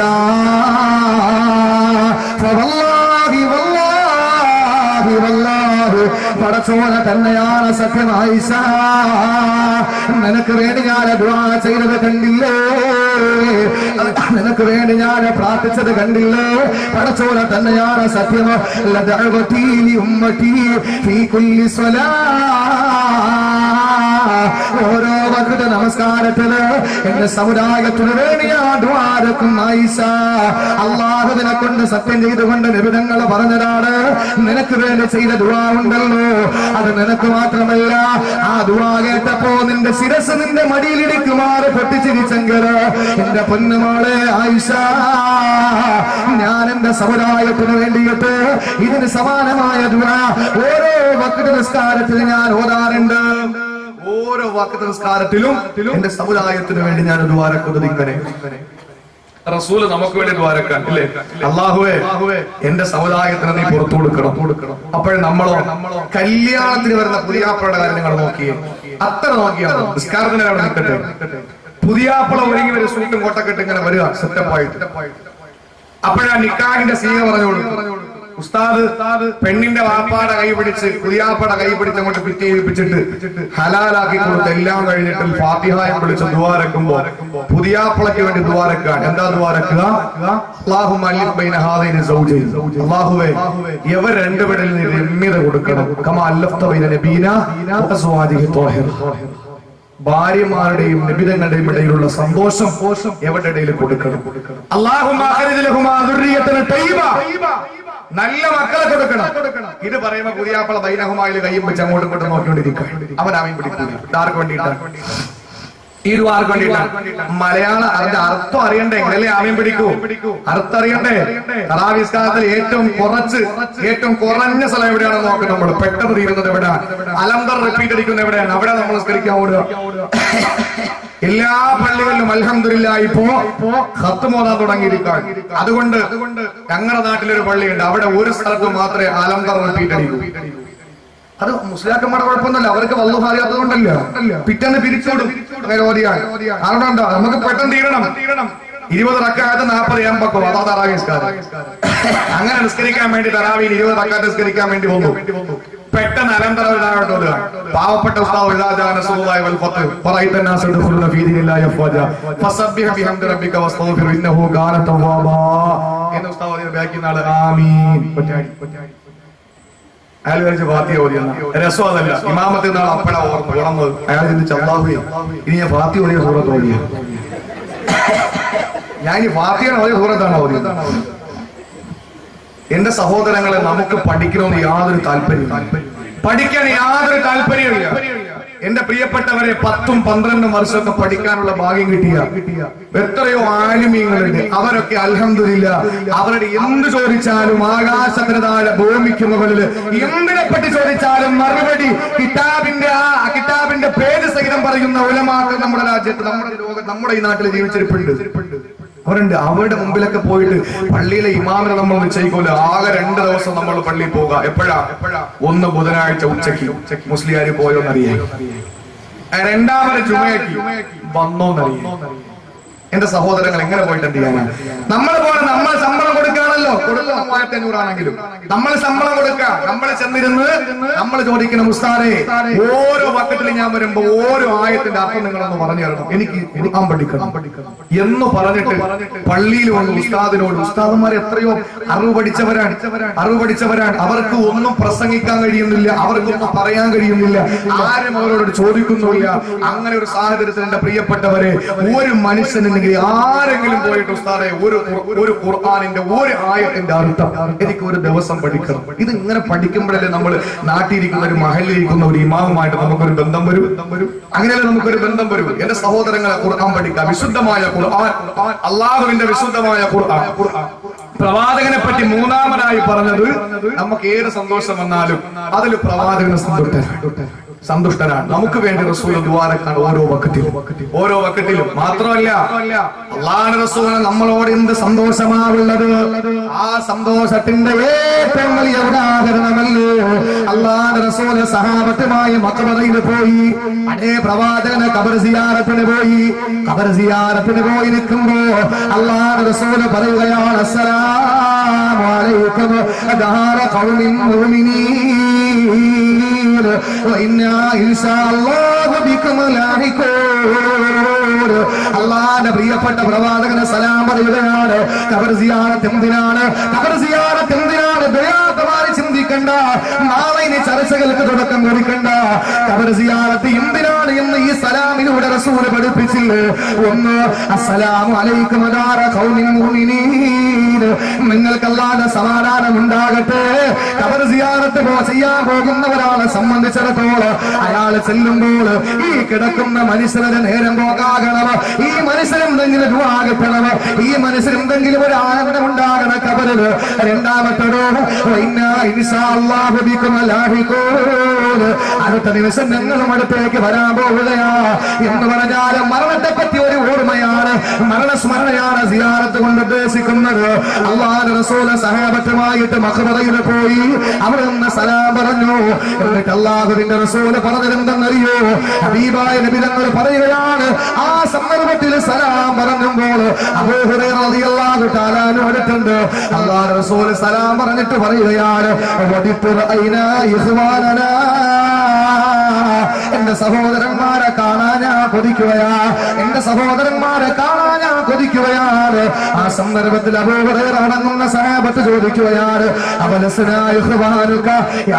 ഫവല്ലാഹി വല്ലാഹി വല്ലാഹി പടച്ചോന തന്നെയാണ് സത്യം ആയിഷ നിനക്ക് വേണ്ടി ഞാൻ ദുആ ചെയ്തത് കണ്ടില്ലേ നിനക്ക് വേണ്ടി ഞാൻ പ്രാർത്ഥിച്ചത് കണ്ടില്ലേ പടച്ചോന തന്നെയാണ് സത്യം ലദഅവതി ലി ഉമ്മതി ഫീ കുല്ലി സ്വലാ ഓരോ വകുത നമസ്കാരത്തിന് എന്റെ സമുദായത്തിന് വേണ്ടി ആ ദ്വാരക്കും ആയിഷ അള്ളാഹുവിനെ കൊണ്ട് സത്യം ചെയ്തുകൊണ്ട് നിബിധങ്ങൾ പറഞ്ഞതാണ് നിനക്ക് വേണ്ടി ചെയ്ത ദുവാ ഉണ്ടല്ലോ അത് നിനക്ക് മാത്രമല്ല ആ ദുവാ കേട്ടപ്പോ നിന്റെ ശിരസ് നിന്റെ മടിയിലിടിക്കുമാറ് പൊട്ടിച്ചിരിച്ചെങ്കിൽ എന്റെ പൊന്നുമോളെ ആയിഷ ഞാൻ എന്റെ സമുദായത്തിന് വേണ്ടിയിട്ട് ഇതിന് സമാനമായ ദുവാ ഓരോ വക്കുത നിസ്കാരത്തിന് ഞാൻ ഓതാറുണ്ട് ഓരോ വാക്കത്തെ നിസ്കാരത്തിലും എന്റെ സമുദായത്തിന് വേണ്ടി ഞാൻ ദ്വാരക്കുന്നത് ഇങ്ങനെ റസൂല് നമുക്ക് വേണ്ടി ദ്വാരക്കാൻ ഇല്ലേ അള്ളാഹുവേ എന്റെ സമുദായത്തിന് നീ പുറത്തു കൊടുക്കണം കൊടുക്കണം അപ്പോഴേ നമ്മളോ കല്യാണത്തിന് വരുന്ന പുതിയാപ്പളുടെ കാര്യം നിങ്ങൾ നോക്കിയേ അത്ര നോക്കിയാൽ മതി. നിസ്കാരത്തിന് അവിടെ നിൽക്കട്ടെ പുതിയാപ്പള ഒരുങ്ങി വരും സൂട്ടും കോട്ടക്കെട്ട് ഇങ്ങനെ വരിക സെറ്റപ്പായിട്ട് അപ്പോഴാ നിക്കാഹിന്റെ സീന പറഞ്ഞോളൂ ഉസ്താദ് പെണ്ണിന്റെ വാപ്പാടെ കൈ പിടിച്ച് പുതിയാപ്പയുടെ കൈ പിടിച്ച് അങ്ങോട്ട് ഫിറ്റ് ചെയ്യിപ്പിച്ചിട്ട് ഹലാലാക്കി കൊടുത്ത് എല്ലാം കഴിഞ്ഞിട്ട് ഫാത്തിഹായം വിളിച്ച് ദ്വാരക്കുമ്പോ പുതിയാപ്പളയ്ക്ക് വേണ്ടി ദ്വാരക്കാൻ എന്താ ദ്വാരക്കുക അള്ളാഹു അള്ളാഹുവേ ഇവർ രണ്ടുപേരിൽ നീ രമ്യത കൊടുക്കണം കമ അല്ലഫ്ത ബൈന നബീന വഅസ്വാജിഹി ത്വാഹിറ. ഭാര്യമാരുടെയും നിബിതങ്ങളുടെയും ഇടയിലുള്ള സന്തോഷം എവരുടെ ഇടയിൽ കൊടുക്കണം അള്ളാഹുമ്മ അഖ്രിജ് ലഹുമാ ദുർരിയത്തന തയ്യിബ. നല്ല മക്കളെ കൊടുക്കണം ഇത് പറയുമ്പോ പുതിയാപ്പള ബൈനഹുമായിൽ കയ്യും വെച്ച് അങ്ങോട്ടും ഇങ്ങോട്ടും നോക്കിക്കൊണ്ടിരിക്കുക അവൻ അവൻ പിടിക്കൂല ഇതാർക്ക് വേണ്ടിയിട്ടാണ് ഈ ഒരു ആർക്ക് വേണ്ടിയിട്ടാണ് മലയാളം അതിന്റെ അർത്ഥം അറിയണ്ടേ എങ്കിലല്ലേ ആമയും പിടിക്കൂ അർത്ഥം അറിയണ്ടേ കഥാവിസ്കാരത്തിൽ ഏറ്റവും കുറച്ച് ഏറ്റവും കുറഞ്ഞ സ്ഥലം എവിടെയാണെന്ന് നോക്കുന്നത് നമ്മൾ പെട്ടെന്ന് തീരുന്നത് എവിടെയാണ് അലന്തർ റിപ്പീറ്റ് അടിക്കുന്ന എവിടെയാണ് അവിടെ നമ്മൾ സ്കരിക്കാൻ ഓടുക എല്ലാ പള്ളികളിലും അൽഹംദുലില്ല ഇപ്പോ ഹത്ത് മോതാൻ തുടങ്ങിയിരിക്കാൻ അതുകൊണ്ട് ഞങ്ങളുടെ നാട്ടിലൊരു പള്ളിയുണ്ട് അവിടെ ഒരു സ്ഥലത്ത് മാത്രമേ അലന്തർ റിപ്പീറ്റ് അടിക്കൂ അത് മുസ്ലിയാക്കന്മാരുടെ കുഴപ്പമൊന്നുമല്ല അവർക്ക് വല്ലു അറിയാത്തതുകൊണ്ടല്ല പിറ്റേന്ന് പിരിച്ചോടും അങ്ങനെ ഓതിയാൽ അതുകൊണ്ടാ നമുക്ക് പെട്ടെന്ന് തീരണം ഇരുപത് റക്കായത്ത് നാൽപ്പത് ഏമ്പക്കോ അതാ തറാവി നിസ്കാരം അങ്ങനെ നിസ്കരിക്കാൻ വേണ്ടി തറാവിയിൽ ഇരുപത് റക്കാത്ത് നിസ്കരിക്കാൻ വേണ്ടി വന്നു പെട്ടെന്ന് അലന്തര ഇതാകട്ടെ ഓതുക. പാവപ്പെട്ട ഉസ്താദ് ഇദാ ജാ നസ്റുല്ലാഹി വൽ ഫത്ഹ് വറഅയ്ത الناس يدخلون في دين الله أفواجا فسبح بحمد ربك واستغفر إنه كان توابا എന്ന് ഉസ്താദ് ഓതിയ ബാക്കിൽ നാള് ആമീൻ ഒറ്റയാടി ഒറ്റയാടി അയാൾ വിചാരിച്ച ഫാത്തിയ ഓതിയെന്ന രസം അതല്ല ഇമാമത്തിൽ നാൾ അപ്പഴ ഓർമ്മ ഉണർന്നത് അയാൾ ചിന്തിച്ച് അള്ളാഹുവേ ഇനി ഞാൻ ഫാത്തി ഓതിയ സൂറത്ത് ഓതിയ ഞാൻ ഈ ഫാത്തിയാണ് ഓതിയ സൂറത്താണ് ഓതിയത് എന്റെ സഹോദരങ്ങളെ നമുക്ക് പഠിക്കണമെന്ന് യാതൊരു താല്പര്യം പഠിക്കാൻ യാതൊരു താല്പര്യമില്ല എന്റെ പ്രിയപ്പെട്ടവരെ പത്തും പന്ത്രണ്ടും വർഷമൊക്കെ പഠിക്കാനുള്ള ഭാഗ്യം കിട്ടിയ എത്രയോ ആലിമീങ്ങളുണ്ട് അവരൊക്കെ അൽഹംദുലില്ല അവരുടെ എന്ത് ചോദിച്ചാലും ആകാശത്തിന് താഴെ ഭൂമിക്ക് മുകളില് എന്തിനെ പറ്റി ചോദിച്ചാലും മറുപടി കിതാബിന്റെ ആ കിതാബിന്റെ പേര് സഹിതം പറയുന്ന ഉലമാക്കൾ നമ്മുടെ രാജ്യത്ത് നമ്മുടെ ലോകം നമ്മുടെ ഈ നാട്ടിൽ ജീവിച്ചിരിപ്പുണ്ട് അവരുണ്ട് അവരുടെ മുമ്പിലൊക്കെ പോയിട്ട് പള്ളിയിലെ ഇമാമിനെ നമ്മൾ നിശ്ചയിക്കൂല ആകെ രണ്ട് ദിവസം നമ്മൾ പള്ളിയിൽ പോകുക എപ്പോഴാ ഒന്ന് ബുധനാഴ്ച ഉച്ചയ്ക്ക് മുസ്ലിയാര് പോയോന്നറിയാം രണ്ടാമത് ചുമയാക്കി വന്നോന്നറിയാം എന്റെ സഹോദരങ്ങൾ എങ്ങനെ പോയിട്ട് എന്ത് ചെയ്യാനാ നമ്മൾ പോലെ നമ്മൾ ശമ്പളം കൊടുക്കാണല്ലോ കൊടുക്കുന്ന മൂവായിരത്തി അഞ്ഞൂറാണെങ്കിലും നമ്മൾ ശമ്പളം കൊടുക്കാം നമ്മൾ ചെന്നിരുന്ന് നമ്മൾ ചോദിക്കണം ഉസ്താദെ ഓരോ വക്കത്തിൽ ഞാൻ വരുമ്പോ ഓരോ ആയത്തിന്റെ അർത്ഥം നിങ്ങളൊന്ന് പറഞ്ഞു തരണം എനിക്ക് ഖുർആൻ പഠിക്കണം എന്ന് പറഞ്ഞിട്ട് പള്ളിയിൽ വന്ന് ഉസ്താദിനോട് ഉസ്താദന്മാർ എത്രയോ അറിവ് പഠിച്ചവരാണ് അറിവ് പഠിച്ചവരാണ് അവർക്ക് ഒന്നും പ്രസംഗിക്കാൻ കഴിയുന്നില്ല അവർക്കൊന്നും പറയാൻ കഴിയുന്നില്ല ആരും അവരോട് ചോദിക്കുന്നില്ല അങ്ങനെ ഒരു സാഹചര്യത്തിൽ എന്റെ പ്രിയപ്പെട്ടവരെ ഒരു മനുഷ്യനുണ്ടെങ്കിൽ ആരെങ്കിലും പോയിട്ട് ഉസ്താദെ ഒരു ഖുർ- ഒരു ഖുർആാനിന്റെ ഒരു ആയത്തിന്റെ അർത്ഥം എനിക്ക് ഒരു ദിവസം പഠിക്കണം ഇത് ഇങ്ങനെ പഠിക്കുമ്പോഴല്ലേ നമ്മൾ നാട്ടിലിരിക്കുന്ന ഒരു മഹലിരിക്കുന്ന ഒരു ഇമാവുമായിട്ട് നമുക്കൊരു ബന്ധം വരും അങ്ങനെയല്ലേ നമുക്കൊരു ബന്ധം വരും എന്റെ സഹോദരങ്ങളെ ഖുർആൻ പഠിക്കാം വിശുദ്ധമായ ഖുർആൻ അള്ളാഹുവിന്റെ വിശുദ്ധമായ ഖുർആൻ പ്രവാചകനെ പറ്റി മൂന്നാമതായി പറഞ്ഞത് നമുക്ക് ഏത് സന്തോഷം വന്നാലും അതിൽ പ്രവാചകന് സന്തുഷ്ടനാണ് സന്തുഷ്ടനാണ് നമുക്ക് വേണ്ടി റസൂൽ ദ്വാരക്കാണ് ഓരോ വക്കത്തിലും ഓരോ വക്കത്തിലും മാത്രമല്ല അള്ളാഹ് റസൂലിന് നമ്മളോട് എന്ത് സന്തോഷമാവുള്ളത് ആ സന്തോഷത്തിന്റെ ഏറ്റവും വലിയ ഉദാഹരണമല്ലേ അള്ളാഹ് റസൂല് സഹാബത്തുമായി മക്ബറയിൽ പോയി അതേ പ്രവാചകന് കബർ സിയാറത്തിന് പോയി കബർ സിയാറത്തിന് പോയി നിൽക്കുമ്പോ അള്ളാഹ് റസൂല് പറയുകയാണ് അസ്സലാമു അലൈക്കും ദാര ഖൗമിൻ മുഅ്മിനീൻ വഇന്നാ ഇൻഷാ അല്ലാഹു ബിക്കും ലാഹിഖൂൻ അള്ളാന്റെ പ്രിയപ്പെട്ട പ്രവാചകന് സലാം പറയുകയാണ് കബർ സിയാറത്ത് എന്തിനാണ് കബർ സിയാറത്ത് എന്തിനാണ് ദയാത്തമാരി ചിന്തിക്കണ്ട നാളെ ഇനി ചർച്ചകൾക്ക് തുടക്കം കുറിക്കണ്ട കബർ സിയാറത്ത് എന്തിനാണ് എന്ന് ഈ സലാമിലൂടെ റസൂല് പഠിപ്പിച്ചില്ലേ ഒന്ന് അസ്സലാമു അലൈക്കും അദാര ഖൗമിൻ മുഅ്മിനീൻ നിങ്ങൾക്ക് അല്ലാതെ സമാധാനം ഉണ്ടാകട്ടെ കബർ സിയാറത്ത് പോ ചെയ്യാൻ പോകുന്ന ഒരാളെ സംബന്ധിച്ചിടത്തോളം അയാൾ ചെല്ലുമ്പോൾ ഈ കിടക്കുന്ന മനുഷ്യരുടെ നേരം പോകാകണം ഈ മനുഷ്യരെന്തെങ്കിലും ദുആകപ്പെടണം ഈ മനുഷ്യരെന്തെങ്കിലും ഒരു ആനന്ദം ഉണ്ടാകണം കബറില് രണ്ടാമത്തതോ വൈന്നാ ഇൻഷാ അല്ലാഹു ബിക്കും ലാഹിഖൂൻ അടുത്ത നിമിഷം ഞങ്ങളും അടുത്തേക്ക് വരാൻ പോവുകയാ എന്ന് പറഞ്ഞാൽ മരണത്തെ പറ്റി ഒരു ഓർമ്മയാണ് മരണസ്മരണയാണ് സിയാറത്ത് കൊണ്ട് ഉദ്ദേശിക്കുന്നത് അള്ളാഹ് റസൂല് സഹാബത്തുമായിട്ട് മഖബറയിൽ പോയി അവിടെ നിന്ന് സലാം പറഞ്ഞു എന്നിട്ട് അള്ളാഹുവിന്റെ റസൂല് പറഞ്ഞതെന്തെന്നറിയോ ഹബീബായ നബി തങ്ങൾ പറയുകയാണ് ആ സന്ദർഭത്തിൽ സലാം പറഞ്ഞപ്പോൾ അബൂ ഹുറൈറ റളിയല്ലാഹു തആല അൻഹു അടുത്തുണ്ട് അള്ളാഹ് റസൂല് സലാം പറഞ്ഞിട്ട് പറയുകയാണ് വദിത്തു റഅയ്നാ ഇഖ്വാനനാ എന്റെ സഹോദരന്മാരെ കാണാൻ ഞാൻ കൊതിക്കുകയാ എന്റെ സഹോദരന്മാരെ കാണാൻ ഞാൻ കൊതിക്കുകയാണ് ആ സന്ദർഭത്തിൽ അബൂഹുറൈറ അടങ്ങുന്ന സഹാബത്ത് ചോദിക്കുകയാണ് അവലസനായ ഇഖ്വാനുക യാ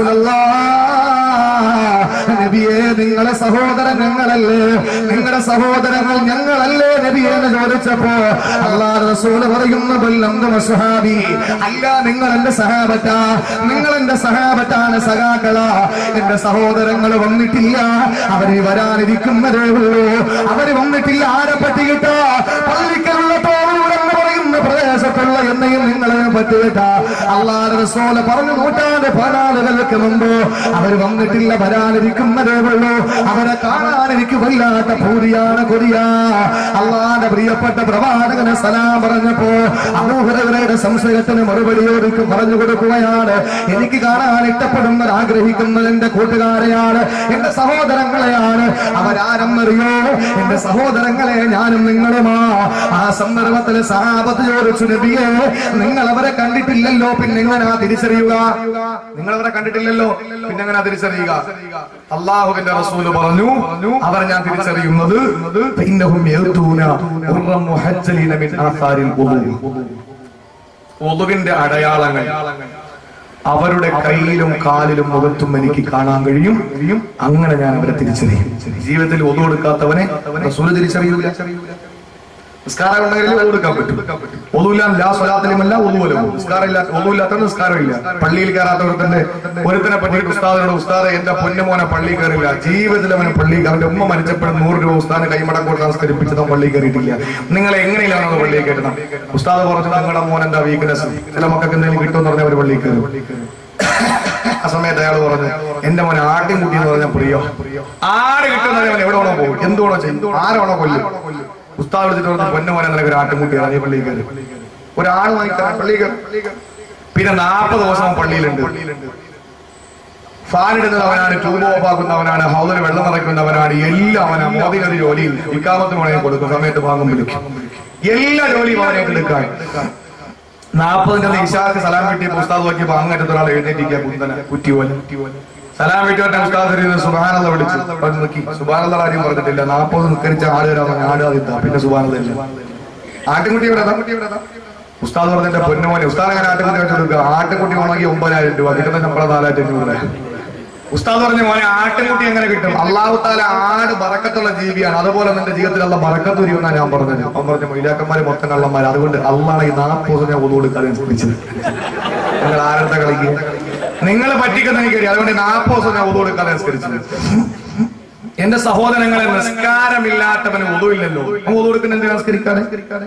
റസൂലല്ലാഹ് നബിയെ നിങ്ങളെ സഹോദരൻ ഞങ്ങളല്ലേ നിങ്ങളുടെ സഹോദരങ്ങൾ ഞങ്ങളല്ലേ നബിയെ എന്ന് ചോദിച്ചപ്പോ അള്ളാഹ് റസൂല് പറയുന്നു ബല്ലന്തും സുഹാബി അല്ല നിങ്ങൾ എന്റെ സഹാബത്താ നിങ്ങൾ എന്റെ സഹാബത്താണ് സഖാക്കളാ എന്റെ സഹോദരങ്ങൾ വന്നിട്ടില്ല അവര് വരാനിരിക്കുന്നതേ ഉള്ളൂ അവര് വന്നിട്ടില്ല ആരെ പറ്റിയിട്ട പള്ളിക്കലുള്ള തോളൂടെ എന്ന് പറയുന്ന പ്രദേശത്തുള്ള എന്നെയും നിങ്ങളെ പറ്റിയിട്ട അള്ളാഹ് റസൂല് പറഞ്ഞു നൂറ്റാണ്ട് പതിനാലുകൾക്ക് മുമ്പ് അവര് വന്നിട്ടില്ല വരാനിരിക്കുന്നതേ ഉള്ളൂ അവരെ കാണാൻ എനിക്ക് വല്ലാത്ത പൂതിയാണ് കൊതിയാ അള്ളാന്റെ പ്രിയപ്പെട്ട പ്രവാചകന് സലാം പറഞ്ഞപ്പോ അബൂഹുറയുടെ സംശയത്തിന് മറുപടി ഒരുക്ക് പറഞ്ഞു കൊടുക്കുകയാണ് എനിക്ക് കാണാൻ ഇഷ്ടപ്പെടുന്നത് ആഗ്രഹിക്കുന്നത് എന്റെ കൂട്ടുകാരെയാണ് എന്റെ സഹോദരങ്ങളെയാണ് അവരാരെന്നറിയോ എന്റെ സഹോദരങ്ങളെ ഞാനും നിങ്ങളുമാ ആ സന്ദർഭത്തിൽ സഹാബത്ത് ചോദിച്ചു നബിയെ നിങ്ങൾ അവരെ കണ്ടിട്ടില്ലല്ലോ പിന്നെ എങ്ങനാ തിരിച്ചറിയുക നിങ്ങൾ അവരെ കണ്ടിട്ടില്ലല്ലോ പിന്നെ എങ്ങനാ തിരിച്ചറിയുക അള്ളാഹുവിന്റെ റസൂല് പറഞ്ഞു അവർ ഞാൻ തിരിച്ചറിയുന്നത് ഫഇന്നഹും യഅ്തൂന ഉർറം മുഹജ്ജലീന മിൻ ആസാരിൽ വുളൂ. വുളുവിന്റെ അടയാളങ്ങൾ അവരുടെ കയ്യിലും കാലിലും മുഖത്തും എനിക്ക് കാണാൻ കഴിയും അങ്ങനെ ഞാൻ അവരെ തിരിച്ചറിയും ജീവിതത്തിൽ ഒതു കൊടുക്കാത്തവനെ റസൂല് തിരിച്ചറിയൂല നിസ്കാരം ഉണ്ടെങ്കിൽ ഒതു കൊടുക്കാൻ പറ്റും ഒതുമില്ല ലാ സ്വലാത്തിലുമല്ല ഒതുവല്ലോ നിസ്കാരം ഇല്ല ഒതുമില്ലാത്ത നിസ്കാരം ഇല്ല പള്ളിയിൽ കയറാത്തവർത്തന്റെ ഒരുത്തിനെ പറ്റിയിട്ട് ഉസ്താദിനോട് ഉസ്താദെ എന്റെ പൊന്നുമോനെ പള്ളി കയറില്ല ജീവിതത്തിൽ അവന് പള്ളി അവന്റെ ഉമ്മ മരിച്ചപ്പോഴും നൂറ് രൂപ ഉസ്താദിന് കൈമടം കൊടുക്കാൻ സംസ്കരിപ്പിച്ചത് അവൻ പള്ളി കയറിയിട്ടില്ല നിങ്ങൾ എങ്ങനെയാണ് പള്ളി കയറുന്നത് ഉസ്താദ് പറഞ്ഞു നിങ്ങളുടെ മോൻ എന്താ വീക്ക്നെസ് ചില മക്കൾക്ക് എന്തെങ്കിലും കിട്ടുമെന്ന് പറഞ്ഞാൽ അവർ പള്ളി കയറും ആ സമയത്ത് അയാൾ പറഞ്ഞു എന്റെ മോനെ ആട്ടിൻകുട്ടി എന്ന് പറഞ്ഞാൽ പ്രിയോ ആട് കിട്ടുന്നവൻ എവിടെ വേണോ പോകും എന്ത് വേണോ ചെയ്യും ആരാണോ കൊല്ലും ഉസ്താദ് വിളിച്ചിട്ട് പറഞ്ഞു പൊന്നമോനെ നിനക്ക് ഒരു ആട്ടുമുട്ടി ഇറങ്ങി പള്ളിയിൽ കയറി ഒരാൾ വാങ്ങിക്കാൻ പള്ളിയിൽ കയറി പിന്നെ നാൽപ്പത് ദിവസം അവൻ പള്ളിയിലുണ്ട് ഫാനിടുന്നത് അവനാണ് ട്യൂബ് ഓഫ് ആക്കുന്നവനാണ് ഹൗദിൽ വെള്ളം നിറയ്ക്കുന്നവനാണ് എല്ലാം അവനാ മോദിനൊരു ജോലിയിൽ ഇക്കാമത്ത് മുഴങ്ങി കൊടുക്കും സമയത്ത് വാങ്ങും വിളിക്കും എല്ലാ ജോലിയും അവനെ എടുക്കാൻ നാൽപ്പതിന്റെ ഇഷാക്ക് സലാം കിട്ടിയ ഉസ്താദ് നോക്കിയപ്പോ അങ്ങറ്റത്ത് ഒരാൾ എഴുന്നേറ്റിരിക്കുക കുന്തന കുറ്റി പോലെ സലാം കിട്ടിയ ഉസ്താദ് സുബാനത വിളിച്ചു പറഞ്ഞു നോക്കി സുബാനത കാര്യം പറഞ്ഞിട്ടില്ല നാൽപ്പത് നിസ്കരിച്ച ആട് വരാൻ ആടുകാതിത്ത പിന്നെ സുബാനത ഇല്ല ആട്ടുകുട്ടി ഇവിടെ അതാ, കുട്ടി ഇവിടെ അതാ. ഉസ്താദ് പറഞ്ഞ പൊന്നുമോനെ ഉസ്താദ് അങ്ങനെ ആട്ടുകുട്ടി വെച്ച് കൊടുക്കുക ആട്ടുകുട്ടി ഉണങ്ങി ഒമ്പതിനായിരം രൂപ കിട്ടുന്ന ശമ്പളം നാലായിരത്തി അഞ്ഞൂറ് ഉസ്താദ് പറഞ്ഞ മോനെ ആട്ടുകുട്ടി എങ്ങനെ കിട്ടും അള്ളാഹു താല ആട് ബറക്കത്തുള്ള ജീവിയാണ് അതുപോലെ നിന്റെ ജീവിതത്തിൽ അല്ല ബറക്കത്ത് വരിമെന്നാണ് ഞാൻ പറഞ്ഞത് അവൻ പറഞ്ഞു മൊയിലാക്കന്മാര് മൊത്തം കള്ളന്മാര് അതുകൊണ്ട് അള്ളാണ് ഈ നാൽപ്പത് ഞാൻ ഒന്നു കൊടുക്കാതെ ശ്രമിച്ചത് നിങ്ങൾ ആരുടെ കളിക്ക് നിങ്ങൾ പറ്റിക്കുന്ന എനിക്കറിയാം അതുകൊണ്ട് നാൽപ്പത് ദിവസം ഞാൻ ഒന്നു കൊടുക്കാതെ നിസ്കരിച്ചത് എന്റെ സഹോദരങ്ങളെ നിസ്കാരമില്ലാത്തവന് ഒതുവില്ലല്ലോ ഒതു കൊടുക്കുന്ന എന്തിനാ നിസ്കരിക്കാതെ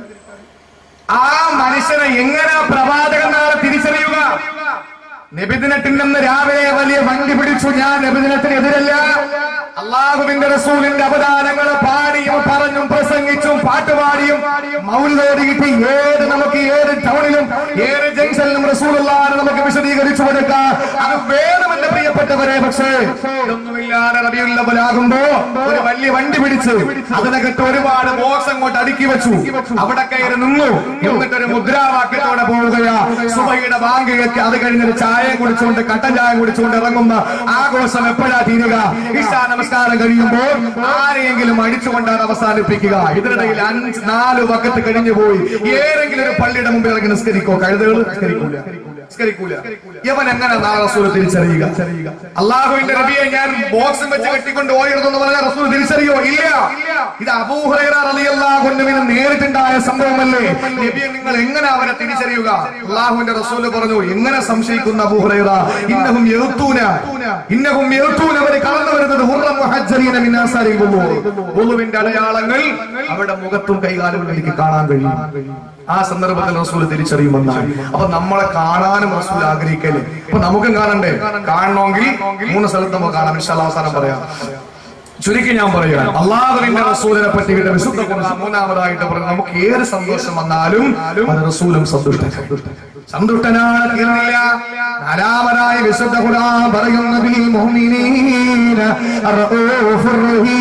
ആ മനുഷ്യനെ എങ്ങനെ പ്രവാചകൻ നാളെ തിരിച്ചറിയുക നബിദിനത്തിനെന്ന് രാവിലെ വലിയ വണ്ടി പിടിച്ചു ഞാൻ നബിദിനത്തിനെതിരല്ല അള്ളാഹുവിന്റെ റസൂലിന്റെ അവദാനങ്ങൾ പാടിയും പറഞ്ഞും പ്രസംഗിച്ചും പാട്ടുപാടിയും മൗലിതോടിയിട്ട് ഏത് നമുക്ക് ഏത് ടൗണിലും ഏത് ജംഗ്ഷനിലും റസൂലുള്ളാഹിനെ നമുക്ക് വിശദീകരിച്ചു കൊടുക്കാം അത് വേണമെന്ന് പ്രിയപ്പെട്ടവരെ പക്ഷേ ഇതൊന്നുമില്ലാതെ റബിയുള്ളവലാകുമ്പോ ഒരു വലിയ വണ്ടി പിടിച്ച് അതിനകത്ത് ഒരുപാട് ബോക്സ് അങ്ങോട്ട് അടുക്കി വെച്ചു അവിടെ കയറി നിന്നു എന്നിട്ടൊരു മുദ്രാവാക്യത്തോടെ പോവുകയാ സുബൈയുടെ ബാങ്കിയൊക്കെ അത് കഴിഞ്ഞൊരു ചായ കുടിച്ചുകൊണ്ട് കട്ടൻ ചായ കുടിച്ചുകൊണ്ട് ഇറങ്ങുന്ന ആഘോഷം എപ്പോഴാ തീരുക ഇഷാ നമസ്കാരം കഴിയുമ്പോൾ ആരെയെങ്കിലും അടിച്ചുകൊണ്ടാണ് അവസാനിപ്പിക്കുക ഇതിനിടയിൽ അഞ്ച് നാല് വക്കത്ത് കഴിഞ്ഞു പോയി ഏതെങ്കിലും ഒരു പള്ളിയുടെ മുമ്പിൽ ഇറങ്ങി നിസ്കരിക്കോ കഴുതുകൾ നിസ്കരിക്കൂല നിസ്കരിക്കൂല യവൻ എങ്ങനെ നാളെ റസൂൽ തിരിച്ചറിയുക അള്ളാഹുവിന്റെ നബിയെ ഞാൻ ബോക്സും വെച്ച് കെട്ടിക്കൊണ്ട് ഓടിയിരുന്നെന്ന് പറഞ്ഞാൽ റസൂൽ തിരിച്ചറിയോ ഇല്ല ഇത് അബൂഹുറൈറിന് നേരിട്ടുണ്ടായ സംഭവമല്ലേ നബിയെ നിങ്ങൾ എങ്ങനെ അവരെ തിരിച്ചറിയുക അള്ളാഹുവിന്റെ റസൂല് പറഞ്ഞു എങ്ങനെ സംശയിക്കുന്ന അബൂഹുറൈറ ഇന്നഹും എഴുത്തൂന ഇന്നഹും എഴുത്തൂന അവര് കടന്നു വരുന്നത് ഹുർറം മുഹജ്ജരീന മിൻ ആസാരിൽ വുളു. വുളുവിന്റെ അടയാളങ്ങൾ അവരുടെ മുഖത്തും കൈകാലുകളും എനിക്ക് കാണാൻ കഴിയും ആ സന്ദർഭത്തിൽ റസൂൽ തിരിച്ചറിയുമെന്നാണ് അപ്പൊ നമ്മളെ കാണാനും റസൂൽ ആഗ്രഹിക്കല്ലേ അപ്പൊ നമുക്കും കാണണ്ടേ കാണണമെങ്കിൽ മൂന്ന് സ്ഥലത്ത് നമുക്ക് കാണാം ഇൻഷാല്ലാ അവസാനം പറയാം ചുരുക്കി ഞാൻ പറയുകയാണ് അള്ളാഹുവിന്റെ റസൂലിനെ പറ്റിയിട്ട് വിശുദ്ധ ഖുർആൻ മൂന്നാമതായിട്ട് പറഞ്ഞു നമുക്ക് ഏത് സന്തോഷം വന്നാലും അത് റസൂലും സന്തുഷ്ടൻ സന്തുഷ്ടനാണ് തീർന്നില്ല നാലാമതായി വിശുദ്ധ ഖുർആൻ പറയുന്ന ബിൽ മുഅ്മിനീന അർഊഫുർ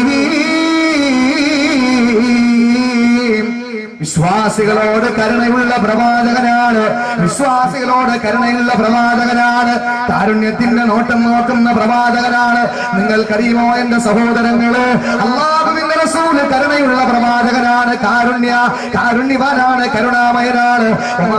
റഹീം വിശ്വാസികളോട് കരുണയുള്ള പ്രവാചകനാണ് വിശ്വാസികളോട് കരുണയുള്ള പ്രവാചകനാണ് കാരുണ്യത്തിന്റെ നോട്ടം നോക്കുന്ന പ്രവാചകനാണ് നിങ്ങൾക്കറിയുമോ എന്റെ സഹോദരങ്ങള് അള്ളാഹുവിന്റെ റസൂല് കരുണയുള്ള പ്രവാചകനാണ് കാരുണ്യ കാരുണ്യവാനാണ് കരുണാമയനാണ്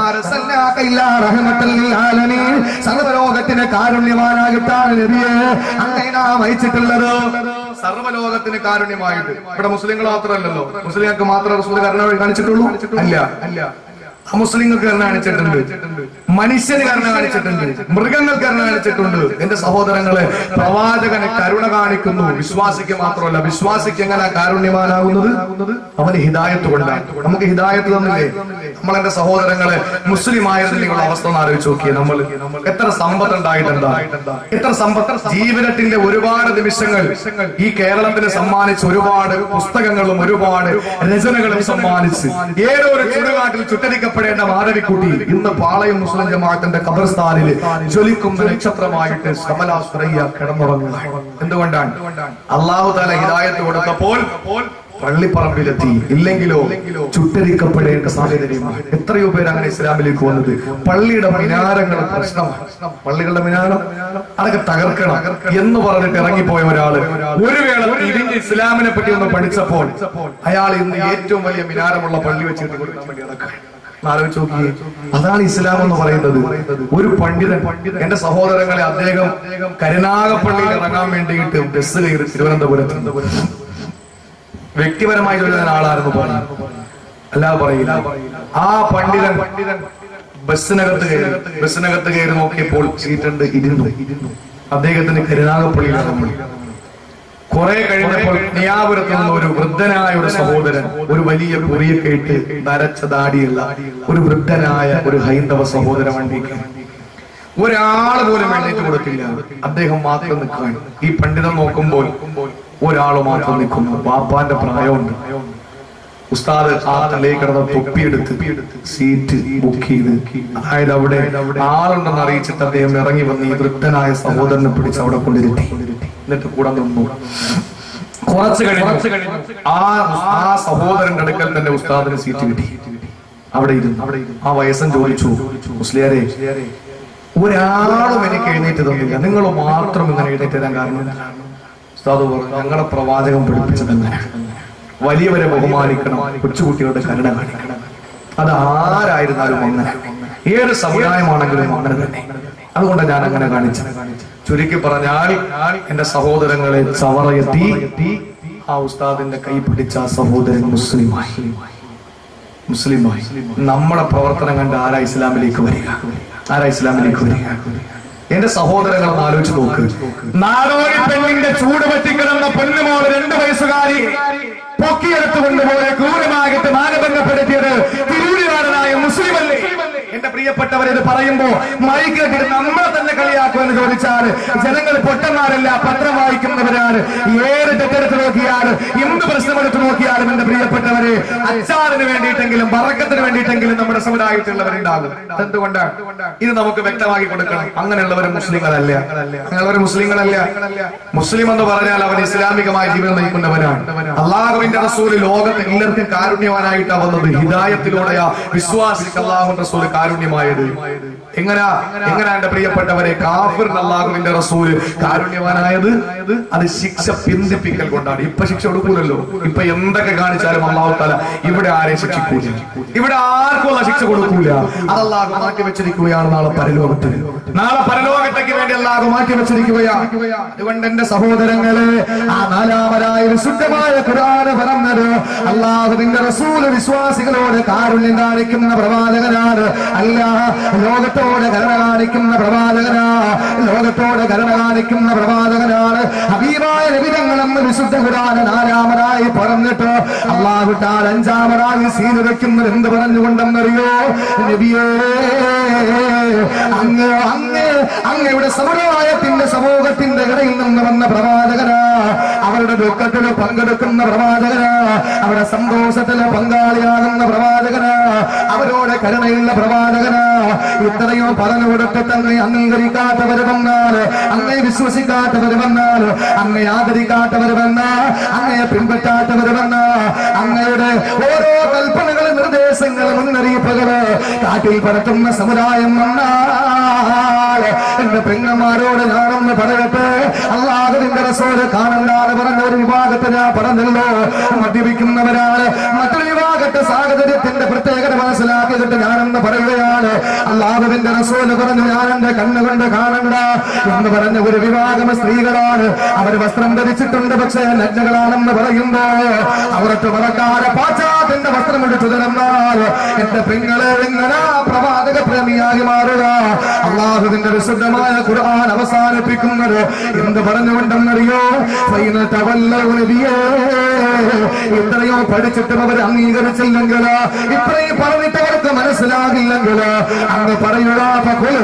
സർവലോകത്തിന് കാരുണ്യവാനാകിട്ടാണ് നബിയെ അങ്ങനെ നാം അയച്ചിട്ടുള്ളത് സർവ്വലോകത്തിന് കാരുണ്യമായിട്ട് ഇവിടെ മുസ്ലിങ്ങൾ മാത്രമല്ലല്ലോ മുസ്ലിങ്ങൾക്ക് മാത്രം റസൂൽ കരുണ കാണിച്ചിട്ടുള്ളൂ അല്ല അല്ല അമുസ്ലിങ്ങൾക്ക് കരുണ കാണിച്ചിട്ടുണ്ട് മനുഷ്യന് കരുണ കാണിച്ചിട്ടുണ്ട് മൃഗങ്ങൾക്ക് കരുണ കാണിച്ചിട്ടുണ്ട് എന്റെ സഹോദരങ്ങളെ പ്രവാചകന് കരുണ കാണിക്കുന്നു വിശ്വാസിക്ക് മാത്രമല്ല വിശ്വാസിക്ക് എങ്ങനെ കാരുണ്യവാനാകുന്നത് അവന് ഹിദായത്ത് കൊണ്ടാണ് നമുക്ക് ഹിദായത്ത് തന്നില്ലേ നമ്മൾ എന്റെ സഹോദരങ്ങളെ മുസ്ലിം ആയിരുന്നില്ല അവസ്ഥ ഒന്ന് ആലോചിച്ച് നോക്കിയേ നമ്മൾ എത്ര സമ്പത്ത് ഉണ്ടായിട്ടെന്താ എത്ര സമ്പത്ത് ജീവിതത്തിന്റെ ഒരുപാട് നിമിഷങ്ങൾ ഈ കേരളത്തിന് സമ്മാനിച്ച് ഒരുപാട് പുസ്തകങ്ങളും ഒരുപാട് രചനകളും സമ്മാനിച്ച് ഏതോ ഒരു ചുടുകാട്ടിൽ ചുറ്റരിക്കപ്പെടേണ്ട മാധവിക്കുട്ടി ഇന്ന് പാളയം മുസ്ലിം ജമാഅത്തിന്റെ ഖബർസ്ഥാനിൽ ജ്വലിക്കുന്ന നക്ഷത്രമായിട്ട് കമലാശ്രയ്യ കിടന്നുറങ്ങുക എന്തുകൊണ്ടാണ് അള്ളാഹു താല ഹിദായത്ത് കൊടുത്തപ്പോൾ പള്ളിപ്പറമ്പിലെത്തി ഇല്ലെങ്കിലോ ചുട്ടരിക്കപ്പെടേണ്ട സാഹചര്യമാണ് എത്രയോ പേര് അങ്ങനെ ഇസ്ലാമിലേക്ക് വന്നത് പള്ളിയുടെ മിനാരങ്ങൾ പ്രശ്നമാണ് പള്ളികളുടെ മിനാരം അതൊക്കെ തകർക്കണം എന്ന് പറഞ്ഞിട്ട് ഇറങ്ങിപ്പോയ ഒരാള് ഒരു വേള തിരിഞ്ഞ് ഇസ്ലാമിനെ പറ്റി ഒന്ന് പഠിച്ചപ്പോൾ അയാൾ ഇന്ന് ഏറ്റവും വലിയ മിനാരമുള്ള പള്ളി വെച്ചിട്ട് കൊടുക്കാൻ വേണ്ടി നടക്കുക ആലോചിച്ച് നോക്കിയേ അതാണ് ഇസ്ലാം എന്ന് പറയുന്നത് ഒരു പണ്ഡിതൻ എന്റെ സഹോദരങ്ങളെ അദ്ദേഹം കരുനാഗപ്പള്ളിയിൽ ഇറങ്ങാൻ വേണ്ടിയിട്ട് ബസ് കയറി തിരുവനന്തപുരത്ത് വ്യക്തിപരമായി ചൊല്ലുന്ന ആളായിരുന്നു പറഞ്ഞു അല്ലാതെ പറയില്ല ആ പണ്ഡിതൻ ബസ്സിനകത്ത് കയറി ബസ്സിനകത്ത് കയറി നോക്കിയപ്പോൾ സീറ്റുണ്ട് ഇരുന്നു അദ്ദേഹത്തിന് കരുനാഗപ്പള്ളിയിൽ ഇറങ്ങി കുറെ കഴിഞ്ഞപ്പോൾ നിയാപുരത്ത് നിന്ന് ഒരു വൃദ്ധനായ ഒരു സഹോദരൻ ഒരു വലിയ കുറിയൊക്കെ ഇട്ട് നരച്ച ദാടിയുള്ള ഒരു വൃദ്ധനായ ഒരു ഹൈന്ദവ സഹോദരൻ വണ്ടിക്ക് ഒരാൾ പോലും എഴുന്നേറ്റ് കൊടുത്തില്ല അദ്ദേഹം മാത്രം നിൽക്കാൻ ഈ പണ്ഡിതൻ നോക്കുമ്പോൾ ഒരാൾ മാത്രം നിൽക്കുന്നു പാപ്പാന്റെ പ്രായമുണ്ട് ഉസ്താദ് ആ തലയിൽ കിടന്ന തൊപ്പിയെടുത്ത് സീറ്റ് ബുക്ക് ചെയ്ത് അതായത് അവിടെ ആളുണ്ടെന്ന് അറിയിച്ചിട്ട് അദ്ദേഹം ഇറങ്ങി വന്ന് ഈ വൃദ്ധനായ സഹോദരനെ പിടിച്ച് അവിടെ കൊണ്ടിരുത്തി എന്നിട്ട് കൂടെ നിന്നു കുറച്ച് കഴിഞ്ഞു ആ ആ സഹോദരന്റെ അടുക്കൽ തന്നെ ഉസ്താദിന് സീറ്റ് കിട്ടി അവിടെ ഇരുന്നു അവിടെ ആ വയസ്സൻ ചോദിച്ചു മുസ്ലിയാരെ ഒരാളും എനിക്ക് എഴുന്നേറ്റ് തന്നില്ല നിങ്ങൾ മാത്രം ഇങ്ങനെ എഴുന്നേറ്റ് തരാൻ കാരണം എന്താണ്? ഉസ്താദ് പറഞ്ഞു ഞങ്ങളെ പ്രവാചകം പഠിപ്പിച്ചത് എങ്ങനെ വലിയവരെ ബഹുമാനിക്കണം കൊച്ചുകുട്ടികളുടെ കരുണ കാണിക്കണം അത് ആരായിരുന്നാലും അങ്ങനെ ഏത് സമുദായമാണെങ്കിലും അങ്ങനെ തന്നെ അതുകൊണ്ട് ഞാൻ അങ്ങനെ കാണിച്ചത് ചുരുക്കി പറഞ്ഞാൽ എന്റെ സഹോദരങ്ങളെ ചവറയെത്തി ആ ഉസ്താദിന്റെ കൈ പിടിച്ച ആ സഹോദരൻ മുസ്ലിമായി മുസ്ലിമായി നമ്മുടെ പ്രവർത്തനം കണ്ട് ആരാ ഇസ്ലാമിലേക്ക് വരിക ആരാ ഇസ്ലാമിലേക്ക് വരിക എന്റെ സഹോദരങ്ങൾ ഒന്ന് ആലോചിച്ച് നോക്ക് നാടോടി പെണ്ണിന്റെ ചൂട് പറ്റിക്കിടന്ന പൊന്നുമോള് രണ്ട് വയസ്സുകാരി പൊക്കിയെടുത്തു കൊണ്ടുപോയ ക്രൂരമാകത്ത് മാനഭംഗപ്പെടുത്തിയത് തിരൂരുകാരനായ മുസ്ലിമല്ലേ എന്റെ പ്രിയപ്പെട്ടവർ ഇത് പറയുമ്പോ മൈക്കേട്ടിട്ട് നമ്മളെ തന്നെ കളിയാക്കുമെന്ന് ചോദിച്ചാൽ ജനങ്ങൾ പൊട്ടന്മാരല്ല പത്രം വായിക്കുന്നവരാണ് ഏത് തെറ്റെടുത്ത് നോക്കിയാലും എന്ത് പ്രശ്നമെടുത്ത് നോക്കിയാലും എന്റെ പ്രിയപ്പെട്ടവരെ അച്ചാറിന് വേണ്ടിയിട്ടെങ്കിലും വറക്കത്തിന് വേണ്ടിയിട്ടെങ്കിലും നമ്മുടെ സമുദായത്തിലുള്ളവരുണ്ടാകും എന്തുകൊണ്ട് ഇത് നമുക്ക് വ്യക്തമാക്കി കൊടുക്കണം അങ്ങനെയുള്ളവർ മുസ്ലിങ്ങളല്ല അങ്ങനെയുള്ളവർ മുസ്ലിങ്ങളല്ല മുസ്ലിം എന്ന് പറഞ്ഞാൽ അവൻ ഇസ്ലാമികമായ ജീവിതം നയിക്കുന്നവനാണ് അള്ളാഹുവിന്റെ റസൂല് ലോകത്ത് എല്ലാവർക്കും കാരുണ്യവാനായിട്ടാ വന്നത് ഹിദായത്തിലൂടെയാ വിശ്വാസിക്ക് അള്ളാഹു റസൂല് കാരുണ്യമായത് എങ്ങനാ എങ്ങനാ എന്റെ പ്രിയപ്പെട്ടവരെ കാഫിർ അള്ളാഹുവിന്റെ റസൂല് കാരുണ്യവാനായത് അത് ശിക്ഷ പിന്തിപ്പിക്കൽ കൊണ്ടാണ് ഇപ്പൊ ശിക്ഷ കൊടുക്കൂലല്ലോ ഇപ്പൊ എന്തൊക്കെ കാണിച്ചാലും അള്ളാഹു താല ഇവിടെ ആരെയും ശിക്ഷിക്കൂല ഇവിടെ ആർക്കും ഉള്ള ശിക്ഷ കൊടുക്കൂല അത് അള്ളാഹു മാറ്റി വെച്ചിരിക്കുകയാണ് നാളെ പരലോകത്തിന് നാളെ പരലോകത്തേക്ക് വേണ്ടി അള്ളാഹു മാറ്റി വെച്ചിരിക്കുകയാണ് അതുകൊണ്ട് എന്റെ സഹോദരങ്ങളെ ആ നാലാമരായ വിശുദ്ധമായ ഖുർആന് പറഞ്ഞത് അള്ളാഹുവിന്റെ റസൂല് വിശ്വാസികളോട് കാരുണ്യം കാണിക്കുന്ന പ്രവാചകനാണ് അല്ല ലോകത്തോട് കരുണ കാണിക്കുന്ന പ്രവാചകനാ ലോകത്തോട് കരുണ കാണിക്കുന്ന പ്രവാചകനാണ് ഹബീബായ നബിതങ്ങളെന്ന് വിശുദ്ധ ഖുർആന് നാലാമരായി പറഞ്ഞിട്ട് അള്ളാഹുട്ടാൽ അഞ്ചാമരായി സീന് വെക്കുന്നത് എന്ത് പറഞ്ഞുകൊണ്ടെന്നറിയോ നബിയേ അങ്ങ് അങ്ങ് അങ്ങയുടെ സമുദായത്തിന്റെ സമൂഹത്തിന്റെ ഇടയിൽ നിന്ന് വന്ന പ്രവാചകനാ അവരുടെ ദുഃഖത്തിൽ പങ്കെടുക്കുന്ന പ്രവാചകനാ അവരുടെ സന്തോഷത്തിൽ പങ്കാളിയാകുന്ന പ്രവാചകനാ അവരോട് കരുണയുള്ള പ്രവാചകനാ ഇത്രയോ പറഞ്ഞു കൊടുത്തിട്ട് അങ്ങ് അംഗീകരിക്കാത്തവർ വന്നാൽ അങ്ങയെ വിശ്വസിക്കാത്തവർ വന്നാൽ അങ്ങയെ ആദരിക്കാത്തവർ വന്നാ അങ്ങയെ പിൻപറ്റാത്തവർ വന്നാ അങ്ങയുടെ ഓരോ കൽപ്പനകളും നിർദ്ദേശങ്ങളും മുന്നറിയിപ്പുകള് കാട്ടിൽ പരത്തുന്ന സമുദായം വന്നാൽ എന്റെ പെങ്ങന്മാരോട് ഞാനൊന്ന് പറയട്ടെ അള്ളാഹുവിന്റെ റസൂല് കാണണ്ടാന്ന് പറഞ്ഞ ഒരു വിഭാഗത്തെ ഞാൻ പറഞ്ഞല്ലോ മദ്യപിക്കുന്നവരാണ് മറ്റൊരു വിഭാഗത്തെ സാഹചര്യത്തിന്റെ പ്രത്യേകത മനസ്സിലാക്കിയിട്ട് ഞാനെന്ന് പറയുകയാണ് അള്ളാഹുവിന്റെ റസൂല് പറഞ്ഞു ഞാൻ എന്റെ കണ്ണുകൊണ്ട് കാണണ്ട എന്ന് പറഞ്ഞ ഒരു വിഭാഗം സ്ത്രീകളാണ് അവർ വസ്ത്രം ധരിച്ചിട്ടുണ്ട് പക്ഷേ നഗ്നകളാണെന്ന് പറയുമ്പോ അവർക്ക് മറക്കാതെ പാശ്ചാത്യന്റെ വസ്ത്രം എടുത്തു തരുന്നാൽ എന്റെ പെങ്ങളെ എങ്ങനെ പ്രവാചക പ്രേമിയായി മാറുക അള്ളാഹുവിന്റെ വിശുദ്ധമായ ഖുർആൻ അവസാനിപ്പിക്കുന്നത് എന്ത് പറഞ്ഞുകൊണ്ടെന്നറിയോ ഫൈന തവല്ലൗ നബിയേ ഇത്രയോ പഠിച്ചിട്ടും അവർ അംഗീകരിച്ചില്ലെങ്കിൽ ഇത്രയും പറഞ്ഞിട്ട് അവർക്ക് മനസ്സിലാകില്ലെങ്കിൽ അങ്ങ് പറയുക ഫഖുൽ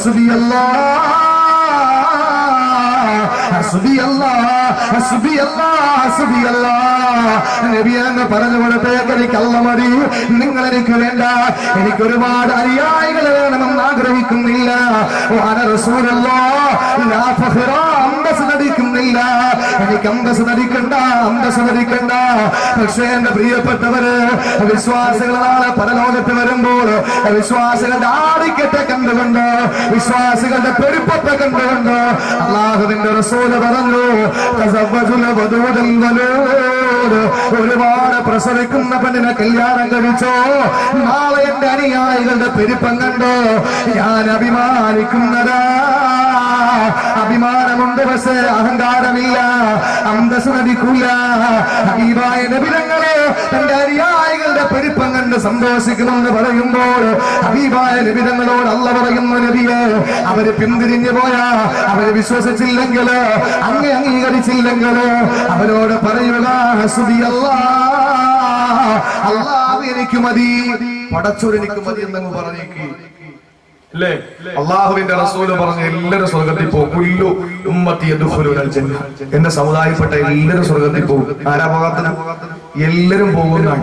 ഹസ്ബിയല്ലാഹ് ഹസ്ബിയല്ലാ, ഹസ്ബിയല്ലാ, ഹസ്ബിയല്ലാ. നബി അങ്ങ് പറഞ്ഞു കൊടുത്തേക്ക് എനിക്ക് അല്ല മതി നിങ്ങൾ എനിക്ക് വേണ്ട എനിക്ക് ഒരുപാട് അനുയായികൾ വേണമെന്ന് ആഗ്രഹിക്കുന്നില്ല വാന റസൂലല്ലാ, ലാ ഫഖ്റ, അന്തസ് നടിക്കുന്നില്ല എനിക്ക് അന്തസ് നടിക്കണ്ട അന്തസ് നടിക്കണ്ട പക്ഷേ എന്റെ പ്രിയപ്പെട്ടവര് വിശ്വാസികൾ നാളെ പരലോകത്ത് വരുമ്പോൾ വിശ്വാസികളുടെ ആധിക്യത്തെ കണ്ടുകൊണ്ട് വിശ്വാസികളുടെ പെരുപ്പത്തെ കണ്ടുകൊണ്ട് അള്ളാഹുവിന്റെ റസൂല് പറഞ്ഞു തസവ്വജുൽ വദൂദൽ വലൂദ്. ഒരുപാട് പ്രസവിക്കുന്ന പെണ്ണിനെ കല്യാണം കഴിച്ചോ നാളെ എന്റെ അനുയായികളുടെ പെരുപ്പം കണ്ടോ ഞാൻ അഭിമാനിക്കുന്നതാ അഭിമാനമുണ്ട് പക്ഷേ അഹങ്കാരമില്ല അന്തസ് നടിക്കൂല ഹബീബായ നബിതങ്ങളെ തന്റെ അനുയായികളുടെ പെരുപ്പം കണ്ട് സന്തോഷിക്കുമെന്ന് പറയുമ്പോൾ ഹബീബായ നബിതങ്ങളോട് അല്ല പറയുന്ന നബിയെ അവര് പിന്തിരിഞ്ഞു പോയാ അവര് വിശ്വസിച്ചില്ലെങ്കിൽ അങ്ങ് അംഗീകരിച്ചില്ലെങ്കിൽ അവരോട് പറയുക ഹസ്ബിയല്ലാ. അല്ലാഹു എനിക്ക് മതി പടച്ചോർ എനിക്ക് മതി എന്നങ്ങ് പറഞ്ഞേക്ക് അല്ലേ അള്ളാഹുവിന്റെ റസൂല് പറഞ്ഞ എല്ലാവരും സ്വർഗത്തിൽ പോകും പുല്ലു ഉമ്മത്തി യദ്ഖുലൂനൽ ജന്ന. എന്റെ സമുദായപ്പെട്ട എല്ലാവരും സ്വർഗത്തിൽ പോകും ആരാ പോകാത്തത് എല്ലാവരും പോകുന്നതാണ്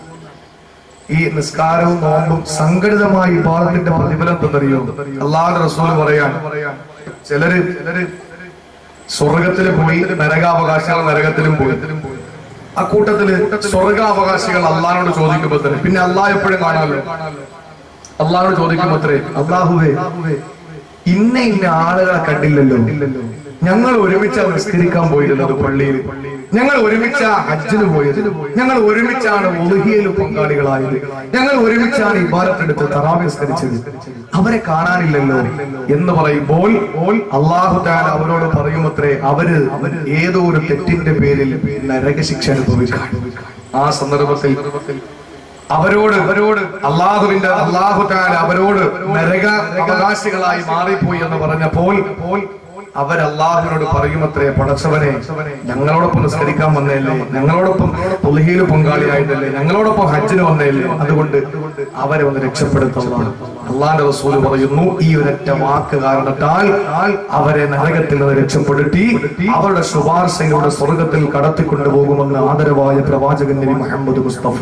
ഈ നിസ്കാരവും നോമ്പും സംഘടിതമായ വിഭാഗത്തിന്റെ പ്രതിഫലം എന്തെന്നറിയോ അള്ളാഹുന്റെ റസൂല് പറയാൻ ചിലര് ചിലര് സ്വർഗത്തിൽ പോയി നരകാവകാശികൾ നരകത്തിലും പോയി ആ കൂട്ടത്തില് സ്വർഗാവകാശികൾ അള്ളഹാനോട് ചോദിക്കുമ്പോ തന്നെ പിന്നെ അള്ളാഹ് എപ്പോഴും കാണാമല്ലോ അള്ളാഹോട് ചോദിക്കുമ്പോത്രേ അള്ളാഹുവേ ഇന്ന ഇന്ന ആളുകളെ കണ്ടില്ലല്ലോ ഞങ്ങൾ ഒരുമിച്ചാണ് നിസ്കരിക്കാൻ പോയിരുന്നത് പള്ളിയിൽ ഞങ്ങൾ ഒരുമിച്ച ഹജ്ജിന് പോയത് ഞങ്ങൾ ഒരുമിച്ചാണ് ഒലുഹിയയിൽ പങ്കാളികളായത് ഞങ്ങൾ ഒരുമിച്ചാണ് ഇബാരത്തെടുത്ത് തറാവി നിസ്കരിച്ചത് അവരെ കാണാനില്ലല്ലോ എന്ന് പറയുമ്പോൾ അള്ളാഹു താൻ അവരോട് പറയുമത്രേ അവര് ഏതോ ഒരു തെറ്റിന്റെ പേരിൽ നരകശിക്ഷ അനുഭവിക്കാൻ ആ സന്ദർഭത്തിൽ അവരോട് അവരോട് അള്ളാഹുവിന്റെ അള്ളാഹു താൻ അവരോട് നരക അവകാശികളായി മാറിപ്പോയി എന്ന് പറഞ്ഞപ്പോൾ അവർ അള്ളാഹുവിനോട് പറയുമത്രേ പടച്ചവനെ ഞങ്ങളോടൊപ്പം നിസ്കരിക്കാൻ വന്നതല്ലേ ഞങ്ങളോടൊപ്പം പുലഹിയിൽ പങ്കാളിയായിട്ടല്ലേ ഞങ്ങളോടൊപ്പം ഹജ്ജിന് വന്നതല്ലേ അതുകൊണ്ട് അവരെ ഒന്ന് രക്ഷപ്പെടുത്തുക അള്ളാന്റെ റസൂല് പറയുന്നു ഈ ഒരൊറ്റ വാക്ക് കാരണത്താൽ അവരെ നരകത്തിൽ നിന്ന് രക്ഷപ്പെടുത്തി അവരുടെ ശുപാർശയിലൂടെ സ്വർഗത്തിൽ കടത്തിക്കൊണ്ടുപോകുമെന്ന് ആദരവായ പ്രവാചകൻ നബി മുഹമ്മദ് മുസ്തഫ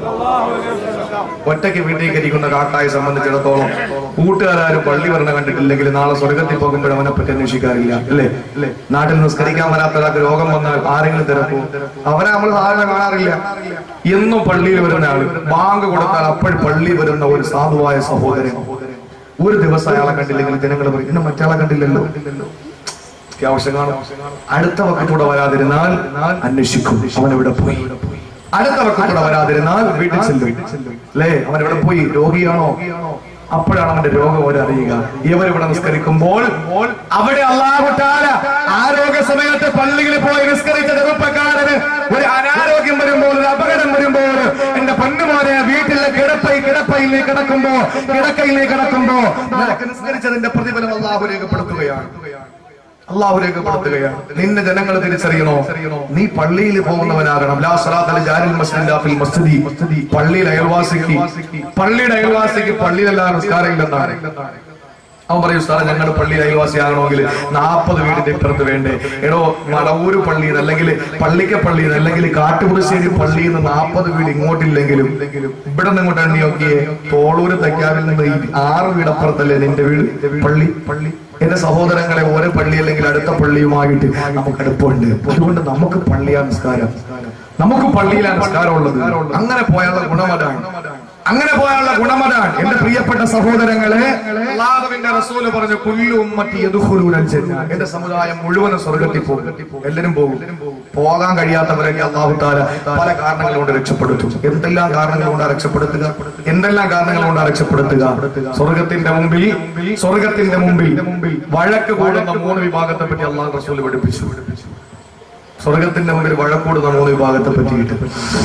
ഒറ്റയ്ക്ക് വീട്ടിലേക്ക് ഇരിക്കുന്ന കാക്കായെ സംബന്ധിച്ചിടത്തോളം കൂട്ടുകാരും പള്ളി വരണ കണ്ടിട്ടില്ലെങ്കിൽ നാളെ സ്വർഗത്തിൽ പോകുമ്പോൾ അവനെ പറ്റി അന്വേഷിക്കാറില്ല അല്ലേ അല്ലേ നാട്ടിൽ നിസ്കരിക്കാൻ വരാത്ത ഒരാൾക്ക് രോഗം വന്നാൽ ആരെങ്കിലും തിരക്കൂ അവനെ നമ്മൾ സാധാരണ കാണാറില്ല എന്നും പള്ളിയിൽ വരുന്ന ആള് ബാങ്ക് കൊടുത്താൽ അപ്പോൾ പള്ളി വരുന്ന ഒരു സാധുവായ സഹോദരൻ ഒരു ദിവസം അയാളെ കണ്ടില്ലെങ്കിൽ ജനങ്ങൾ പറയും ഇന്ന് മറ്റാളെ കണ്ടില്ലല്ലോ അത്യാവശ്യം കാണും അടുത്ത വക്കത്തൂടെ വരാതിരുന്നാൽ അന്വേഷിക്കും അവൻ എവിടെ പോയി അടുത്ത വക്കത്തൂടെ വരാതിരുന്നാൽ വീട്ടിൽ ചെല്ലും അല്ലേ അവൻ എവിടെ പോയി രോഗിയാണോ അപ്പോഴാണ് അവന്റെ രോഗം ഓരോ അറിയുക ഇവർ ഇവിടെ നിസ്കരിക്കുമ്പോൾ അവിടെ അള്ളാഹുട്ടാല ആരോഗ്യ സമയത്ത് പള്ളിയിൽ പോയി നിസ്കരിച്ച ചെറുപ്പക്കാരന് ഒരു അനാരോഗ്യം വരുമ്പോൾ ഒരു അപകടം വരുമ്പോൾ എന്റെ പൊന്നുമോനെ വീട്ടിലെ കിടപ്പൈ കിടപ്പയിൽ നീ കിടക്കുമ്പോ കിടക്കയിൽ നീ കിടക്കുമ്പോ നിനക്ക് നിസ്കരിച്ചതിന്റെ പ്രതിഫലം അള്ളാഹു രേഖപ്പെടുത്തുകയാണ് അള്ളാഹു രേഖപ്പെടുത്തുകയാണ് നിന്നെ ജനങ്ങൾ തിരിച്ചറിയണോ നീ പള്ളിയിൽ പോകുന്നവനാകണം ലാ സലാത്ത് അലി ജാരിൽ മസ്ജിദ് ലാ ഫിൽ മസ്ജിദി പള്ളിയിൽ അയൽവാസിക്ക് പള്ളിയുടെ അയൽവാസിക്ക് പള്ളിയിലല്ല നിസ്കാരമില്ലെന്നാണ് അവൻ പറയും സാറേ ഞങ്ങളുടെ പള്ളിയിൽ അയൽവാസിയാകണമെങ്കിൽ നാൽപ്പത് വീടിന്റെ ഇപ്പുറത്ത് വേണ്ടേ എടോ മടവൂര് പള്ളിയിൽ അല്ലെങ്കിൽ പള്ളിക്ക പള്ളിയിൽ അല്ലെങ്കിൽ കാട്ടുപുറശ്ശേരി പള്ളിയിൽ നിന്ന് നാൽപ്പത് വീട് ഇങ്ങോട്ടില്ലെങ്കിലും ഇവിടെ നിന്ന് ഇങ്ങോട്ട് എണ്ണി നോക്കിയേ തോളൂര് തയ്ക്കാവിൽ നിന്ന് ഈ ആറ് വീടപ്പുറത്തല്ലേ നിന്റെ വീട് പള്ളി പള്ളി എന്റെ സഹോദരങ്ങളെ ഓരോ പള്ളി അല്ലെങ്കിൽ അടുത്ത പള്ളിയുമായിട്ട് നമുക്ക് അടുപ്പമുണ്ട് അതുകൊണ്ട് നമുക്ക് പള്ളിയാ നിസ്കാരം നമുക്ക് പള്ളിയിലാണ് നിസ്കാരം ഉള്ളത് അങ്ങനെ പോയാലുള്ള ഗുണം അതാണ് അങ്ങനെ പോയാലുള്ള ഗുണം അതാണ് എന്റെ പ്രിയപ്പെട്ട സഹോദരങ്ങളെ അല്ലാഹുവിന്റെ റസൂല് പറഞ്ഞു കുല്ലു ഉമ്മത്തി യദ്ഖുലൂനൽ ജന്ന എന്റെ സമുദായം മുഴുവനും സ്വർഗ്ഗത്തിൽ പോകും എല്ലാവരും പോകും പോകാൻ കഴിയാത്തവരൊക്കെ അള്ളാഹു താല പല കാരണങ്ങൾ കൊണ്ട് രക്ഷപ്പെടുത്തും എന്തെല്ലാം കാരണങ്ങൾ കൊണ്ടാണ് രക്ഷപ്പെടുത്തുക എന്തെല്ലാം കാരണങ്ങൾ കൊണ്ടാണ് രക്ഷപ്പെടുത്തുക സ്വർഗത്തിന്റെ മുമ്പിൽ സ്വർഗത്തിന്റെ മുമ്പിൽ വഴക്ക് കൂടുന്ന മൂന്ന് വിഭാഗത്തെ പറ്റി അള്ളാഹു റസൂല് പഠിപ്പിച്ചു സ്വർഗത്തിന്റെ മുമ്പിൽ വഴക്കൂടുന്ന മൂന്ന് വിഭാഗത്തെ പറ്റിയിട്ട്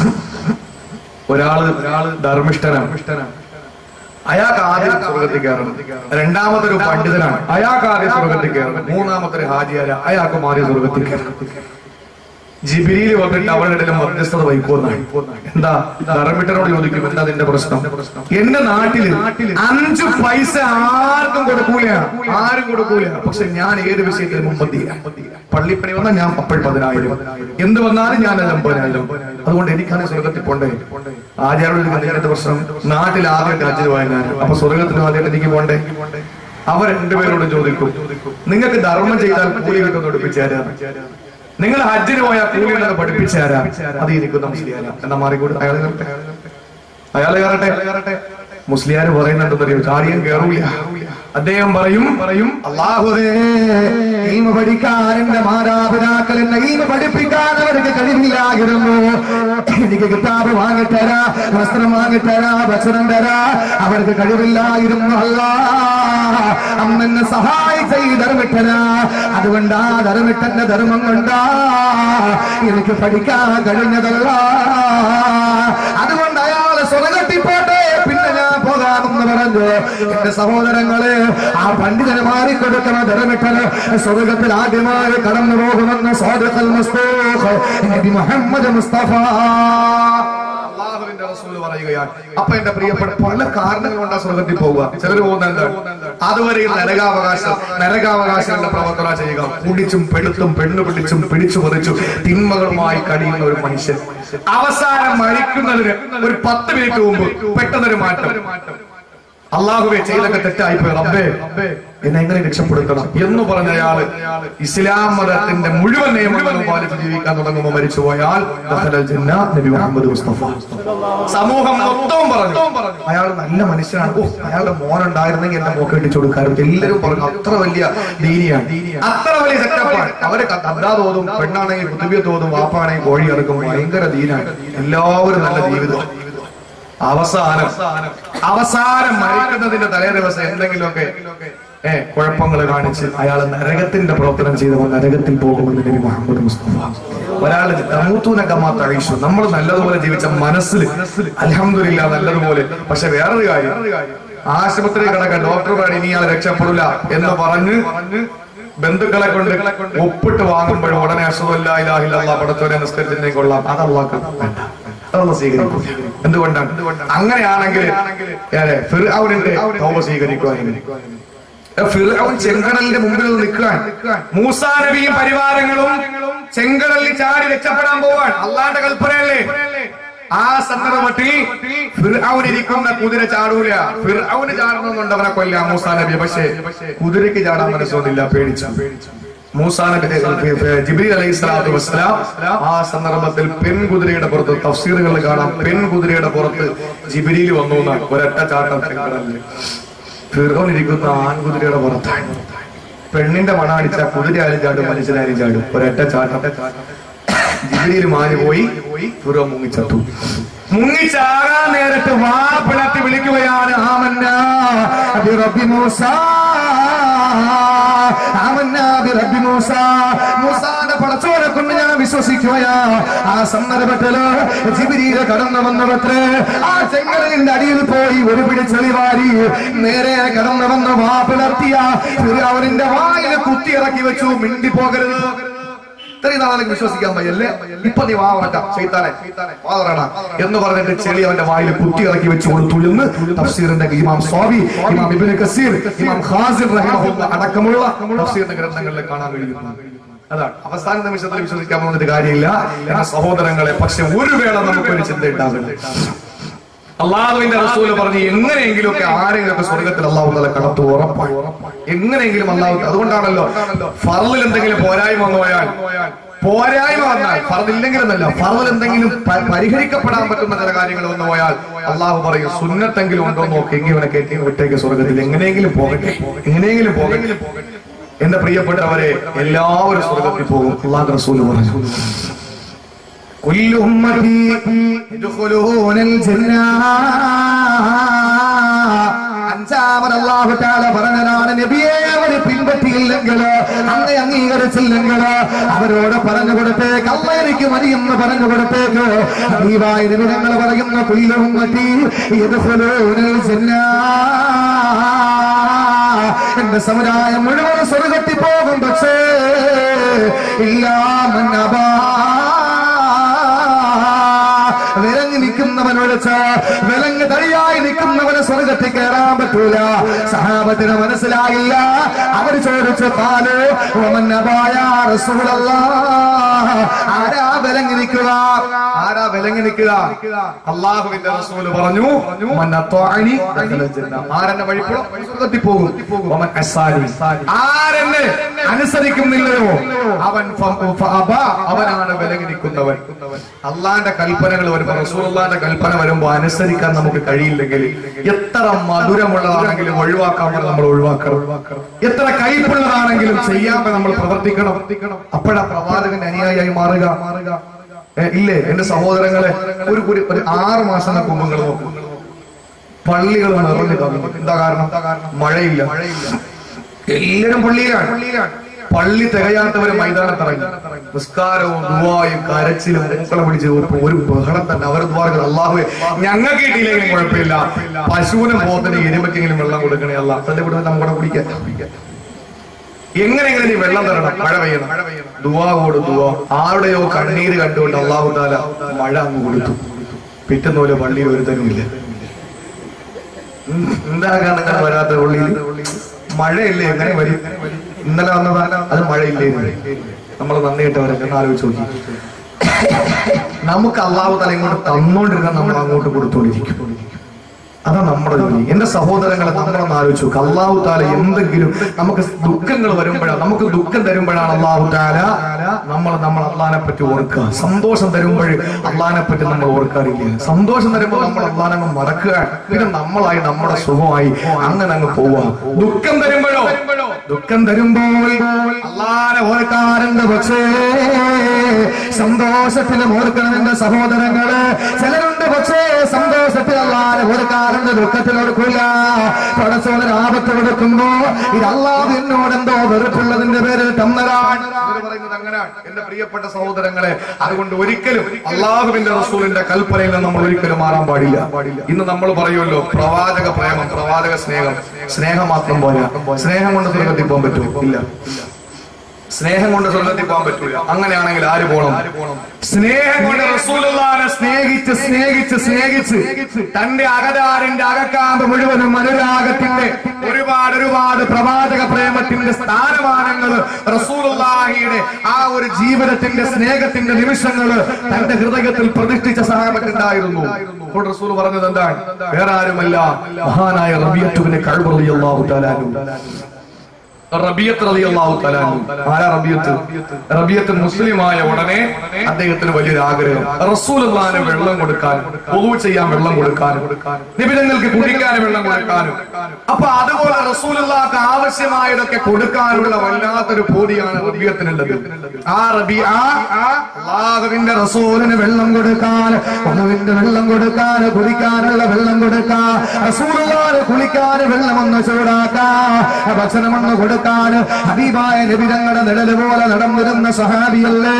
ഒരാള് ഒരാള് ധർമ്മിഷ്ഠനാണ് അയാൾക്ക് ആദ്യം സ്വർഗത്തിൽ കയറണം രണ്ടാമത്തെ ഒരു പണ്ഡിതനാണ് അയാൾക്ക് ആദ്യം സ്വർഗത്തിൽ കയറണം മൂന്നാമത്തെ ഒരു ഹാജിയാര അയാൾക്കും ആദ്യം സ്വർഗത്തിൽ കയറണം ജിബിരിയിൽ വന്നിട്ട് അവരുടെ ഇടയിൽ മധ്യസ്ഥത വഹിക്കുമെന്നാണ് എന്താ ധർമ്മിട്ടനോട് ചോദിക്കും എന്താ നിന്റെ പ്രശ്നം എന്റെ നാട്ടില് അഞ്ചു പൈസ ആർക്കും കൊടുക്കൂല ആരും കൊടുക്കൂല പക്ഷെ ഞാൻ ഏത് വിഷയത്തിൽ മുമ്പന്തിയില്ല പള്ളിപ്പണി വന്നാൽ ഞാൻ അപ്പോൾ പതിനായിരം എന്ത് വന്നാലും ഞാൻ അത് അമ്പതിനായിരം അതുകൊണ്ട് എനിക്കാണ് സ്വർഗത്തിൽ പോണ്ടേ ആചാരോട് നിങ്ങളുടെ പ്രശ്നം നാട്ടിൽ ആദ്യമായിട്ട് ഹജ്ജിന് പോയ ഞാൻ അപ്പൊ സ്വർഗത്തിന് ആദ്യമായിട്ട് എനിക്ക് പോണ്ടേ അവർ രണ്ടുപേരോട് ചോദിക്കും നിങ്ങൾക്ക് ധർമ്മം ചെയ്താൽ കൂലി കിട്ടുന്ന പഠിപ്പിച്ചാരാ നിങ്ങൾ ഹജ്ജിന് പോയാൽ കൂലി ഉണ്ടെന്ന് പഠിപ്പിച്ചാരാ അത് എനിക്ക് മുസ്ലിയാരാ എന്നാ മാറിക്കൂടെ അയാൾ കയറട്ടെ അയാൾ കയറട്ടെ മുസ്ലിയാർ പറയുന്നുണ്ടെന്നറിയോ ചാടിയും കേറൂല അദ്ദേഹം പറയും പറയും അള്ളാഹുവേ ഈമ പഠിക്കാൻ എന്റെ മാതാപിതാക്കൾ എന്നെ ഈമ പഠിപ്പിക്കാൻ അവർക്ക് കഴിവില്ലായിരുന്നു എനിക്ക് കിതാബ് വാങ്ങിത്തരാ വസ്ത്രം വാങ്ങിത്തരാ ഭക്ഷണം തരാ അവർക്ക് കഴിവില്ലായിരുന്നു അല്ല അമ്മ എന്നെ സഹായിച്ച ഈ ധർമ്മിട്ടനാ അതുകൊണ്ട് ആ ധർമ്മിട്ടന്റെ ധർമ്മം കൊണ്ടാ എനിക്ക് പഠിക്കാൻ കഴിഞ്ഞതല്ല അതുകൊണ്ട് അയാള് സ്വർഗത്തിപ്പോട്ടെ പിന്നെ ഞാൻ പോകാമെന്ന് പറഞ്ഞു എന്റെ സഹോദരങ്ങളെ ആ പണ്ഡിതന് മാറിക്കൊടുക്കുന്ന ധരമിട്ടന് സ്വർഗത്തിൽ ആദ്യമായി കടന്നു പോകുമെന്ന് സ്വാദുൽ മുസ്തൂഖ് നബി മുഹമ്മദ് മുസ്തഫ അള്ളാഹുവിന്റെ റസൂല് പറയുകയാണ് അപ്പൊ എന്റെ പ്രിയപ്പെട്ട പല കാരണങ്ങൾ കൊണ്ടാ സ്വർഗത്തിൽ പോവുക ചിലർ പോകുന്നുണ്ട് അതുവരെ ഈ നരകാവകാശം നരകാവകാശങ്ങളുടെ പ്രവർത്തന ചെയ്യുക കുടിച്ചും പെടുത്തും പെണ്ണു പിടിച്ചും പിടിച്ചു പറിച്ചു തിന്മകളുമായി കഴിയുന്ന ഒരു മനുഷ്യൻ അവസാനം മരിക്കുന്നതിന് ഒരു പത്ത് മിനിറ്റ് മുമ്പ് പെട്ടെന്നൊരു മാറ്റം അള്ളാഹുവെ ചെയ്തൊക്കെ തെറ്റായിപ്പോയി റബ്ബേ എന്നെ എങ്ങനെ രക്ഷപ്പെടുത്തണം എന്ന് പറഞ്ഞ അയാള് ഇസ്ലാം മതത്തിന്റെ മുഴുവൻ നിയമങ്ങളും പാലിച്ച് ജീവിക്കാൻ തുടങ്ങുമ്പോൾ മരിച്ചുപോയാൽ ദഖലൽ ജന്ന നബി മുഹമ്മദ് മുസ്തഫ സമൂഹം മൊത്തവും പറഞ്ഞു അയാൾ നല്ല മനുഷ്യനാണ് ഓ അയാളുടെ മോനുണ്ടായിരുന്നെങ്കിൽ എന്റെ മോക്ക് കെട്ടിച്ചു കൊടുക്കാറുണ്ട് എല്ലാവരും പറഞ്ഞു അത്ര വലിയ ദീനിയാണ് അത്ര വലിയ സെറ്റപ്പാണ് അവര് കണ്ടാ തോതും പെണ്ണാണെങ്കിൽ പൃഥ്വിയെ തോതും വാപ്പാണെങ്കിൽ കോഴി ഇറക്കും ഭയങ്കര ദീനാണ് എല്ലാവരും നല്ല ജീവിതം അവസാനം അവസാനം മരിക്കുന്നതിന്റെ തലേ ദിവസം എന്തെങ്കിലുമൊക്കെ ഏ കുഴപ്പങ്ങൾ കാണിച്ച് അയാൾ നരകത്തിന്റെ പ്രവർത്തനം ചെയ്തവർ നരകത്തിൽ പോകുമെന്ന് നബി മുഹമ്മദ് മുസ്തഫ ഒരാൾ തമൂത്തൂനൊക്കെ മാത്രം അഴിച്ചു നമ്മൾ നല്ലതുപോലെ ജീവിച്ച മനസ്സിൽ അലഹമില്ല നല്ലതുപോലെ പക്ഷെ വേറൊരു കാര്യം ആശുപത്രി കിടക്കാൻ ഡോക്ടർ പറഞ്ഞു ഇനി ഇയാൾ രക്ഷപ്പെടില്ല എന്ന് പറഞ്ഞ് ബന്ധുക്കളെ കൊണ്ട് ഒപ്പിട്ട് വാങ്ങുമ്പോൾ ഉടനെ അസുഖമില്ല ഇലാഹില്ല പടത്തോനെ നിസ്കരിച്ചിട്ടുണ്ടെങ്കിൽ കൊള്ളാം അതല്ലാക്ക വേണ്ട അതൊന്ന് സ്വീകരിക്കും എന്തുകൊണ്ടാണ് അങ്ങനെയാണെങ്കിൽ ഏറെ ഫിർഔനിന്റെ തൗബ സ്വീകരിക്കുവാൻ ഫിർഔൻ ചെങ്കടലിന്റെ മുമ്പിൽ നിന്ന് നിൽക്കാൻ മൂസാ നബിയും പരിവാരങ്ങളും ചെങ്കടലിൽ ചാടി രക്ഷപ്പെടാൻ പോവാൻ അള്ളാന്റെ കൽപ്പനയല്ലേ ആ സന്ദർഭത്തിൽ ഫിർഔൻ ഇരിക്കുന്ന കുതിര ചാടൂല ഫിർഔന് ചാടണമെന്നുണ്ട് അവനെ കൊല്ലാം മൂസാ നബി പക്ഷേ കുതിരയ്ക്ക് ചാടാൻ മനസ്സോന്നില്ല പേടിച്ചു മൂസാ നബി ജിബ്രീൽ അലൈഹി സ്വലാത്തു വസ്സലാം ആ സന്ദർഭത്തിൽ പെൺകുതിരയുടെ പുറത്ത് തഫ്സീറുകളിൽ കാണാം പെൺകുതിരയുടെ പുറത്ത് ജിബിരിയിൽ വന്നു എന്നാണ് ഒരൊറ്റ ചാട്ടം ചെങ്കടലിൽ ഫിർഔൻ ഇരിക്കുന്ന ആൺകുതിരയുടെ പുറത്താണ് പെണ്ണിന്റെ മണ അടിച്ച കുതിരയായാലും ചാടും മനുഷ്യനായാലും ചാടും ഒരൊറ്റ ചാട്ടം ജിബിരിയിൽ മാറി പോയി ഫിറോ മുങ്ങിച്ചത്തു മുങ്ങിച്ചാകാൻ നേരത്ത് വാ പിളർത്തി വിളിക്കുകയാണ് ആമന്ന برب موسى آمنا برب موسى മൂസാന്റെ പടച്ചോനെ കൊണ്ട് ഞാൻ വിശ്വസിക്കുകയാ ആ സന്ദർഭത്തില് ജിബിരിയില് കടന്നു വന്നവത്രേ ആ ചെങ്കലിന്റെ അടിയിൽ പോയി ഒരു പിടി ചെളിവാരി നേരെ കടന്നു വന്ന് വാ പിളർത്തിയ അവനിന്റെ വായില് കുത്തിയിറക്കി വെച്ചു മിണ്ടി പോകരുത് ഇത്രയും നാളേക്ക് വിശ്വസിക്കാൻ വയ്യല്ലേ ഇപ്പൊ നീ വാ പറട്ടാ ചെയ്താനെ വാ പറയണ എന്ന് പറഞ്ഞിട്ട് ചെളി അവന്റെ വായിൽ കുത്തി ഇറക്കി വെച്ച് കൊടുത്തു എന്ന് തഫ്സീറിന്റെ ഇമാം സ്വാബി ഇമാം ഇബ്നു കസീർ ഇമാം ഖാസിർ റഹിമഹുല്ല അടക്കമുള്ള തഫ്സീറിന്റെ ഗ്രന്ഥങ്ങളിൽ കാണാൻ കഴിയുന്നു അതാണ് അവസാന നിമിഷത്തിൽ വിശ്വസിക്കാൻ പോകുന്നത് കാര്യമില്ല എന്ന സഹോദരങ്ങളെ പക്ഷെ ഒരു വേള നമുക്കൊരു ചിന്ത ഉണ്ടാവില്ല അള്ളാഹുവിന്റെ റസൂല് പറഞ്ഞു എങ്ങനെയെങ്കിലും ഒക്കെ ആരെങ്കിലും ഒക്കെ സ്വർഗത്തിൽ അള്ളാഹു തല കടത്തു ഉറപ്പായി എങ്ങനെയെങ്കിലും അള്ളാഹു അതുകൊണ്ടാണല്ലോ ഫറലിൽ എന്തെങ്കിലും പോരായ്മ വന്നു പോയാൽ പോരായ്മ വന്നാൽ ഫറദില്ലെങ്കിലെന്നല്ല ഫറദിൽ എന്തെങ്കിലും പ- പരിഹരിക്കപ്പെടാൻ പറ്റുന്ന ചില കാര്യങ്ങൾ വന്നു പോയാൽ അള്ളാഹു പറയും സുന്നത്തെങ്കിലും ഉണ്ടോ എന്ന് നോക്കി എങ്കിൽ ഇവനെ കയറ്റി വിട്ടേക്ക് സ്വർഗത്തിൽ എങ്ങനെയെങ്കിലും പോകട്ടെ എങ്ങനെയെങ്കിലും പോകട്ടെ എന്റെ പ്രിയപ്പെട്ടവരെ എല്ലാവരും സ്വർഗത്തിൽ പോകും അള്ളാഹ് റസൂല് പറഞ്ഞു كل أمتي يدخلون الجنة അഞ്ചാമത് അള്ളാഹു താല പറഞ്ഞതാണ് നബിയെ അവര് പിൻപറ്റിയില്ലെങ്കിൽ അങ്ങ് അംഗീകരിച്ചില്ലെങ്കിൽ അവരോട് പറഞ്ഞു കൊടുത്തേക്ക് അമ്മ എനിക്ക് മതിയെന്ന് പറഞ്ഞു കൊടുത്തേക്ക് ഹബീബായ നിമിതങ്ങൾ പറയുന്ന കുല്ലും മറ്റി എന്റെ സമുദായം മുഴുവൻ സ്വർഗത്തിൽ പോകും പക്ഷേ ഇല്ലാമന്നബാ വിലങ്ങി നിൽക്കുന്നവൻ വിളിച്ച് വിലങ്ങ് തടിയായി നിൽക്കുന്നവന് സ്വർഗത്തിൽ കയറാൻ പറ്റൂല സഹാബത്തിന് മനസ്സിലായില്ല അവർ ചോദിച്ചു പാല് ഒമന്നബായ റസൂലല്ലാ ആരാ വിലങ്ങി നിൽക്കുക ആരാ വിലങ്ങി നിൽക്കുക അള്ളാഹുവിന്റെ റസൂല് പറഞ്ഞു "മൻ അത്വാഅനി ദഖലൽ ജന്ന." ആരെന്നെ വഴിപ്പെടും സ്വർഗ്ഗത്തിൽ പോകും വമൻ അസ്സാനി. ആരെന്നെ അനുസരിക്കുന്നില്ലയോ അവൻ ഫ- ഫഅബ. അവനാണ് വിലങ്ങി നിൽക്കുന്നവൻ അള്ളാന്റെ കൽപ്പനകൾ വരുമ്പോ റസൂലുള്ളാന്റെ കൽപ്പന വരുമ്പോ അനുസരിക്കാൻ നമുക്ക് കഴിയില്ലെങ്കിൽ എത്ര മധുരമുള്ളതാണെങ്കിലും ഒഴിവാക്കാൻ പറഞ്ഞ് നമ്മൾ ഒഴിവാക്കണം എത്ര കൈപ്പുള്ളതാണെങ്കിലും ചെയ്യാൻ നമ്മൾ പ്രവർത്തിക്കണം അപ്പോഴാ പ്രവാചകന്റെ അനുയായിയായി മാറുക ഏ, ഇല്ലേ എന്റെ സഹോദരങ്ങളെ ഒരു ഒരു ഒരു ആറ് മാസങ്ങൾക്ക് മുമ്പ് നിങ്ങൾ നോക്കും പള്ളികൾ നിറഞ്ഞു കവിഞ്ഞു എന്താ കാരണം മഴയില്ല എല്ലാവരും പള്ളിയിലാണ് പള്ളി തികയാത്തവര് മൈതാനത്ത് ഇറങ്ങി നിസ്കാരവും ദുവായും കരച്ചിലും മൂക്കള പിടിച്ച് ഒരു- ഒരു ബഹളം തന്നെ അവർ ദ്വാരകൾ അള്ളാഹുവെ ഞങ്ങൾക്ക് കിട്ടിയില്ലെങ്കിലും കുഴപ്പമില്ല പശുവിനും പോത്തിന് എരുമക്കെങ്കിലും വെള്ളം കൊടുക്കണേ അല്ല തന്റെ കൂടെ നമ്മുടെ കുടിക്കാൻ എങ്ങനെയെങ്കിലും നീ വെള്ളം തരണം മഴ പെയ്യണം ദുവാ കോട് ദുവാ ആരുടെയോ കണ്ണീര് കണ്ടുകൊണ്ട് അള്ളാഹു താല മഴ അങ്ങ് കൊടുത്തു പിറ്റേന്ന് പോലെ പള്ളിയിൽ ഒരുത്തനുമില്ല ഉം, എന്താ കാരണം വരാത്ത പള്ളിയിൽ മഴയില്ലേ എങ്ങനെ വരും ഇന്നലെ വന്നതാ അത് മഴയില്ലേ നമ്മൾ നന്ദിയിട്ടവരൊക്കെ ഒന്ന് ആലോചിച്ച് നോക്കി നമുക്ക് അള്ളാഹു തല ഇങ്ങോട്ട് തന്നോണ്ടിരുന്ന നമ്മൾ അങ്ങോട്ട് കൊടുത്തോണ്ടിരിക്കും അതാ നമ്മുടെ ജോലി എന്റെ സഹോദരങ്ങളെ നമ്മളൊന്ന് ആലോചിച്ചു നോക്ക്. അള്ളാഹു താല എന്തെങ്കിലും നമുക്ക് ദുഃഖങ്ങൾ വരുമ്പോഴാണ് നമുക്ക് ദുഃഖം തരുമ്പോഴാണ് അള്ളാഹു താല നമ്മൾ നമ്മൾ അള്ളഹാനെ പറ്റി ഓർക്കുക സന്തോഷം തരുമ്പോൾ അള്ളഹാനെ പറ്റി നമ്മൾ ഓർക്കാറില്ല സന്തോഷം തരുമ്പോൾ നമ്മൾ അള്ളഹാനെ അങ്ങ് മറക്കുക പിന്നെ നമ്മളായി നമ്മുടെ സുഖമായി അങ്ങനെ അങ്ങ് പോവാ ദുഃഖം തരുമ്പോഴോ ദുഃഖം തരുമ്പോൾ അള്ളഹാനെ ഓർക്കാറുണ്ട് പക്ഷേ സന്തോഷത്തിലും ഓർക്കണം എന്റെ സഹോദരങ്ങള് ചിലരുണ്ട് പക്ഷേ സന്തോഷത്തിൽ അള്ളാനെ ഓർക്കാറുണ്ട് ദുഃഖത്തിൽ ഓർക്കൂല പടച്ചോദന ആപത്ത് കൊടുക്കുമ്പോ ഇത് അള്ളാഹ് എന്നോട് എന്തോ വെറുപ്പുള്ളതിന്റെ പേര് തന്നതാണ് പറയുന്നത് അങ്ങനെയാണ് എന്റെ പ്രിയപ്പെട്ട സഹോദരങ്ങളെ അതുകൊണ്ട് ഒരിക്കലും അള്ളാഹുവിന്റെ റസൂലിന്റെ കൽപ്പനയിൽ നിന്ന് നമ്മൾ ഒരിക്കലും മാറാൻ പാടില്ല ഇന്ന് നമ്മൾ പറയുമല്ലോ പ്രവാചക പ്രേമം പ്രവാചക സ്നേഹം സ്നേഹം മാത്രം പോരാ സ്നേഹം കൊണ്ട് സ്വർഗത്തിൽ പോകാൻ പറ്റുമോ ഇല്ല സ്നേഹം കൊണ്ട് സ്വർഗത്തിൽ പോകാൻ പറ്റൂല അങ്ങനെയാണെങ്കിൽ ആര് പോണം സ്നേഹം കൊണ്ട് റസൂലുള്ളാനെ സ്നേഹിച്ച് സ്നേഹിച്ച് സ്നേഹിച്ച് തന്റെ അകതാരിന്റെ അകക്കാമ്പ് മുഴുവനും അനുരാഗത്തിന്റെ ഒരുപാട് ഒരുപാട് പ്രവാചക പ്രേമത്തിന്റെ സ്ഥാനമാനങ്ങൾ റസൂലുള്ളാഹിയുടെ ആ ഒരു ജീവിതത്തിന്റെ സ്നേഹത്തിന്റെ നിമിഷങ്ങൾ തന്റെ ഹൃദയത്തിൽ പ്രതിഷ്ഠിച്ച സാഹചര്യമുണ്ടായിരുന്നു അപ്പോൾ റസൂൽ പറഞ്ഞത് എന്താണ് വേറെ ആരുമല്ല മഹാനായ റബിയത്തുവിനെ കഴിവുള്ള റബിയത്ത് റളിയല്ലാഹു തആല അൻഹു. ആരാ റബിയത്ത് റബിയത്ത് മുസ്ലിമായ ഉടനെ അദ്ദേഹത്തിന് വലിയൊരു ആഗ്രഹം റസൂലുള്ളാഹിന് വെള്ളം കൊടുക്കാനും പൊതു ചെയ്യാൻ വെള്ളം കൊടുക്കാനും നിബിധങ്ങൾക്ക് കുടിക്കാൻ വെള്ളം കൊടുക്കാനും അപ്പൊ അതുപോലെ റസൂലുള്ളാഹിക്ക് ആവശ്യമായതൊക്കെ കൊടുക്കാനുള്ള വല്ലാത്തൊരു ബോഡിയാണ് റബിയത്തിനുള്ളത് ആ റബി ആ അള്ളാഹുവിന്റെ റസൂലിന് വെള്ളം കൊടുക്കാൻ ഒന്നുവിന്റെ വെള്ളം കൊടുക്കാൻ കുടിക്കാനുള്ള വെള്ളം കൊടുക്കാൻ റസൂലുള്ളാഹിന് കുളിക്കാൻ വെള്ളം ഒന്ന് ചൂടാക്കാൻ ഭക്ഷണം ഒന്ന് കൊടുക്കാൻ ഹബീബായ നബിതങ്ങളുടെ നിഴല് പോലെ നടന്നിരുന്ന സഹാബിയല്ലേ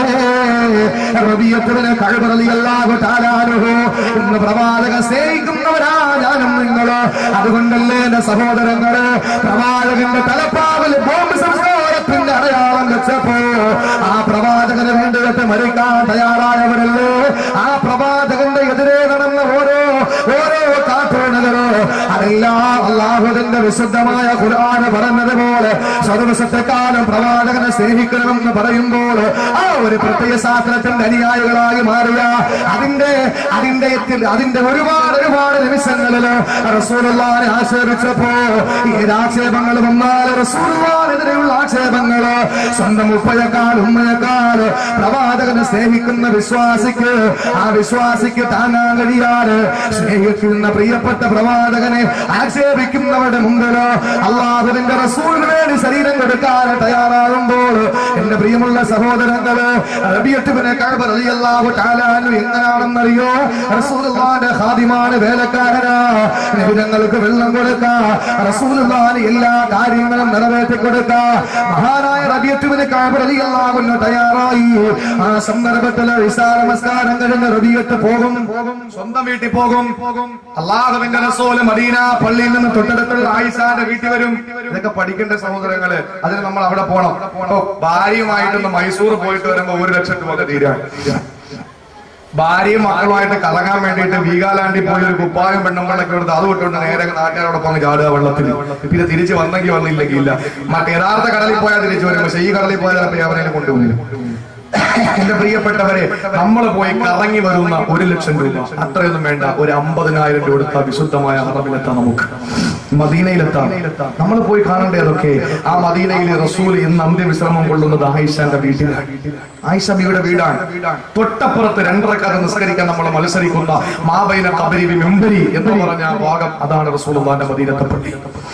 റബിയത്തുവിന് കഴിവറിയല്ലാഹു താലാനുഹു ഇന്ന് പ്രവാചക സ്നേഹിക്കുന്നവരാ ഞാനും നിങ്ങള് അതുകൊണ്ടല്ലേ എന്റെ സഹോദരങ്ങള് പ്രവാചകന്റെ തലപ്പാവിൽ ബോംബ് സംസ്കാരത്തിന്റെ അടയാളം വെച്ചപ്പോ ആ പ്രവാചകന് വേണ്ടിയിട്ട് മരിക്കാൻ തയ്യാറായവരല്ലേ ആ പ്രവാചകന്റെ എതിരെ നടന്ന ഓരോ ഓരോ കാട്ടോണകളോ അതെല്ലാം അള്ളാഹുവിന്റെ വിശുദ്ധമായ ഖുർആന് പറഞ്ഞതുപോലെ സർവസത്തെക്കാലം പ്രവാചകനെ സ്നേഹിക്കണമെന്ന് പറയുമ്പോൾ ആ ഒരു പ്രത്യേക ശാസ്ത്രത്തിന്റെ അനുയായികളായി മാറിയ അതിന്റെ അതിന്റെ എത്തി- അതിന്റെ ഒരുപാട് ഒരുപാട് നിമിഷങ്ങളില് റസൂലുള്ളാനെ ആക്ഷേപിച്ചപ്പോ ഏത് ആക്ഷേപങ്ങൾ വന്നാൽ റസൂലുള്ളാനെതിരെയുള്ള ആക്ഷേപങ്ങള് സ്വന്തം ഉപ്പയേക്കാൾ ഉമ്മയേക്കാൾ പ്രവാചകനെ സ്നേഹിക്കുന്ന വിശ്വാസിക്ക് ആ വിശ്വാസിക്ക് താങ്ങാൻ കഴിയാതെ സ്നേഹിക്കുന്ന പ്രിയപ്പെട്ട പ്രവാചകനെ ആക്ഷേപിക്കുന്നവരുടെ മുമ്പില് അള്ളാഹുവിന്റെ റസൂലിന് വേണ്ടി ശരീരം കൊടുക്കാൻ തയ്യാറാകുമ്പോൾ എന്റെ പ്രിയമുള്ള സഹോദരങ്ങള് റബിയത്തുവിനെ കഴിവറിയല്ലാഹു താലാനു എങ്ങനെയാണെന്നറിയോ റസൂലുള്ളാന്റെ ഹാദിമാണ് വേലക്കാരനാ നബിതങ്ങൾക്ക് വെള്ളം കൊടുക്കാ റസൂലുള്ളാന് എല്ലാ കാര്യങ്ങളും നിറവേറ്റി കൊടുക്കാ മഹാനായ റബിയത്തുവിനെ കഴിവറിയല്ലാകുന്നു തയ്യാറായി ആ സന്ദർഭത്തിൽ ഇശാ നമസ്കാരം കഴിഞ്ഞ റബിയത്ത് പോകും സ്വന്തം വീട്ടിൽ പോകും അള്ളാഹുവിന്റെ റസൂല് മദീന പള്ളിയിൽ നിന്ന് തൊട്ടടുത്തുള്ള ആയിഷാന്റെ വീട്ടിൽ വരും ഇതൊക്കെ പഠിക്കേണ്ട സഹോദരങ്ങള് അതിന് നമ്മൾ അവിടെ പോണം അപ്പൊ ഭാര്യയുമായിട്ടൊന്ന് മൈസൂർ പോയിട്ട് വരുമ്പോ ഒരു ലക്ഷത്തി പോലെ തീരാണ് ഭാര്യയും മക്കളുമായിട്ട് കറങ്ങാൻ വേണ്ടിയിട്ട് വീഗാലാൻഡിൽ പോയി ഒരു കുപ്പായം പെണ്ണുമ്പളൊക്കെ എടുത്ത് അത് വിട്ടുകൊണ്ട് നേരെ നാട്ടുകാരോടൊപ്പം അങ്ങ് ചാടുക വെള്ളത്തിൽ പിന്നെ തിരിച്ച് വന്നെങ്കിൽ വന്നില്ലെങ്കിൽ ഇല്ല മറ്റേ യഥാർത്ഥ കടലിൽ പോയാൽ തിരിച്ചു വരും പക്ഷെ ഈ കടലിൽ പോയാൽ ചിലപ്പോൾ അവരെ കൊണ്ടുപോകും എന്റെ പ്രിയപ്പെട്ടവരെ നമ്മൾ പോയി കറങ്ങി വരുന്ന ഒരു ലക്ഷം രൂപ അത്രയൊന്നും വേണ്ട ഒരു അമ്പതിനായിരം രൂപ കൊടുത്ത വിശുദ്ധമായ ഹറമിലെത്താം നമുക്ക് മദീനയിലെത്താം നമ്മൾ പോയി കാണണ്ടേ അതൊക്കെ ആ മദീനയിൽ റസൂൽ ഇന്ന് അന്ത്യവിശ്രമം കൊള്ളുന്നത് ആയിഷാന്റെ വീട്ടിലാണ് ആയിഷ ബിയുടെ വീടാണ് തൊട്ടപ്പുറത്ത് രണ്ടരക്കാതെ നിസ്കരിക്കാൻ നമ്മൾ മത്സരിക്കുന്ന മാബൈന കബരി മെമ്പരി എന്ന് പറഞ്ഞ ആ ഭാഗം അതാണ് റസൂൽ മദീനത്തെ പള്ളി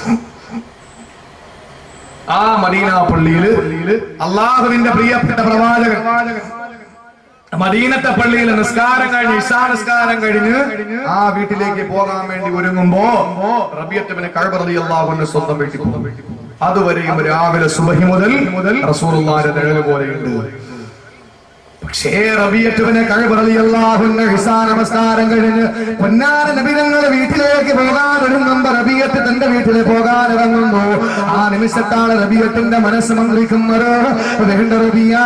ആ മദീന പള്ളിയിൽ അള്ളാഹുവിന്റെ പ്രിയപ്പെട്ട പ്രവാചകൻ മദീനത്തെ പള്ളിയിൽ നിസ്കാരം കഴിഞ്ഞ് ഇഷാ നിസ്കാരം കഴിഞ്ഞ് ആ വീട്ടിലേക്ക് പോകാൻ വേണ്ടി ഒരുങ്ങുമ്പോ റബിയത്തുവിനെ കഴപറതി അള്ളാഹുവിന്റെ സ്വന്തം വീട്ടിൽ പോകും അതുവരെയും രാവിലെ സുബഹി മുതൽ മുതൽ റസൂറുള്ളാന്റെ നിഴല് പോലെയുണ്ട് പക്ഷേ റബിയറ്റുവിനെ കഴിവറിയല്ലാഹുന്ന ഹിസാ നമസ്കാരം കഴിഞ്ഞ് പൊന്നാന നബിതങ്ങളുടെ വീട്ടിലേക്ക് പോകാൻ ഒരുങ്ങുമ്പോ റബിയത്ത് തന്റെ വീട്ടിൽ പോകാൻ ഇറങ്ങുന്നു ആ നിമിഷത്താണ് റബിയത്തിന്റെ മനസ്സ് മന്ത്രിക്കുന്നത് വേണ്ട റബിയ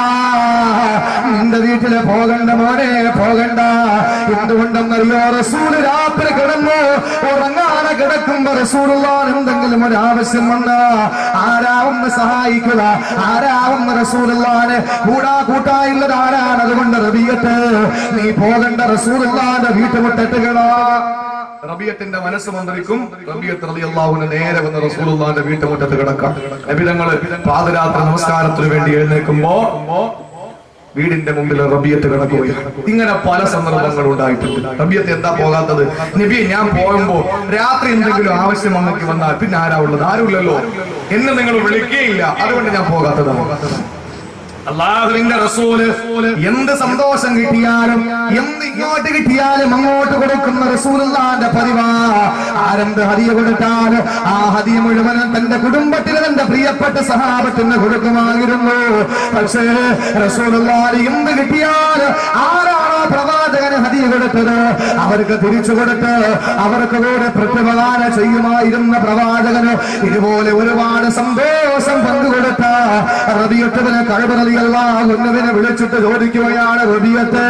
നിന്റെ വീട്ടില് പോകണ്ട മോനെ പോകണ്ട എന്തുകൊണ്ടെന്നറിയോ റസൂല് രാത്രി കിടന്നു ഉറങ്ങാതെ കിടക്കുമ്പോ റസൂലുള്ളാൻ എന്തെങ്കിലും ഒരു ആവശ്യം വന്ന് ആരാവുന്ന സഹായിക്കുക ആരാവുന്ന റസൂലുള്ളാന് കൂടാ കൂട്ടായുള്ളത് ആരാണ് അതുകൊണ്ട് റബിയത്ത് നീ പോകണ്ട റസൂലുള്ളാന്റെ വീട്ടുമുട്ടെത്തുകളാ റബിയത്തിന്റെ മനസ്സ് മന്ത്രിക്കും റബിയത്ത് റളിയല്ലാഹുവിന് നേരെ വന്ന് റസൂലുള്ളാഹിന്റെ വീട്ടുമുറ്റത്ത് കിടക്കാം നബിതങ്ങള് പാതിരാത്രി നമസ്കാരത്തിന് വേണ്ടി എഴുന്നേൽക്കുമ്പോ വീടിന്റെ മുമ്പിൽ റബിയത്ത് കിടക്കുകയാണ് ഇങ്ങനെ പല സന്ദർഭങ്ങൾ ഉണ്ടായിട്ടുണ്ട് റബിയത്ത് എന്താ പോകാത്തത് നബി ഞാൻ പോകുമ്പോ രാത്രി എന്തെങ്കിലും ആവശ്യം വന്നേക്ക് വന്നാൽ പിന്നെ ആരാ ഉള്ളത് ആരുമില്ലല്ലോ എന്നെ നിങ്ങൾ വിളിക്കുകയില്ല അതുകൊണ്ട് ഞാൻ പോകാത്തതാണ് അള്ളാഹുവിന്റെ റസൂല് എന്ത് സന്തോഷം കിട്ടിയാലും എന്ത് ഇങ്ങോട്ട് കിട്ടിയാലും അങ്ങോട്ട് കൊടുക്കുന്ന റസൂലുള്ളാന്റെ പതിവാ ആരെന്ത് ഹദിയ കൊടുത്താൽ ആ ഹദിയ മുഴുവനും തന്റെ കുടുംബത്തിന് തന്റെ പ്രിയപ്പെട്ട സഹാബത്തിന് കൊടുക്കുമായിരുന്നു പക്ഷേ റസൂലുള്ളാന് എന്ത് കിട്ടിയാൽ ആരാണോ പ്രവാചകന് ഹദിയ കൊടുത്തത് അവർക്ക് തിരിച്ചു കൊടുത്ത് അവർക്ക് കൂടെ പ്രത്യുപകാരം ചെയ്യുമായിരുന്ന പ്രവാചകന് ഇതുപോലെ ഒരുപാട് സന്തോഷം പങ്കുകൊടുത്ത റബിയത്തുവിനെ കഴിവ് ഒന്നുവിനെ വിളിച്ചിട്ട് ചോദിക്കുകയാണ് റബിയത്തെ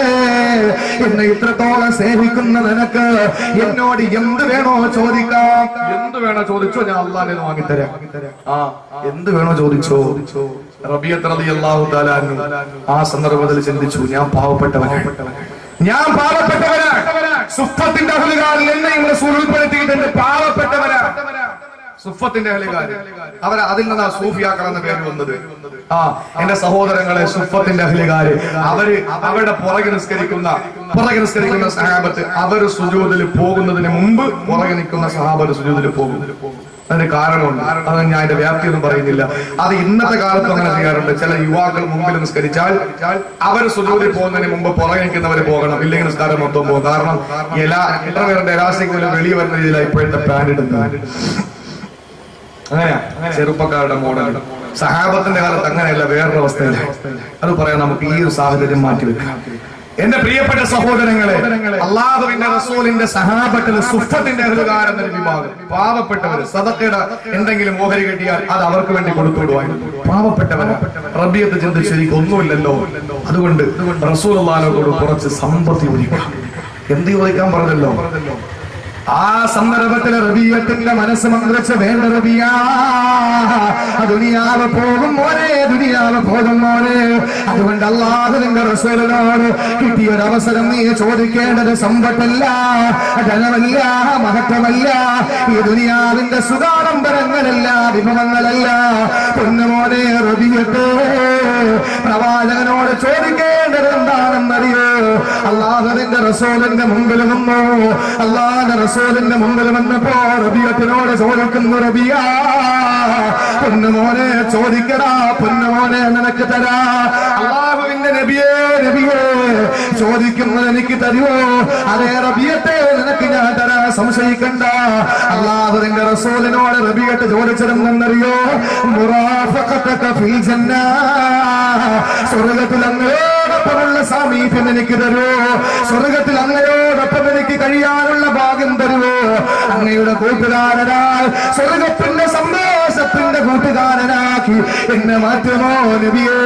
എന്നെ ഇത്രത്തോളം സ്നേഹിക്കുന്ന നിനക്ക് എന്നോട് എന്ത് വേണോ ചോദിക്കാം എന്ത് വേണോ ചോദിച്ചോ ഞാൻ അള്ളാഹിനെ വാങ്ങിത്തരാം ആ എന്ത് വേണോ ചോദിച്ചോ റബിയത്ത് റളിയല്ലാഹു തആല അൻഹു ആ സന്ദർഭത്തിൽ ചിന്തിച്ചു ഞാൻ പാവപ്പെട്ടവനാണ് ഞാൻ പാവപ്പെട്ടവനാണ് സുഫത്തിന്റെ അഹലുകാരിൽ എന്നെയും റസൂൽ ഉൾപ്പെടുത്തിയിട്ടുണ്ട് പാവപ്പെട്ടവനാണ് സുഫത്തിന്റെ അഹലുകാര് അവർ അതിൽ നിന്നാ സൂഫിയാക്കൾ എന്ന പേര് വന്നത് ആ എന്റെ സഹോദരങ്ങളെ സുഫത്തിന്റെ അഹലുകാര് അവര് അവരുടെ പുറകെ നിസ്കരിക്കുന്ന പുറകെ നിസ്കരിക്കുന്ന സഹാബത്ത് അവര് സുജൂതിൽ പോകുന്നതിന് മുമ്പ് പുറകെ നിൽക്കുന്ന സഹാബത്ത് സുജൂതിൽ പോകും അതിന് കാരണമുണ്ട് അത് ഞാൻ അതിന്റെ വ്യാപ്തിയൊന്നും പറയുന്നില്ല അത് ഇന്നത്തെ കാലത്ത് അങ്ങനെ ചെയ്യാറുണ്ട് ചില യുവാക്കൾ മുമ്പിൽ നിസ്കരിച്ചാൽ അവർ സുജൂതിൽ പോകുന്നതിന് മുമ്പ് പുറകെ നിൽക്കുന്നവര് പോകണം ഇല്ലെങ്കിൽ നിസ്കാരം മൊത്തം പോകും കാരണം എല്ലാ ഇടവേറിന്റെ എലാസ്റ്റിക് വെളിയെ വരുന്ന രീതിയിലാണ് ഇപ്പോഴത്തെ പാൻറ് ഇടുന്നത് അങ്ങനെയാ ചെറുപ്പക്കാരുടെ മോഡൽ സഹാബത്തിന്റെ കാലത്ത് അങ്ങനെയല്ല വേറൊരു അവസ്ഥയില്ല അത് പറയാൻ നമുക്ക് ഈ ഒരു സാഹചര്യം മാറ്റിവെക്കാം എന്റെ പ്രിയപ്പെട്ട സഹോദരങ്ങളെ അള്ളാഹുവിന്റെ റസൂലിന്റെ സഹാബത്തിൽ സുഫത്തിന്റെ അഹലുകാരൻ എന്ന വിഭാഗം പാവപ്പെട്ടവര് സദക്കയുടെ എന്തെങ്കിലും ഓഹരി കിട്ടിയാൽ അത് അവർക്ക് വേണ്ടി കൊടുത്തുവിടുവായിരുന്നു പാവപ്പെട്ടവര് റബിയത്ത് ചിന്തിച്ച് എനിക്ക് ഒന്നുമില്ലല്ലോ അതുകൊണ്ട് റസൂൽ അള്ളഹാനോട് കുറച്ച് സമ്പത്തി ഒഴിക്കാം എന്ത് ചോദിക്കാൻ പറഞ്ഞല്ലോ ആ സന്ദർഭത്തിൽ റബിയത്തിന്റെ മനസ്സ് മന്ത്രിച്ച് വേണ്ട റബിയാ ദുനിയാവ് പോകും മോനെ ദുനിയാവ് പോകും മോനെ അതുകൊണ്ട് അള്ളാഹുവിന്റെ റസൂലിനോട് കിട്ടിയ ഒരു അവസരം നീ ചോദിക്കേണ്ടത് സമ്പത്തല്ല ധനമല്ല മഹത്വമല്ല ഈ ദുനിയാവിന്റെ സുഖാഡംബരങ്ങളല്ല വിഭവങ്ങളല്ല പൊന്നുമോനെ റബിയത്ത് പ്രവാചകനോട് ചോദിക്കേണ്ടത് എന്താണെന്നറിയോ അള്ളാഹുവിന്റെ റസൂലിന്റെ മുമ്പിൽ നിന്നു അള്ളാഹുന്റെ റസൂലിന്റെ മുമ്പിൽ വന്നപ്പോ റബിയത്തിനോട് ചോദിക്കുന്നു റബിയ പൊന്നുമോനെ ചോദിക്കടാ പൊന്നുമോനെ നിനക്ക് തരാ അള്ളാഹുവിന്റെ നബിയേ നബിയേ ചോദിക്കുന്നത് എനിക്ക് തരുമോ അതേ റബിയത്തെ നിനക്ക് ഞാൻ തരാ സംശയിക്കണ്ട അള്ളാഹുവിന്റെ റസൂലിനോട് റബിയത്ത് ചോദിച്ചതെന്നറിയോ മുറാഫഖത്തക ഫിൽ ജന്ന സ്വർഗത്തിൽ അങ്ങയോടൊപ്പമുള്ള സാമീപ്യം എനിക്ക് തരൂ സ്വർഗത്തിൽ അങ്ങയോടൊപ്പം എനിക്ക് കഴിയാനുള്ള ഭാഗ്യം തരുമോ അങ്ങയുടെ കൂട്ടുകാരനായി സ്വർഗത്തിന്റെ സന്തോഷത്തിന്റെ കൂട്ടുകാരനാക്കി എന്നെ മാറ്റുമോ നബിയേ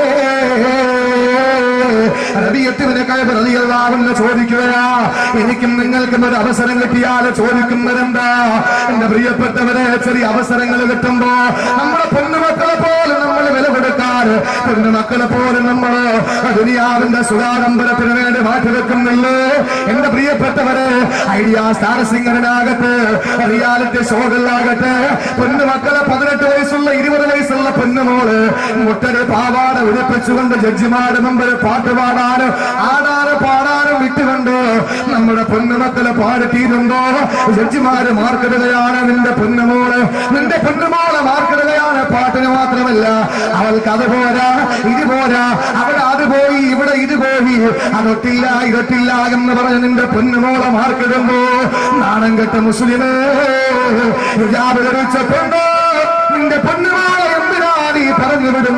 റബിയത്തിന് കഴിവറിയാവുന്ന ചോദിക്കുകയാ എനിക്കും നിങ്ങൾക്കും ഒരു അവസരം കിട്ടിയാൽ ചോദിക്കുന്നതെന്താ എന്റെ പ്രിയപ്പെട്ടവരെ ചെറിയ അവസരങ്ങൾ കിട്ടുമ്പോ നമ്മുടെ പൊന്നുമക്കളെ പോലെ നമ്മൾ വില കൊടുക്കാറ് പൊന്നുമക്കളെ പോലെ നമ്മൾ ദുനിയാവിന്റെ സുഖാഡംബരത്തിന് വേണ്ടി മാറ്റിവെക്കുന്നില്ലേ എന്റെ പ്രിയപ്പെട്ടവരെ ഐഡിയ സ്റ്റാർ സിംഗറിനാകട്ടെ റിയാലിറ്റി ഷോകളിലാകട്ടെ പൊന്നുമക്കളെ പതിനെട്ട് വയസ്സുള്ള ഇരുപത് വയസ്സുള്ള പൊന്നുമോള് മുട്ടര് പാവാട ഉടുപ്പിച്ചുകൊണ്ട് ജഡ്ജിമാരുടെ മുമ്പിൽ പാട്ട് പാടാനും ആടാനും പാടാനും വിട്ടുകൊണ്ട് നമ്മുടെ പൊന്നുമക്കളെ പാടിത്തീരുമ്പോ ജഡ്ജിമാര് മാർക്കിടുകയാണ് നിന്റെ പൊന്നുമോള് നിന്റെ പൊന്നുമോളെ മാർക്കിടുകയാണ് പാട്ടിന് മാത്രമല്ല അവൾക്ക് അത് പോരാ ഇത് പോരാ അവിടെ അത് പോയി ഇവിടെ ഇത് പോയി അതൊട്ടില്ല ഇതൊട്ടില്ല എന്ന് പറഞ്ഞ് നിന്റെ പൊന്നുമോളെ മാർക്കിടുമ്പോ നാണം കെട്ട മുസ്ലിമേ ഹിജാബ് ധരിച്ചപ്പോണ്ടോ നിന്റെ പൊന്നുമോളെ എന്തിനാ നീ പറഞ്ഞു വിടുന്നത്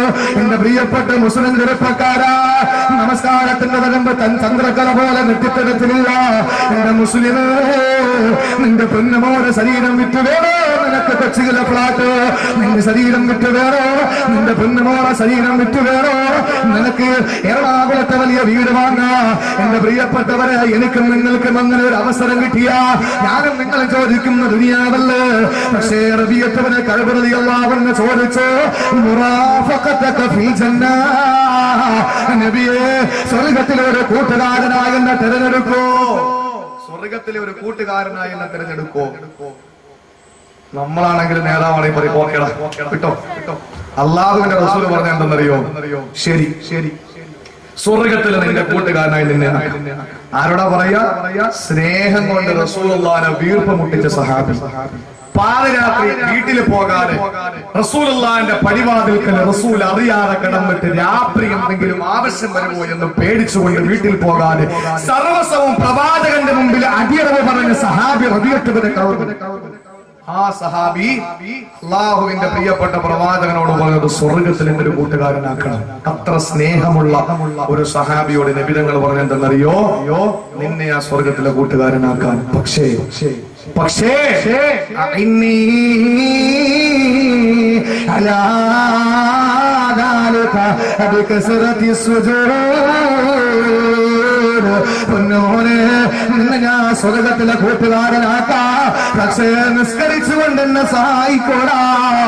എന്റെ പ്രിയപ്പെട്ട മുസ്ലിം ചെറുപ്പക്കാരാ നമസ്കാരത്തിന്റെ തകമ്പ് തൻ ചന്ദ്രക്കല പോലെ നെറ്റിത്തരത്തിലില്ല എന്റെ മുസ്ലിമേ നിന്റെ പൊന്നുമോടെ ശരീരം വിറ്റു വേണോ നിനക്ക് കൊച്ചുകില ഫ്ലാറ്റ് നിന്റെ ശരീരം വിറ്റു വേണോ നിന്റെ പൊന്നുമോടെ ശരീരം വിറ്റു വേണോ നിനക്ക് എറണാകുളത്തെ വലിയ വീട് വാങ്ങാ എന്റെ പ്രിയപ്പെട്ടവരെ എനിക്കും നിങ്ങൾക്കും അങ്ങനെ ഒരു അവസരം കിട്ടിയ ഞാനും നിങ്ങൾ ചോദിക്കുന്ന ദുനിയാവല്ലേ പക്ഷേ റബിയത്തവനെ കഴിവറുതി അള്ളാവെന്ന് ചോദിച്ചു മുറാഫഖത്തക ഫിൽ ജന്ന. നബിയേ സ്വർഗത്തിലെ ഒരു കൂട്ടുകാരനായി എന്നെ തിരഞ്ഞെടുക്കൂ സ്വർഗത്തിലെ ഒരു കൂട്ടുകാരനായി എന്നെ തിരഞ്ഞെടുക്കോ നമ്മളാണെങ്കിൽ നേതാവാണെങ്കിൽ പറയും ഓക്കേടാ കിട്ടോ കിട്ടോ അള്ളാഹുവിന്റെ റസൂൽ പറഞ്ഞ എന്തെന്നറിയോ ശരി ശരി സ്വർഗത്തിലെ നിന്റെ കൂട്ടുകാരനായി നിന്നെ ആക്കാം. ആരോടാ പറയാ സ്നേഹം കൊണ്ട് റസൂലുള്ളാനെ വീർപ്പ് മുട്ടിച്ച സഹാബി പാതിരാത്രി വീട്ടിൽ പോകാതെ റസൂലുള്ളാന്റെ പടിവാതിൽക്കൽ റസൂൽ അറിയാതെ കിടന്നിട്ട് രാത്രി എന്തെങ്കിലും ആവശ്യം വരുമോ എന്ന് പേടിച്ചുകൊണ്ട് വീട്ടിൽ പോകാതെ സർവസ്വവും പ്രവാചകന്റെ മുമ്പിൽ അടിയറവ് പറഞ്ഞ സഹാബി റബിയട്ടുവിനെ ആ സഹാബി അള്ളാഹുവിന്റെ പ്രിയപ്പെട്ട പ്രവാചകനോട് പറഞ്ഞത് സ്വർഗത്തിൽ എന്റെ ഒരു കൂട്ടുകാരനാക്കണം അത്ര സ്നേഹമുള്ള ഒരു സഹാബിയോട് നബിതങ്ങൾ പറഞ്ഞെന്തെന്നറിയോ നിന്നെ ആ സ്വർഗത്തിലെ കൂട്ടുകാരനാക്കാൻ പക്ഷേ പക്ഷേ إني على ذلك بكثرة السجود പൊന്നോനെ നിന്നെ ഞാൻ സ്വർഗത്തിലെ കൂട്ടുകാരനാക്കാ പക്ഷേ നിസ്കരിച്ചുകൊണ്ട് എന്നെ സഹായിക്കോടാ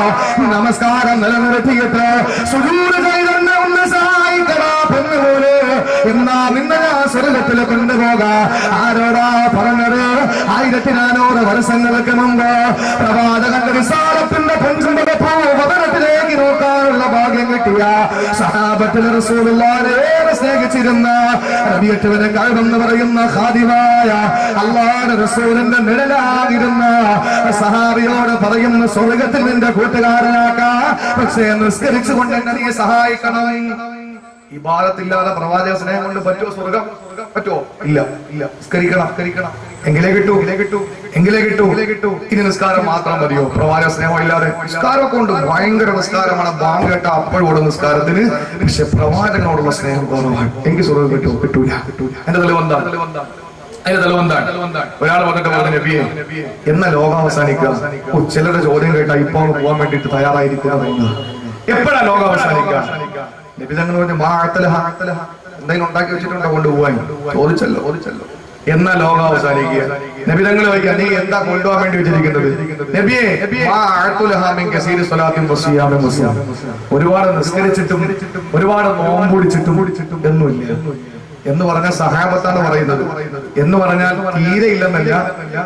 നമസ്കാരം നിലനിർത്തിയിട്ട് സുജൂര് ചെയ്തെന്നെ ഒന്ന് സഹായിക്കടാ പൊന്നുപോലെ എന്നാ നിന്നെ ഞാൻ സ്വർഗത്തിൽ കൊണ്ടുപോകാ ആരോടാ പറഞ്ഞത് ആയിരത്തി നാനൂറ് വർഷങ്ങൾക്ക് മുമ്പ് പ്രവാചകന്റെ വിശാലത്തിന്റെ പഞ്ചമപൂ വതനത്തിലേക്ക് നോക്കാനുള്ള ഭാഗ്യം കിട്ടിയ സഹാബത്തിൽ റസൂലുള്ളാഹിനെ സ്നേഹിച്ചിരുന്ന റബിയത്തുവിനെ കഴിവെന്ന് പറയുന്ന ഖാദിമായ അള്ളാഹുവിന്റെ റസൂലിന്റെ നിഴലാകിരുന്ന സഹാബിയോട് പറയുന്ന സ്വർഗത്തിൽ നിന്റെ കൂട്ടുകാരനാക്കാ പക്ഷേ നിസ്കരിച്ചുകൊണ്ട് എന്നെ നീ സഹായിക്കണം ഇബാദത്തില്ലാതെ പ്രവാചക സ്നേഹം കൊണ്ട് പറ്റുമോ സ്വർഗം പറ്റുമോ ഇല്ല ഇല്ല നിസ്കരിക്കണം നിസ്കരിക്കണം എങ്കിലേ കിട്ടൂ എങ്കിലേ കിട്ടൂ എങ്കിലേ കിട്ടൂ എങ്കിലേ കിട്ടൂ ഇനി നിസ്കാരം മാത്രം മതിയോ പ്രവാചക സ്നേഹം ഇല്ലാതെ നിസ്കാരമൊക്കെ ഉണ്ട് ഭയങ്കര നിസ്കാരമാണ് ബാങ്ക് കേട്ട അപ്പോഴുള്ള നിസ്കാരത്തിന് പക്ഷെ പ്രവാചകനോടുള്ള സ്നേഹം കുറവാണ് എനിക്ക് സ്വർഗം കിട്ടൂ കിട്ടൂല കിട്ടൂല എന്റെ തെളിവെന്താണ് അതിന്റെ തെളിവെന്താണ് ഒരാൾ വന്നിട്ട് പറഞ്ഞു നബിയെ എന്ന ലോകം അവസാനിക്കുക ഓ, ചിലരുടെ ചോദ്യം കേട്ടാ ഇപ്പൊ അങ്ങ് പോകാൻ വേണ്ടിട്ട് തയ്യാറായിരിക്കുക എപ്പോഴാ ലോകം അവസാനിക്കുക നബി തങ്ങൾ പറഞ്ഞു മാ അത്തലഹ എന്തെങ്കിലും ഉണ്ടാക്കി വെച്ചിട്ടുണ്ടോ കൊണ്ടുപോവാൻ ചോദിച്ചല്ലോ ചോദിച്ചല്ലോ എന്നാ ലോകം അവസാനിക്കുക നബി തങ്ങൾ ചോദിക്കുക നീ എന്താ കൊണ്ടുപോകാൻ വേണ്ടി വെച്ചിരിക്കുന്നത് നബിയെ മാ അഅ്തുലഹ മിൻ കസീരി സ്വലാത്തിൻ വസിയാമിൻ വസിയാം. ഒരുപാട് നിസ്കരിച്ചിട്ടും ഒരുപാട് നോമ്പുടിച്ചിട്ടും ഒന്നുമില്ല എന്ന് പറഞ്ഞ സഹാബത്താണ് പറയുന്നത് എന്ന് പറഞ്ഞാൽ തീരെ ഇല്ലെന്നല്ല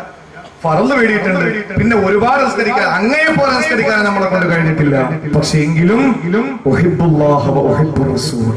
ഫറന്ന് വേടിയിട്ടുണ്ട് പിന്നെ ഒരുപാട് നിസ്കരിക്കാൻ അങ്ങയെ പോലെ നിസ്കരിക്കാൻ നമ്മളെ കൊണ്ട് കഴിഞ്ഞിട്ടില്ല പക്ഷെ എങ്കിലും ഉഹിബ്ബുല്ലാഹ വ ഉഹിബ്ബുർ റസൂൽ.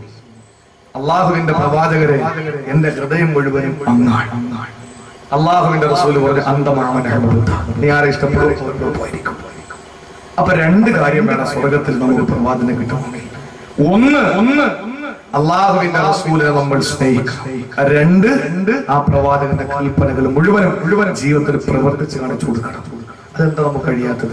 അള്ളാഹുവിന്റെ പ്രവാചകരെ എന്റെ ഹൃദയം മുഴുവനും അങ്ങാണ് അള്ളാഹുവിന്റെ റസൂല് പറഞ്ഞു അന്തമാണ് നീ ആരെ ഇഷ്ടപ്പെടും പോയിരിക്കും അപ്പൊ രണ്ട് കാര്യം വേണം സ്വർഗത്തിൽ നമുക്ക് പ്രവാചനം കിട്ടണമെങ്കിൽ ഒന്ന് ഒന്ന് അള്ളാഹുവിന്റെ റസൂലിനെ നമ്മൾ സ്നേഹിക്കണം രണ്ട് രണ്ട് ആ പ്രവാചകന്റെ കൽപ്പനകൾ മുഴുവനും മുഴുവനും ജീവിതത്തിൽ പ്രവർത്തിച്ച് കാണിച്ചു കൊടുക്കണം അതെന്താ നമുക്ക് കഴിയാത്തത്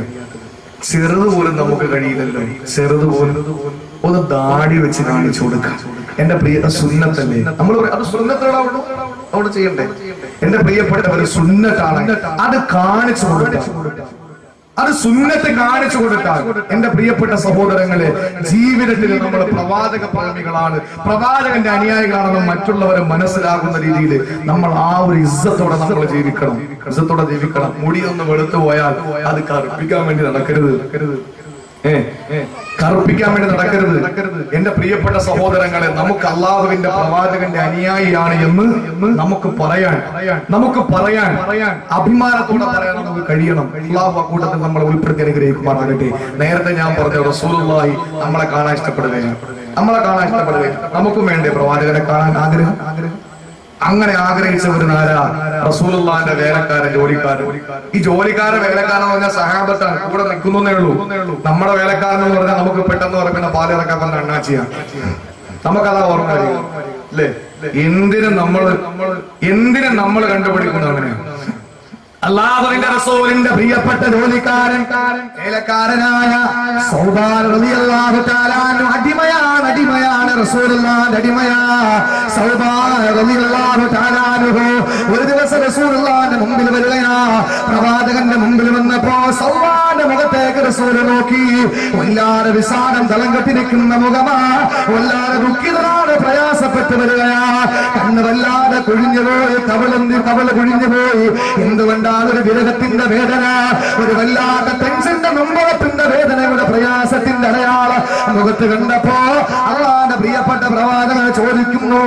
ചെറുത് പോലും നമുക്ക് കഴിയില്ലല്ലോ ചെറുത് പോലും ഒന്ന് ദാടി വെച്ച് കാണിച്ചു കൊടുക്കാം എന്റെ പ്രിയ സുന്നത്തല്ലേ നമ്മൾ പറയും, അത് സുന്നത്തോടെ അവിടെ ചെയ്യണ്ടേ എന്റെ പ്രിയപ്പെട്ടവർ സുന്നത്താണ് അത് കാണിച്ചു കൊടുക്കാം അത് സുന്നത്ത് കാണിച്ചു കൊടുത്താൽ എന്റെ പ്രിയപ്പെട്ട സഹോദരങ്ങളെ ജീവിതത്തിൽ നമ്മൾ പ്രവാചക പ്രേമികളാണ് പ്രവാചകന്റെ അനുയായികളാണെന്ന് മറ്റുള്ളവരെ മനസ്സിലാകുന്ന രീതിയിൽ നമ്മൾ ആ ഒരു ഇസ്സത്തോടെ നമ്മൾ ജീവിക്കണം ഇസ്സത്തോടെ ജീവിക്കണം മുടി ഒന്ന് വെളുത്തു പോയാൽ അത് കറുപ്പിക്കാൻ വേണ്ടി നടക്കരുത് ഏ ഏ, കറുപ്പിക്കാൻ വേണ്ടി നടക്കരുത് എന്റെ പ്രിയപ്പെട്ട സഹോദരങ്ങളെ നമുക്ക് അള്ളാഹുവിന്റെ പ്രവാചകന്റെ അനുയായിയാണ് എന്ന് നമുക്ക് പറയാൻ നമുക്ക് പറയാൻ അഭിമാനത്തോടെ പറയാൻ നമുക്ക് കഴിയണം അള്ളാഹു ആ കൂട്ടത്തിൽ നമ്മളെ ഉൾപ്പെടുത്തി അനുഗ്രഹിക്കുമാറാകട്ടെ നേരത്തെ ഞാൻ പറഞ്ഞ റസൂലുള്ളാഹി നമ്മളെ കാണാൻ ഇഷ്ടപ്പെടുകയാണ് നമ്മളെ കാണാൻ ഇഷ്ടപ്പെടുകയാണ് നമുക്കും വേണ്ടേ പ്രവാചകനെ കാണാൻ ആഗ്രഹം ആഗ്രഹം അങ്ങനെ ആഗ്രഹിച്ചവര് ആരാ റസൂലുള്ളാന്റെ വേലക്കാരൻ ജോലിക്കാരൻ ഈ ജോലിക്കാരൻ വേലക്കാരൻ എന്ന് പറഞ്ഞാൽ സഹാബത്താണ് കൂടെ നിൽക്കുന്നേ ഉള്ളൂ നമ്മുടെ വേലക്കാരൻ എന്ന് പറഞ്ഞാൽ നമുക്ക് പെട്ടെന്ന് ഉറക്കുന്ന പാലിറക്കാൻ പറഞ്ഞ അണ്ണാച്ചിയാണ് നമുക്കതാ ഓർമ്മ വരിക അല്ലേ എന്തിനും നമ്മൾ എന്തിനും നമ്മൾ കണ്ടുപിടിക്കുന്നു അങ്ങനെ അള്ളാഹുവിന്റെ റസൂലിന്റെ പ്രിയപ്പെട്ട ജോലിക്കാരൻ ഏലക്കാരനായ സൗദാൻ റളിയല്ലാഹു തആല അൻഹു അടിമയാണ് അടിമയാണ് റസൂലുള്ളാഹിന്റെ അടിമയാ സൗദാൻ റളിയല്ലാഹു തആല അൻഹു ഒരു ദിവസം റസൂലുള്ളാഹിന്റെ മുമ്പിൽ വരികയാ പ്രവാചകന്റെ മുമ്പിൽ വന്നപ്പോ സൗദാന്റെ മുഖത്തേക്ക് റസൂൽ നോക്കി വല്ലാതെ വിസാരം തളം കെട്ടിരിക്കുന്ന മുഖമാ വല്ലാതെ ദുഃഖിതനാണ് പ്രയാസപ്പെട്ടു വരികയാ കണ്ണ് വല്ലാതെ കുഴിഞ്ഞു പോയി കവളന്തി കവള കുഴിഞ്ഞു പോയി എന്തുകൊണ്ടാണ് ഒരു വിരഹത്തിന്റെ വേദന ഒരു വല്ലാത്ത ടെൻഷന്റെ നൊമ്പളത്തിന്റെ വേദനയുടെ പ്രയാസത്തിന്റെ അടയാള മുഖത്ത് കണ്ടപ്പോ അള്ളാന്റെ പ്രിയപ്പെട്ട പ്രവാചകൻ ചോദിക്കുന്നു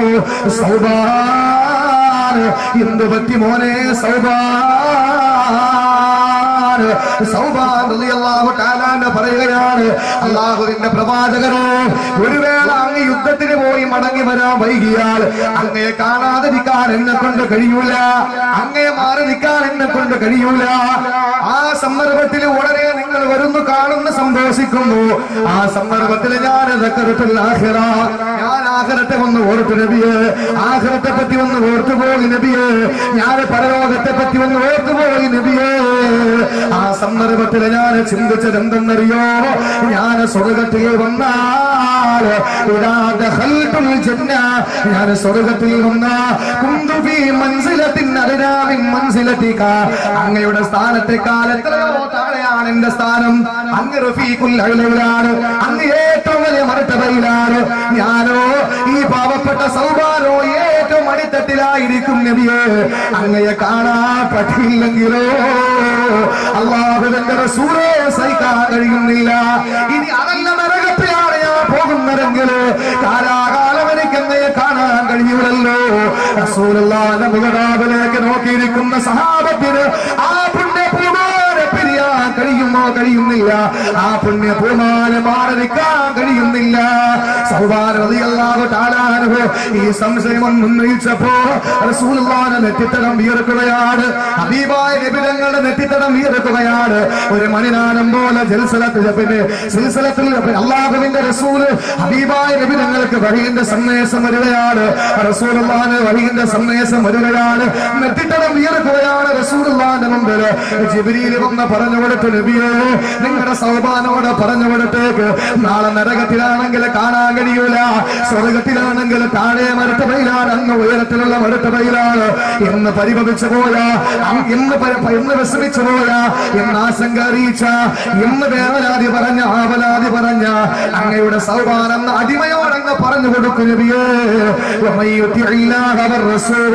സൗബാൻ എന്തു പറ്റി മോനെ സൗബാൻ സൗബാൻ റളിയല്ലാഹു തആല എന്ന് പറയുകയാണ് അള്ളാഹുവിന്റെ പ്രവാചകനോ ഒരു വേള അങ്ങ് യുദ്ധത്തിന് പോയി മടങ്ങി വരാൻ വൈകിയാൽ അങ്ങയെ കാണാതിരിക്കാൻ എന്നെ കൊണ്ട് കഴിയൂല അങ്ങയെ മാറി നിൽക്കാൻ എന്നെ കൊണ്ട് കഴിയൂല ആ സന്ദർഭത്തിൽ ഉടനെ നിങ്ങൾ വരുന്നു കാണുന്നു സന്തോഷിക്കുന്നു ആ സന്ദർഭത്തിൽ ഞാൻ ദക്കറത്തുൽ ആഖിറ. ഞാൻ ആഖിറത്തെ ഒന്ന് ഓർത്തു നബിയെ ആഖിറത്തെ പറ്റി ഒന്ന് ഓർത്തു പോയി നബിയെ ഞാൻ പരലോകത്തെ പറ്റി ഒന്ന് ഓർത്തു പോയി നബിയെ ആ സന്ദർഭത്തിൽ ഞാൻ ചിന്തിച്ചത് എന്തെന്നറിയോ ഞാൻ സ്വർഗത്തിൽ വന്നാൽ ഇതാ ദഖൽതുൽ ജന്ന ഞാൻ സ്വർഗത്തിൽ വന്ന കുന്തു ഫീ മൻസിലത്തിൻ അദ്നാമിൻ മൻസിലതിക അങ്ങയുടെ സ്ഥാനത്തെക്കാൾ എത്രയോ താഴെയാണ് എന്റെ സ്ഥാനം അങ്ങ് റഫീഖുൽ അഅ്ലയിലാണ് അങ്ങ് ഏറ്റവും വലിയ മർത്തബയിലാണ് ഞാനോ ഈ പാവപ്പെട്ട സൗബാനോ ഏറ്റവും അടിത്തട്ടിലായിരിക്കും നബിയെ അങ്ങയെ കാണാൻ പറ്റിയില്ലെങ്കിലോ അള്ളാഹുവിന്റെ റസൂലെ സഹിക്കാൻ കഴിയുന്നില്ല ഇനി അതല്ല നരകത്തിലാണ് ഞാൻ പോകുന്നതെങ്കിൽ കാലാകാലം എനിക്ക് അങ്ങയെ കാണാൻ കഴിയൂലല്ലോ റസൂലുള്ളാഹിന്റെ മുഖതാപിലേക്ക് നോക്കിയിരിക്കുന്ന സഹാബത്തിന് ആ പുണ്യ പൂമാനെ പിരിയാൻ കഴിയുമോ കഴിയുന്നില്ല ആ പുണ്യ പൂമാനെ മാറി നിൽക്കാൻ കഴിയുന്നില്ല സൗഭാരതിയല്ലാതെ താലാനുഭവ ഈ സംശയം ഒന്ന് ഉന്നയിച്ചപ്പോ റസൂലുള്ളാഹിന്റെ നെറ്റിത്തടം വിയർക്കുകയാണ് ഹബീബായ നിബിധങ്ങളുടെ നെറ്റിത്തടം വിയർക്കുകയാണ് ഒരു മണിനാനം പോലെ ജൽസലത്തിൽ പിന്നെ സിൽസലത്തിൽ അള്ളാഹുവിന്റെ റസൂല് ഹബീബായ നിബിധങ്ങൾക്ക് വഴിയുടെ സന്ദേശം വരികയാണ് റസൂലുള്ളാഹിന് വഴിയുടെ സന്ദേശം വരികയാണ് നെറ്റിത്തടം വിയർക്കുകയാണ് റസൂലുള്ളാഹിന്റെ മുമ്പിൽ ജിബ്രീൽ വന്ന് പറഞ്ഞു കൊടുത്തു നബിയെ നിങ്ങളുടെ സൗബാനോട് പറഞ്ഞു കൊടുത്തേക്ക് നാളെ നരകത്തിലാണെങ്കിൽ കാണാൻ കഴിയൂല സ്വർഗത്തിലാണെങ്കിൽ താഴെ മരുത്തവയിലാണ് അങ്ങ് ഉയരത്തിലുള്ള മരുത്തവയിലാണ് എന്ന് പരിഭവിച്ചു പോയ അങ് എന്ന് പര- എന്ന് വിശ്രമിച്ചു പോയ എന്ന് ആശങ്ക അറിയിച്ച എന്ന് വേവലാതി പറഞ്ഞ ആവലാതി പറഞ്ഞ അങ്ങയുടെ സൗബാനം അടിമയോടങ്ങ് പറഞ്ഞു കൊടുക്കും നബിയേ ومن يطع الله والرسول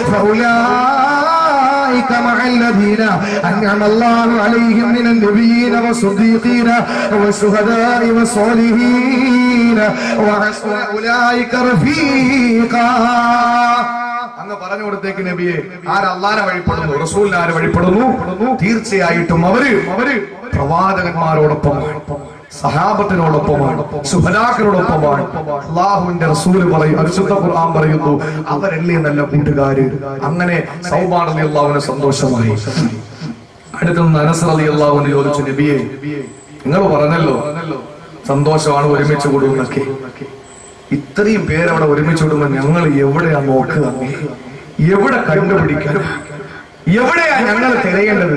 فأولئك مع الذين أنعم الله عليهم من النبيين والصديقين والشهداء والصالحين وحسن أولئك رفيقا അങ്ങ് പറഞ്ഞു കൊടുത്തേക്ക് നബിയെ ആര് അള്ളാനെ വഴിപ്പെടുന്നു റസൂലിനെ ആര് വഴിപ്പെടുന്നു തീർച്ചയായിട്ടും അവര് അവര് പ്രവാചകന്മാരോടൊപ്പമാണ് സഹാബത്തിനോടൊപ്പമാണ് സുഹലാക്കളോടൊപ്പമാണ് അള്ളാഹുവിന്റെ റസൂല് പറയും പരിശുദ്ധ ഖുർആൻ പറയുന്നു അവരല്ലേ നല്ല കൂട്ടുകാര് അങ്ങനെ സൗബാൻ അലി അള്ളാഹുവിന് സന്തോഷമായി അടുത്തുനിന്ന് അനസർ അലി അള്ളാഹുവിന് ചോദിച്ചു നബിയെ നിങ്ങൾ പറഞ്ഞല്ലോ സന്തോഷമാണ് ഒരുമിച്ച് കൂടുന്നൊക്കെ ഇത്രയും പേരവിടെ ഒരുമിച്ച് വിടുമ്പോ ഞങ്ങൾ എവിടെയാ നോക്കുക എവിടെ കണ്ടുപിടിക്കാൻ എവിടെയാ ഞങ്ങൾ തിരയേണ്ടത്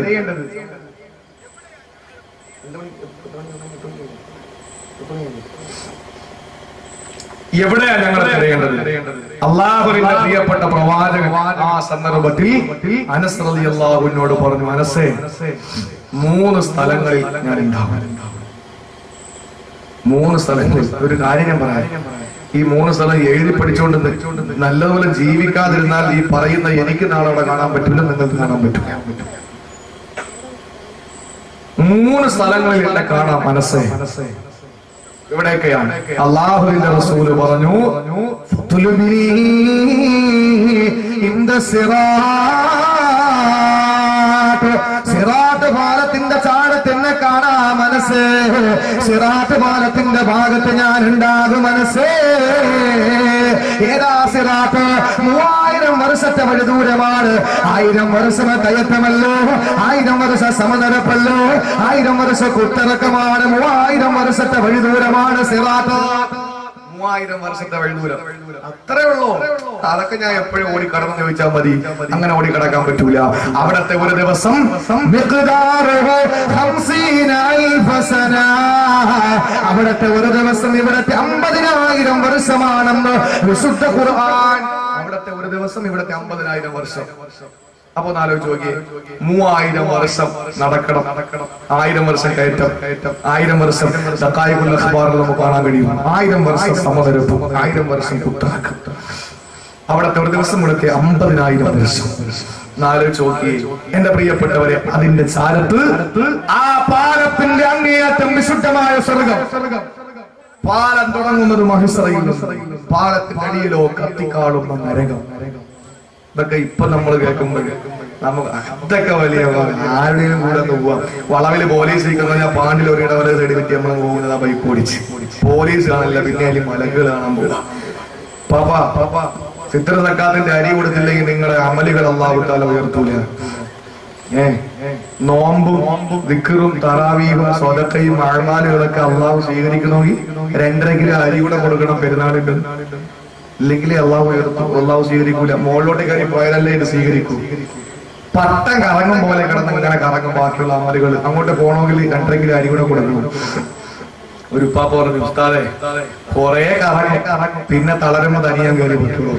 എവിടെയാ ഞങ്ങൾ തിരയേണ്ടത് അള്ളാഹുവിന്റെ പ്രിയപ്പെട്ട പ്രവാചകൻ ആ സന്ദർഭത്തിൽ അനസ്രതി അള്ളാഹുവിനോട് പറഞ്ഞു മനസ്സേ മൂന്ന് സ്ഥലങ്ങളിൽ ഞാൻ ഉണ്ടാവും മൂന്ന് സ്ഥലങ്ങളിൽ ഒരു കാര്യം ഞാൻ പറയാം ഈ മൂന്ന് സ്ഥലം എഴുതി പഠിച്ചുകൊണ്ട് നി- നല്ലതുപോലെ ജീവിക്കാതിരുന്നാൽ ഈ പറയുന്ന എനിക്ക് നാളെ അവിടെ കാണാൻ പറ്റില്ല നിങ്ങൾക്ക് കാണാൻ പറ്റില്ല മൂന്ന് സ്ഥലങ്ങളിൽ എന്നെ കാണാം മനസ്സേ ഇവിടെയൊക്കെയാണ് അള്ളാഹുവിന്റെ റസൂല് പറഞ്ഞു فاطلبني عند الصراط സിറാത്ത് പാലത്തിന്റെ ചാടത്ത് എന്നെ കാണാ മനസ്സ് സിറാത്ത് പാലത്തിന്റെ ഭാഗത്ത് ഞാൻ ഉണ്ടാകും മനസ്സേ ഏതാ സിറാത്ത് മൂവായിരം വർഷത്തെ വഴി ദൂരമാണ് ആയിരം വർഷം കയറ്റമല്ലോ ആയിരം വർഷ സമനിരപ്പല്ലോ ആയിരം വർഷ കുത്തിറക്കമാണ് മൂവായിരം വർഷത്തെ വഴി ദൂരമാണ് സിറാത്ത് മൂവായിരം വർഷത്തെ വഴിദൂരം അത്രേ ഉള്ളൂ അതൊക്കെ ഞാൻ എപ്പോഴും ഓടി കടന്നു ചോദിച്ചാൽ മതി അങ്ങനെ ഓടി കടക്കാൻ പറ്റൂല അവിടത്തെ ഒരു ദിവസം مقداره خمسين ألف سنة അവിടത്തെ ഒരു ദിവസം ഇവിടത്തെ അമ്പതിനായിരം വർഷമാണെന്ന് വിശുദ്ധ ഖുർആൻ അവിടത്തെ ഒരു ദിവസം ഇവിടത്തെ അമ്പതിനായിരം വർഷം അപ്പൊ ഒന്ന് ആലോചിച്ച് നോക്കിയേ മൂവായിരം വർഷം നടക്കണം നടക്കണം ആയിരം വർഷം കയറ്റം കയറ്റം ആയിരം വർഷം സക്കായിക്കുള്ള ഖബാറിൽ നമുക്ക് കാണാൻ കഴിയും ആയിരം വർഷം സമതരപ്പം ആയിരം വർഷം കുത്താക്കം അവിടത്തെ ഒരു ദിവസം ഇവിടുത്തെ അമ്പതിനായിരം വർഷം നാലോചിച്ച് നോക്കിയേ എന്റെ പ്രിയപ്പെട്ടവരെ അതിന്റെ ചാരത്ത് ആ പാലത്തിന്റെ അങ്ങേയറ്റം വിശുദ്ധമായ സ്വർഗം പാലം തുടങ്ങുന്നത് മഹിസറയിൽ നിന്നും. പാലത്തിന്റെ അടിയിലോ കത്തിക്കാളുന്ന നരകം ഇതൊക്കെ ഇപ്പൊ നമ്മൾ കേൾക്കുമ്പോൾ നമുക്ക് അതൊക്കെ വലിയ ആരുടെയും കൂടെ ഒന്ന് പോവാം വളവില് പോലീസ് ഇരിക്കുന്ന ഞാൻ പാണ്ടിൽ ഒരു ഇടവരെ സൈഡ് പറ്റി നമ്മൾ പോകുന്നത് ആ ബൈക്ക് ഓടിച്ച് പോലീസ് കാണില്ല പിന്നെ അതിൽ മലകൾ കാണാൻ പോവാ പാപ്പാ പാപ്പാ ചിത്ര സക്കാത്തിന്റെ അരി കൊടുത്തില്ലെങ്കിൽ നിങ്ങളെ അമലുകൾ അള്ളാഹുത്താല ഉയർത്തൂല ഏ നോമ്പും വിക്കറും തറാവീഹും സ്വതക്കയും അഴമാലുകളൊക്കെ അള്ളാഹു സ്വീകരിക്കണമെങ്കിൽ രണ്ടര കിലോ അരി കൂടെ കൊടുക്കണം പെരുന്നാളിന്റെ ഇല്ലെങ്കിൽ അള്ളാഹു ഉയർത്തും അള്ളാഹു സ്വീകരിക്കൂല മുകളിലോട്ട് കയറി പോയാലല്ലേ ഇത് സ്വീകരിക്കൂ പട്ടം കറങ്ങും പോലെ കിടന്ന് ഇങ്ങനെ കറങ്ങും ബാക്കിയുള്ള അമലുകൾ അങ്ങോട്ട് പോകണമെങ്കിൽ രണ്ടര കിലോ അരി കൂടെ കൊടുക്കണം ഒരു ഉപ്പാപ്പ പറഞ്ഞു ഉസ്താദെ കൊറേ കറങ്ങും പിന്നെ തളരുമ്പോ തനിയാൻ കയറി പറ്റുള്ളൂ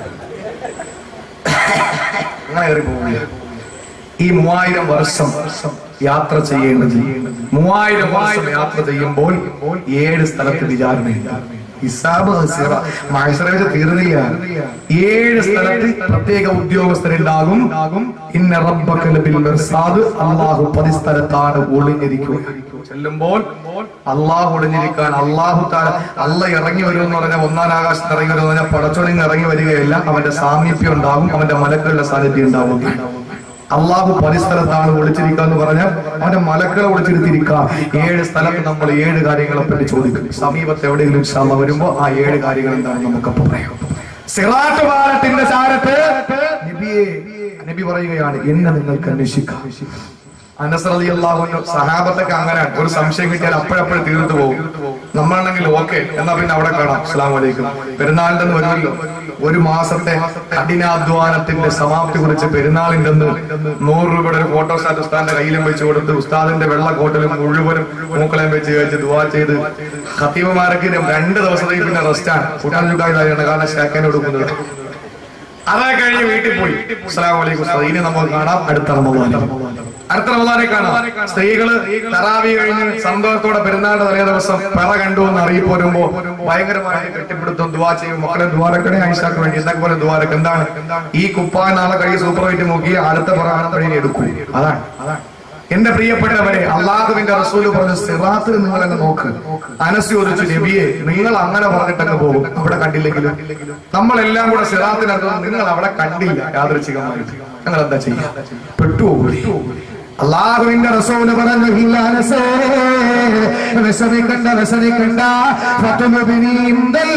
അങ്ങനെ കയറി പോകില്ല ഈ മൂവായിരം വർഷം യാത്ര ചെയ്യേണ്ടത് മൂവായിരം വർഷം യാത്ര ചെയ്യുമ്പോൾ ഏഴ് സ്ഥലത്ത് വിചാരണയുണ്ട് ഹിസാബ് സിറ മഹസറ വെച്ച് തീർന്നില്ല ഏഴ് സ്ഥലത്ത് പ്രത്യേക ഉദ്യോഗസ്ഥരുണ്ടാകും ഇന്ന റബ്ബക്കൽ ബിൽ മിർസാദ് അള്ളാഹു പതി സ്ഥലത്താണ് ഒളിഞ്ഞിരിക്കുക ചെല്ലുമ്പോൾ അള്ളാഹു ഒളിഞ്ഞിരിക്കാൻ അള്ളാഹു താല അല്ല ഇറങ്ങി വരും എന്ന് പറഞ്ഞാൽ ഒന്നാം ആകാശത്ത് ഇറങ്ങി വരും എന്ന് പറഞ്ഞാൽ പടച്ചോണിങ് ഇറങ്ങി വരികയല്ല അവന്റെ സാമീപ്യം ഉണ്ടാകും അവന്റെ മലക്കളുടെ സാന്നിധ്യം ഉണ്ടാവും അള്ളാഹു പരിസ്ഥലത്താണ് വിളിച്ചിരിക്കുക എന്ന് പറഞ്ഞാൽ അവന്റെ മലക്കളെ വിളിച്ചിരുത്തിരിക്കുക ഏഴ് സ്ഥലത്ത് നമ്മൾ ഏഴ് കാര്യങ്ങളെ പറ്റി ചോദിക്കും സമീപത്ത് എവിടെയെങ്കിലും ക്ഷമ വരുമ്പോ ആ ഏഴ് കാര്യങ്ങൾ എന്താണെന്ന് നമുക്കപ്പോ പറയാം സിറാട്ട് പാലത്തിന്റെ ചാരത്ത് നബിയെ നബി പറയുകയാണ് എന്നെ നിങ്ങൾക്ക് അന്വേഷിക്കാം അനസ്രതി അള്ളാഹുവിന്റെ സഹാബത്തൊക്കെ അങ്ങനെയാണ് ഒരു സംശയം കിട്ടിയാൽ അപ്പോഴപ്പോഴും തീർത്തു പോകും നമ്മളാണെങ്കിൽ ഓക്കെ എന്നാ പിന്നെ അവിടെ കാണാം അസ്ലാം വലൈക്കും പെരുന്നാളിന്റെ അന്ന് വരുമല്ലോ ഒരു മാസത്തെ കഠിനാധ്വാനത്തിന്റെ സമാപ്തി കുറിച്ച് പെരുന്നാളിന്റെ അന്ന് നൂറ് രൂപയുടെ ഒരു ഫോട്ടോ സ്റ്റാറ്റ് ഉസ്താദിന്റെ കയ്യിലും വെച്ച് കൊടുത്ത് ഉസ്താദിന്റെ വെള്ള കോട്ടിലും മുഴുവനും മൂക്കളയും വെച്ച് കഴിച്ച് ദുവാ ചെയ്ത് ഖത്തീബുമാരൊക്കെ രണ്ട് ദിവസത്തേക്ക് പിന്നെ റെസ്റ്റാണ് കൂട്ടാൻ ചുക്കായതാണ് കാരണം ഷാക്കാൻ കൊടുക്കുന്നത് അതൊക്കെ കഴിഞ്ഞ് വീട്ടിൽ പോയി അസ്സലാമു അലൈക്കും ഉസ്താദ്. ഇനി നമുക്ക് കാണാം അടുത്ത റമദാനിൽ അടുത്ത റമദാനെ കാണാം സ്ത്രീകള് തറാവി കഴിഞ്ഞ് സന്തോഷത്തോടെ പെരുന്നാളിന്റെ തലേ ദിവസം പെറ കണ്ടു എന്ന് അറിയിപ്പ് വരുമ്പോ ഭയങ്കരമായ കെട്ടിപ്പിടുത്തം ദുവാ ചെയ്യും മക്കളെ ദ്വാരക്കണേ ആയിഷാക്ക് വേണ്ടി എന്നൊക്കെ പോലെ ദ്വാരക്ക് എന്താണ് ഈ കുപ്പായ നാളെ കഴിയും സൂപ്പർ വൈറ്റ് നോക്കി അടുത്ത പെറ കാണുമ്പോഴേ എടുക്കും അതാണ് അതാണ് എന്റെ പ്രിയപ്പെട്ടവരെ അള്ളാഹുവിന്റെ റസൂല് പറഞ്ഞ സിറാത്ത് നിങ്ങൾ അങ്ങ് നോക്ക് അനസ് ചോദിച്ചു നബിയെ നിങ്ങൾ അങ്ങനെ പറഞ്ഞിട്ടങ്ങ് പോകും അവിടെ കണ്ടില്ലെങ്കിലും നമ്മളെല്ലാം കൂടെ സിറാത്തിനകത്ത് നിങ്ങൾ അവിടെ കണ്ടില്ല യാദൃച്ഛികമായിട്ട് ഞങ്ങൾ എന്താ ചെയ്യാ പെട്ടുപോകും അള്ളാഹുവിന്റെ റസൂല് പറഞ്ഞു "ഇല്ല അനസേ, വിഷമിക്കണ്ട വിഷമിക്കണ്ട ഫതുമുബിനി ഇൻദൽ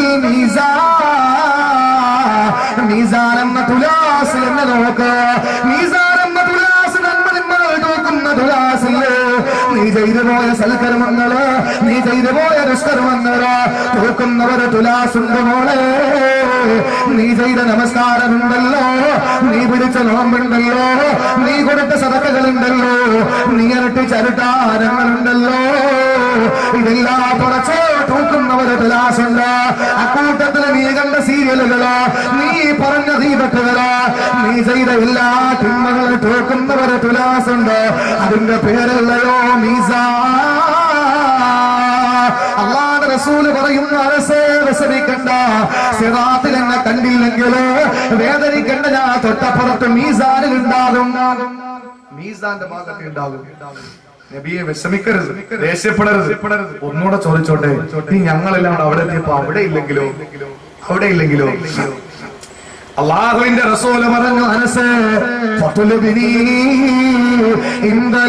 മീസാൻ. മീസാൻ എന്ന തുലാസ് എന്ന് നോക്ക് മീസാൻ എന്ന തുലാസ് നമ്മൾ നമ്മൾ തൂക്കുന്ന തുലാസില്ലേ നീ ചെയ്തു പോയ സൽക്കർമ്മങ്ങള് നീ ചെയ്തു പോയ ദുഷ്കർമ്മങ്ങള് തൂക്കുന്നവര് തുലാസുണ്ട് മോളെ നീ ചെയ്ത നമസ്കാരമുണ്ടല്ലോ നീ പിടിച്ച നോമ്പുണ്ടല്ലോ നീ കൊടുത്ത സതക്കകളുണ്ടല്ലോ നീ ഇരട്ടി ചരിട്ടാരങ്ങളുണ്ടല്ലോ ഇതെല്ലാം പുറച്ചോ തൂക്കുന്നവര് തുലാസുണ്ട് അക്കൂട്ടത്തിൽ നീ കണ്ട സീരിയലുകളോ നീ പറഞ്ഞ ദീപക്കുകളോ നീ ചെയ്ത എല്ലാ തിന്മകളും തൂക്കുന്നവര് തുലാസുണ്ട് അതിന്റെ പേരല്ലയോ മീസാ അള്ളാഹുവിന്റെ റസൂല് പറയുന്നു അരസേ വിഷമിക്കണ്ട സിറാത്തിൽ എന്നെ കണ്ടില്ലെങ്കിലോ വേദനിക്കണ്ട ഞാൻ തൊട്ടപ്പുറത്ത് മീസാനിൽ ഉണ്ടാകും മീസാന്റെ ഭാഗത്ത് ഉണ്ടാകും നബിയെ വിഷമിക്കരുത് ദേഷ്യപ്പെടരുത് ഒന്നുകൂടെ ചോദിച്ചോട്ടെ ഈ ഞങ്ങളെല്ലാം കൂടെ അവിടെ എത്തിയപ്പോ അവിടെ ഇല്ലെങ്കിലോ അവിടെ ഇല്ലെങ്കിലോ അള്ളാഹുവിന്റെ റസൂല് പറഞ്ഞു അനസ് ഫതുലുബിനി ഇൻദൽ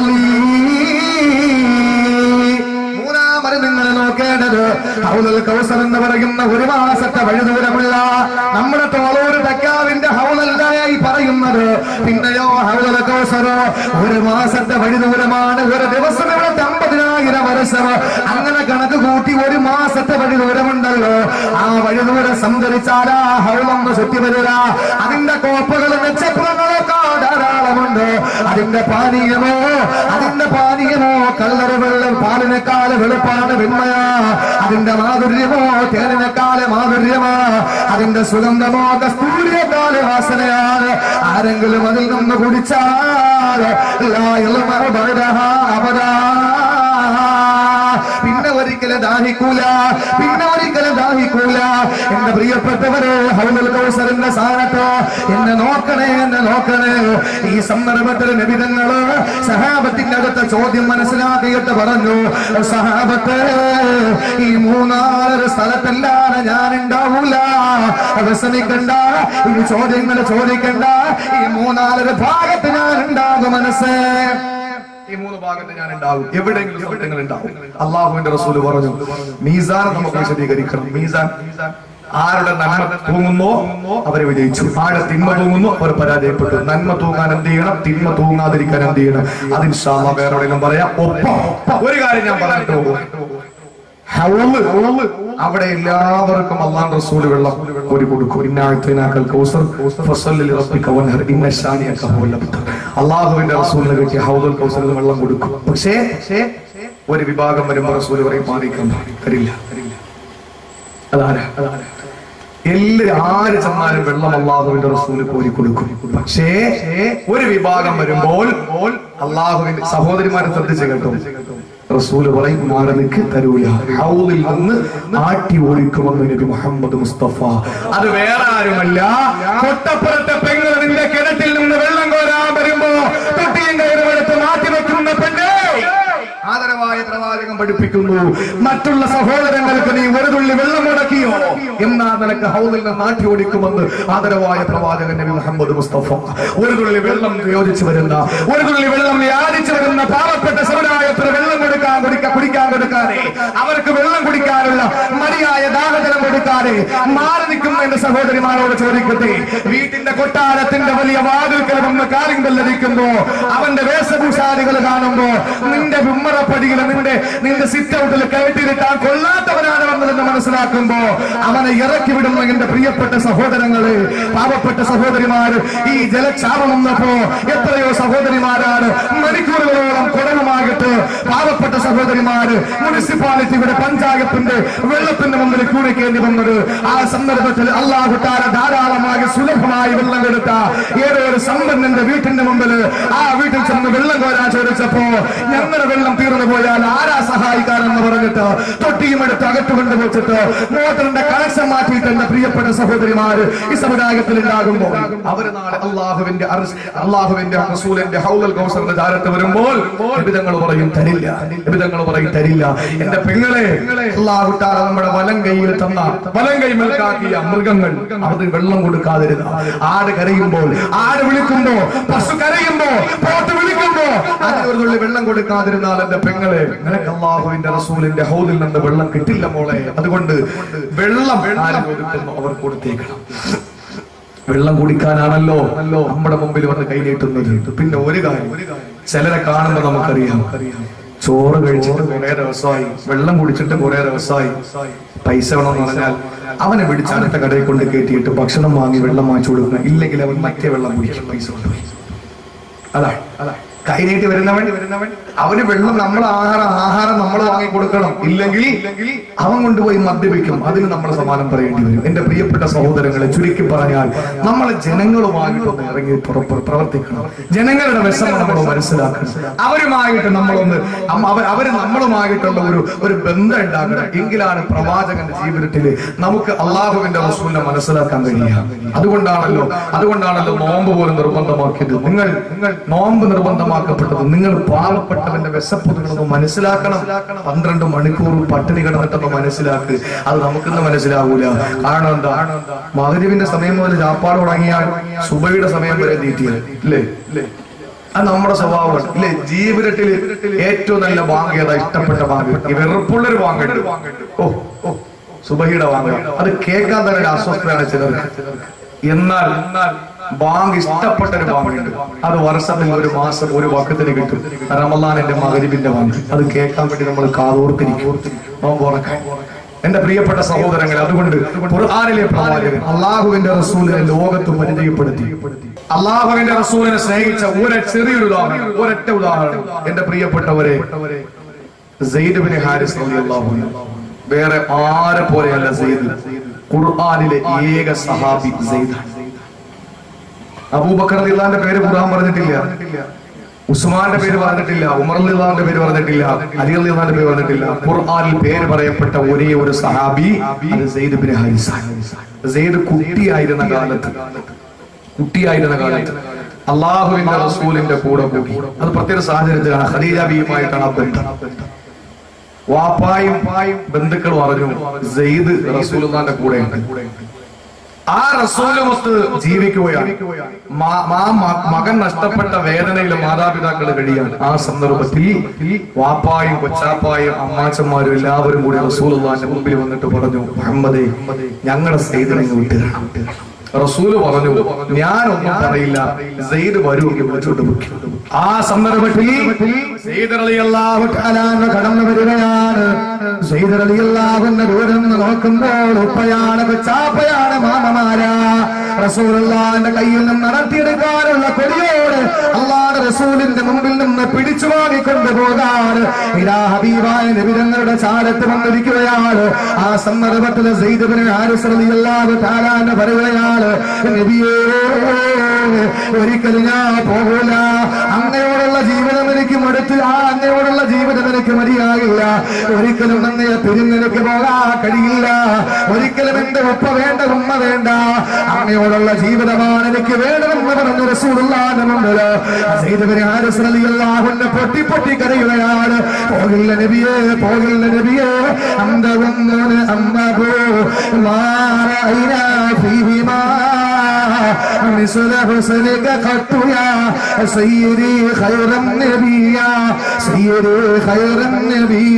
ഹൗലി മൂന്നാമത് നിങ്ങൾ നോക്കേണ്ടത് ഹൗലുൽ കൗസർ എന്ന് പറയുന്ന ഒരു മാസത്തെ വഴിദൂരമുള്ള നമ്മുടെ തോളൂർ തക്കാവിന്റെ ഹൗലല്ലായി പറയുന്നത് പിന്നെയോ ഹൗലുൽ കൗസർ ഒരു മാസത്തെ വഴിദൂരമാണ് ഒരു ദിവസം ഇവിടെ അമ്പതിനായിരം വരെ ദിവസം അങ്ങനെ കണക്ക് കൂട്ടി ഒരു മാസത്തെ വഴി ദൂരമുണ്ടല്ലോ ആ വഴി ദൂരം സഞ്ചരിച്ചാൽ ആ ഹൗളൊന്ന് ചുറ്റി വരിക അതിന്റെ കോപ്പകൾ നക്ഷത്രങ്ങളൊക്കെ ധാരാളമുണ്ട് അതിന്റെ പാനീയമോ അതിന്റെ പാനീയമോ കല്ലറ വെള്ളം പാലിനേക്കാള് വെളുപ്പാണ് വെണ്മയാ അതിന്റെ മാധുര്യമോ തേനിനേക്കാള് മാധുര്യമോ അതിന്റെ സുഗന്ധമോ കസ്തൂരിയേക്കാള് വാസനയാണ് ആരെങ്കിലും അതിൽ നിന്ന് കുടിച്ചാൽ ലാ ഇൽമ ബഅദഹാ അബദാ. പിന്നെ ഒരിക്കലും ദാഹിക്കൂല പിന്നെ ഒരിക്കലും ദാഹിക്കൂല എന്റെ പ്രിയപ്പെട്ടവരെ ഹൗലുൽ കൗസറിന്റെ സ്ഥാനത്ത് എന്നെ നോക്കണേ എന്നെ നോക്കണേ ഈ സന്ദർഭത്തിൽ നിബിധങ്ങള് സഹാബത്തിന്റെ അടുത്ത ചോദ്യം മനസ്സിലാക്കിയിട്ട് പറഞ്ഞു സഹാബത്ത് ഈ മൂന്നാല് സ്ഥലത്തല്ലാതെ ഞാൻ ഉണ്ടാവൂല വിഷമിക്കണ്ട ഈ ചോദ്യങ്ങൾ ചോദിക്കണ്ട ഈ മൂന്നാലൊരു ഭാഗത്ത് ഞാൻ ഉണ്ടാകും മനസ്സേ ഈ മൂന്ന് ഭാഗത്ത് ഞാൻ ഉണ്ടാവും എവിടെയെങ്കിലും സ്ഥലങ്ങൾ ഉണ്ടാവും അള്ളാഹുവിന്റെ റസൂല് പറഞ്ഞു മീസാൻ നമുക്ക് വിശദീകരിക്കണം മീസാൻ ആരുടെ നന്മ തൂങ്ങുന്നോ അവരെ വിജയിച്ചു ആരുടെ തിന്മ തൂങ്ങുന്നു അവർ പരാജയപ്പെട്ടു നന്മ തൂങ്ങാൻ എന്ത് ചെയ്യണം തിന്മ തൂങ്ങാതിരിക്കാൻ എന്ത് ചെയ്യണം അതിന് ഷാമ വേറെ എവിടെയെങ്കിലും പറയാം ഒപ്പം ഒരു കാര്യം ഞാൻ പറഞ്ഞിട്ട് പോകും ഹൗള്, ഹൗള്. അവിടെ എല്ലാവർക്കും അള്ളാൻ റസൂല് വെള്ളം ഒരു കൊടുക്കും ഇന്നാഴ്ത്തിനാക്കൽ കൗസർ ഫസല്ലി റബ്ബിക വൻഹർ ഇന്ന ശാനിയക ഹുവൽ അബ്തർ. അള്ളാഹുവിന്റെ റസൂലിനെ കിട്ടിയ ഹൗദുൽ കൗസറിൽ വെള്ളം കൊടുക്കും പക്ഷേ ഒരു വിഭാഗം വരുമ്പോൾ റസൂല് പറയും പാലിക്കാൻ തരില്ല അതാരാ അതാരാ എല്ലാരും ആര് ചെന്നാലും വെള്ളം അള്ളാഹുവിന്റെ റസൂല് കോരി കൊടുക്കും പക്ഷേ ഒരു വിഭാഗം വരുമ്പോൾ അള്ളാഹുവിന്റെ സഹോദരിമാരെ ശ്രദ്ധിച്ച് കേട്ടോ റസൂല് പറയും മാറി നിൽക്ക് തരൂല ഹൗദിൽ നിന്ന് ആട്ടി ഓടിക്കുമെന്ന് നബി മുഹമ്മദ് മുസ്തഫ അത് വേറെ ആരുമല്ല തൊട്ടപ്പുറത്തെ പെങ്ങൾ നിന്റെ കിണറ്റിൽ നിന്ന് വെള്ളം കോരാൻ വരുമ്പോ തൊട്ടിയും കയറുമെടുത്ത് മാറ്റി വെക്കുന്ന പെണ്ണേ ആദരവായ പ്രവാചകം പഠിപ്പിക്കുന്നു മറ്റുള്ള സഹോദരങ്ങൾക്ക് നീ ഒരു തുള്ളി വെള്ളം മുടക്കിയോ എന്നാ നിനക്ക് ഹൗദിൽ നിന്ന് മാറ്റി ഓടിക്കുമെന്ന് ആദരവായ പ്രവാചകൻ നബി മുഹമ്മദ് മുസ്തഫ ഒരു തുള്ളി വെള്ളം യോജിച്ചു വരുന്ന ഒരു തുള്ളി വെള്ളം യാചിച്ചു വരുന്ന പാവപ്പെട്ട സമുദായത്തിന് വെള്ളം കൊടുക്കാൻ കുടിക്കാൻ കുടിക്കാൻ കൊടുക്കാതെ അവർക്ക് വെള്ളം കുടിക്കാനുള്ള മതിയായ ദാഹജലം കൊടുക്കാതെ മാറി നിൽക്കുന്ന എന്റെ സഹോദരിമാരോട് ചോദിക്കട്ടെ വീട്ടിന്റെ കൊട്ടാരത്തിന്റെ വലിയ വാതിൽക്കൽ വന്ന് കാലിങ്കല്ലടിക്കുമ്പോ അവന്റെ വേഷഭൂഷാദികൾ കാണുമ്പോ നിന്റെ ഉമ്മറപ്പടിയിൽ നിന്റെ നിന്റെ സിറ്റ് ഔട്ടിൽ കയറ്റിയിട്ടാൻ കൊള്ളാത്തവനാണ് വന്നതെന്ന് മനസ്സിലാക്കുമ്പോ അവനെ ഇറക്കി വിടുന്ന എന്റെ പ്രിയപ്പെട്ട സഹോദരങ്ങള് പാവപ്പെട്ട സഹോദരിമാര് ഈ ജലക്ഷാപം വന്നപ്പോ എത്രയോ സഹോദരിമാരാണ് മണിക്കൂറുകളോളം കുടവുമായിട്ട് പാവപ്പെട്ട സഹോദരിമാര് മുനിസിപ്പാലിറ്റിയുടെ പഞ്ചായത്തിന്റെ വെള്ളത്തിന്റെ മുമ്പിൽ കൂടിക്കേണ്ടി വന്നത് ആ സന്ദർഭത്തിൽ അള്ളാഹു താര ധാരാളമായി സുലഭമായി വെള്ളം കൊടുത്ത ഏതോ ഒരു സമ്പന്നന്റെ വീട്ടിന്റെ മുമ്പിൽ ആ വീട്ടിൽ ചെന്ന് വെള്ളം കോരാൻ ചോദിച്ചപ്പോ ഞങ്ങളുടെ വെള്ളം തീർന്നു പോയാൽ ആരാ സഹായിക്കാരെന്ന് പറഞ്ഞിട്ട് തൊട്ടിയും എടുത്ത് അകറ്റുകൊണ്ട് വെച്ചിട്ട് മോട്ടറിന്റെ കണക്ഷൻ മാറ്റിയിട്ട് എന്റെ പ്രിയപ്പെട്ട സഹോദരിമാര് ഈ സമുദായത്തിൽ ഉണ്ടാകുമ്പോൾ അവര് നാളെ അള്ളാഹുവിന്റെ അർശ്- അള്ളാഹുവിന്റെ റസൂലിന്റെ ഹൗലൽ കൗസറിന്റെ ധാരത്ത് വരുമ്പോൾ വിധങ്ങൾ പറയും തരില്ല വിധങ്ങൾ പറയും തരില്ല എന്റെ പെങ്ങളെ അള്ളാഹു താര നമ്മുടെ വലം കൈയിൽ തന്ന വലം കൈ മേൽക്കാക്കിയ മൃഗങ്ങൾ അത് വെള്ളം കൊടുക്കാതിരുന്ന ആട് കരയുമ്പോൾ ആട് വിളിക്കുമ്പോ പശു കരയുമ്പോ പോത്ത് വിളിക്കുമ്പോ അതിന് ഒരു തുള്ളി വെള്ളം കൊടുക്കാതിരുന്നാൽ എന്റെ പെങ്ങളെ നിനക്ക് അള്ളാഹുവിന്റെ റസൂലിന്റെ ഹൗദിൽ നിന്ന് വെള്ളം കിട്ടില്ല മോളെ അതുകൊണ്ട് വെള്ളം ആര് കൊടുക്കുന്നു അവർ കൊടുത്തേക്കണം വെള്ളം കുടിക്കാനാണല്ലോ നമ്മുടെ മുമ്പിൽ വന്ന് കൈനീട്ടുന്നത് പിന്നെ ഒരു കാര്യം ചിലരെ കാണുമ്പോ നമുക്കറിയാം ചോറ് കഴിച്ചിട്ട് കുറെ ദിവസമായി വെള്ളം കുടിച്ചിട്ട് കുറെ ദിവസമായി പൈസ വേണമെന്ന് പറഞ്ഞാൽ അവനെ പിടിച്ച് അടുത്ത കടയിൽ കൊണ്ട് കയറ്റിയിട്ട് ഭക്ഷണം വാങ്ങി വെള്ളം വാങ്ങിച്ചു കൊടുക്കണം ഇല്ലെങ്കിൽ അവൻ മറ്റേ വെള്ളം കുടിക്കും പൈസ കൊണ്ടുപോയി അതാ അതാ കൈനീട്ടി വരുന്നവൻ വരുന്നവൻ അവന് വെള്ളം നമ്മൾ ആഹാരം ആഹാരം നമ്മൾ വാങ്ങി കൊടുക്കണം ഇല്ലെങ്കിൽ അവൻ കൊണ്ടുപോയി മദ്യപിക്കും അതിന് നമ്മൾ സമാനം പറയേണ്ടി വരും എന്റെ പ്രിയപ്പെട്ട സഹോദരങ്ങളെ ചുരുക്കി പറഞ്ഞാൽ നമ്മൾ ജനങ്ങളുമായിട്ടൊന്ന് ഇറങ്ങി പുറപ്പ് പ്രവർത്തിക്കണം ജനങ്ങളുടെ വിഷമം നമ്മൾ മനസ്സിലാക്കണം അവരുമായിട്ട് നമ്മളൊന്ന് അം- അവർ അവര് നമ്മളുമായിട്ടുള്ള ഒരു ഒരു ബന്ധം ഉണ്ടാക്കണം എങ്കിലാണ് പ്രവാചകന്റെ ജീവിതത്തിൽ നമുക്ക് അള്ളാഹുവിന്റെ റസൂലിനെ മനസ്സിലാക്കാൻ കഴിയുക അതുകൊണ്ടാണല്ലോ അതുകൊണ്ടാണല്ലോ നോമ്പ് പോലും നിർബന്ധമാക്കിയത് നിങ്ങൾ നിങ്ങൾ നോമ്പ് നിർബന്ധമാക്കപ്പെട്ടത് നിങ്ങൾ പാവപ്പെട്ടവന്റെ വിശപ്പ് നിങ്ങളൊന്ന് മനസ്സിലാക്കണം പന്ത്രണ്ട് മണിക്കൂർ പട്ടിണി കിടന്നിട്ടൊന്ന് മനസ്സിലാക്ക് അത് നമുക്കിന്ന് മനസ്സിലാവൂല കാരണം എന്താ മകരുവിന്റെ സമയം മുതൽ ചാപ്പാട് തുടങ്ങിയാൽ സുബയുടെ സമയം വരെ തീറ്റിയാണ് ഇല്ലേ ഇല്ലേ അത് നമ്മുടെ സ്വഭാവമാണ് ഇല്ലേ ജീവിതത്തിൽ ഏറ്റവും നല്ല ബാങ്ക് ഏതാ ഇഷ്ടപ്പെട്ട ബാങ്ക് ഈ വെറുപ്പുള്ളൊരു ബാങ്ക് ഓ ഓ സുബഹിയുടെ ബാങ്ക് അത് കേൾക്കാൻ തന്നെ ഒരു അസ്വസ്ഥതയാണ് ചിലർക്ക് എന്നാൽ എന്നാൽ ബാങ്ക് ഇഷ്ടപ്പെട്ട ഒരു ബാങ്കുണ്ട് അത് വർഷത്തിൽ ഒരു മാസം ഒരു വക്കത്തിന് കിട്ടും റമലാനിന്റെ മകരിബിന്റെ ബാങ്ക് അത് കേൾക്കാൻ വേണ്ടി നമ്മൾ കാതോർത്തിരിക്കും നോമ്പ് ഉറക്കാൻ എന്റെ പ്രിയപ്പെട്ട സഹോദരങ്ങൾ അതുകൊണ്ട് ഖുർആനിലെ പ്രവാചകൻ അള്ളാഹുവിന്റെ റസൂലിനെ ലോകത്ത് പരിചയപ്പെടുത്തി അള്ളാഹുവിന്റെ റസൂലിനെ സ്നേഹിച്ച ഒരു ചെറിയൊരു ഉദാഹരണം ഒരൊറ്റ ഉദാഹരണം എന്റെ പ്രിയപ്പെട്ടവരെ സെയ്ദ് ബിൻ ഹാരിസ് റളിയല്ലാഹു അൻഹു വേറെ ആരെ പോലെയല്ല സെയ്ദ് ഖുർആനിലെ ഏക സഹാബി സെയ്ദാണ് അബൂബക്കർ റളിയല്ലാഹുവിന്റെ പേര് ഖുർആൻ പറഞ്ഞിട്ടില്ല ഉസ്മാന്റെ പേര് പറഞ്ഞിട്ടില്ല ഉമർ റളിയല്ലാഹുവിന്റെ പേര് പറഞ്ഞിട്ടില്ല അലി റളിയല്ലാഹുവിന്റെ പേര് പറഞ്ഞിട്ടില്ല ഖുർആനിൽ പേര് പറയപ്പെട്ട ഒരേ ഒരു സഹാബി അത് സെയ്ദ് ബിൻ ഹാരിസ് സെയ്ദ് കുട്ടിയായിരുന്ന കാലത്ത് കുട്ടിയായിരുന്ന കാലത്ത് അള്ളാഹുവിന്റെ റസൂലിന്റെ കൂടെ പോയി അത് പ്രത്യേക സാഹചര്യത്തിലാണ് ഖദീജ ബിയുമായിട്ടാണ് ആ ബന്ധം വാപ്പായും ബന്ധുക്കൾ പറഞ്ഞു സെയ്ദ് റസൂലുള്ളാന്റെ കൂടെയുണ്ട് ആ റസൂലുമൊത്ത് ജീവിക്കുകയാണ് മാ- മാ മ- മകൻ നഷ്ടപ്പെട്ട വേദനയിൽ മാതാപിതാക്കൾ കഴിയാണ് ആ സന്ദർഭത്തിൽ വാപ്പായും കൊച്ചാപ്പായും അമ്മാച്ചന്മാരും എല്ലാവരും കൂടി റസൂലുള്ളാന്റെ മുമ്പിൽ വന്നിട്ട് പറഞ്ഞു മുഹമ്മദേ ഞങ്ങളുടെ സെയ്ദിനെ ഇങ്ങ് വിട്ടുതരണം റസൂല് പറഞ്ഞു ഞാനൊന്നും പറയില്ല സെയ്ദ് വരുമെങ്കിൽ വിളിച്ചോട്ട് വെക്കും ആ സന്ദർഭത്തിൽ സെയ്ദ് റളിയല്ലാഹു അലാന്ന് കടന്നു വരികയാണ് ചെയ്തറിയാവുന്ന ദൂരം നിന്ന് നോക്കുമ്പോൾ ഉപ്പയാണ് കൊച്ചാപ്പയാണ് മാമമാരാ റസൂലുള്ളാന്റെ കയ്യിൽ നിന്ന് നടത്തിയെടുക്കാനുള്ള കൊടിയോട് അള്ളാഹ് റസൂലിന്റെ മുമ്പിൽ നിന്ന് പിടിച്ചു വാങ്ങിക്കൊണ്ട് പോകാൻ ഇതാ ഹബീബായ നിബിതങ്ങളുടെ ചാരത്ത് വന്നിരിക്കുകയാണ് ആ സന്ദർഭത്തിൽ സെയ്ദബിന് ആരുസറിയല്ലാതെ താരാന്ന് പറയുകയാണ് നബിയേ ഒരിക്കലും ഞാൻ പോകൂല അങ്ങയോടുള്ള ജീവിതം എനിക്ക് മടുത്ത് ആ അങ്ങയോടുള്ള ജീവിതം എനിക്ക് മതിയാകില്ല ഒരിക്കലും അങ്ങയെ പിരിഞ്ഞെനിക്ക് പോകാൻ കഴിയില്ല ഒരിക്കലും എന്റെ ഉപ്പ വേണ്ട ഉമ്മ വേണ്ട അങ്ങയോടുള്ള ജീവിതമാണ് എനിക്ക് വേണമെന്ന് പറഞ്ഞു റസൂലുള്ളാന്റെ മുമ്പിൽ സൈദബിന് ആരസ്രലിയല്ലാഹുന്റെ പൊട്ടി പൊട്ടി കരയുകയാണ് പോകില്ല നബിയേ പോകില്ല നബിയേ അന്തവന്നോന് അമ്മബോ മാറൈനാ ഫീഹിമാ مثل حسنك قط يا سيدي خير النبي يا سيدي خير النبي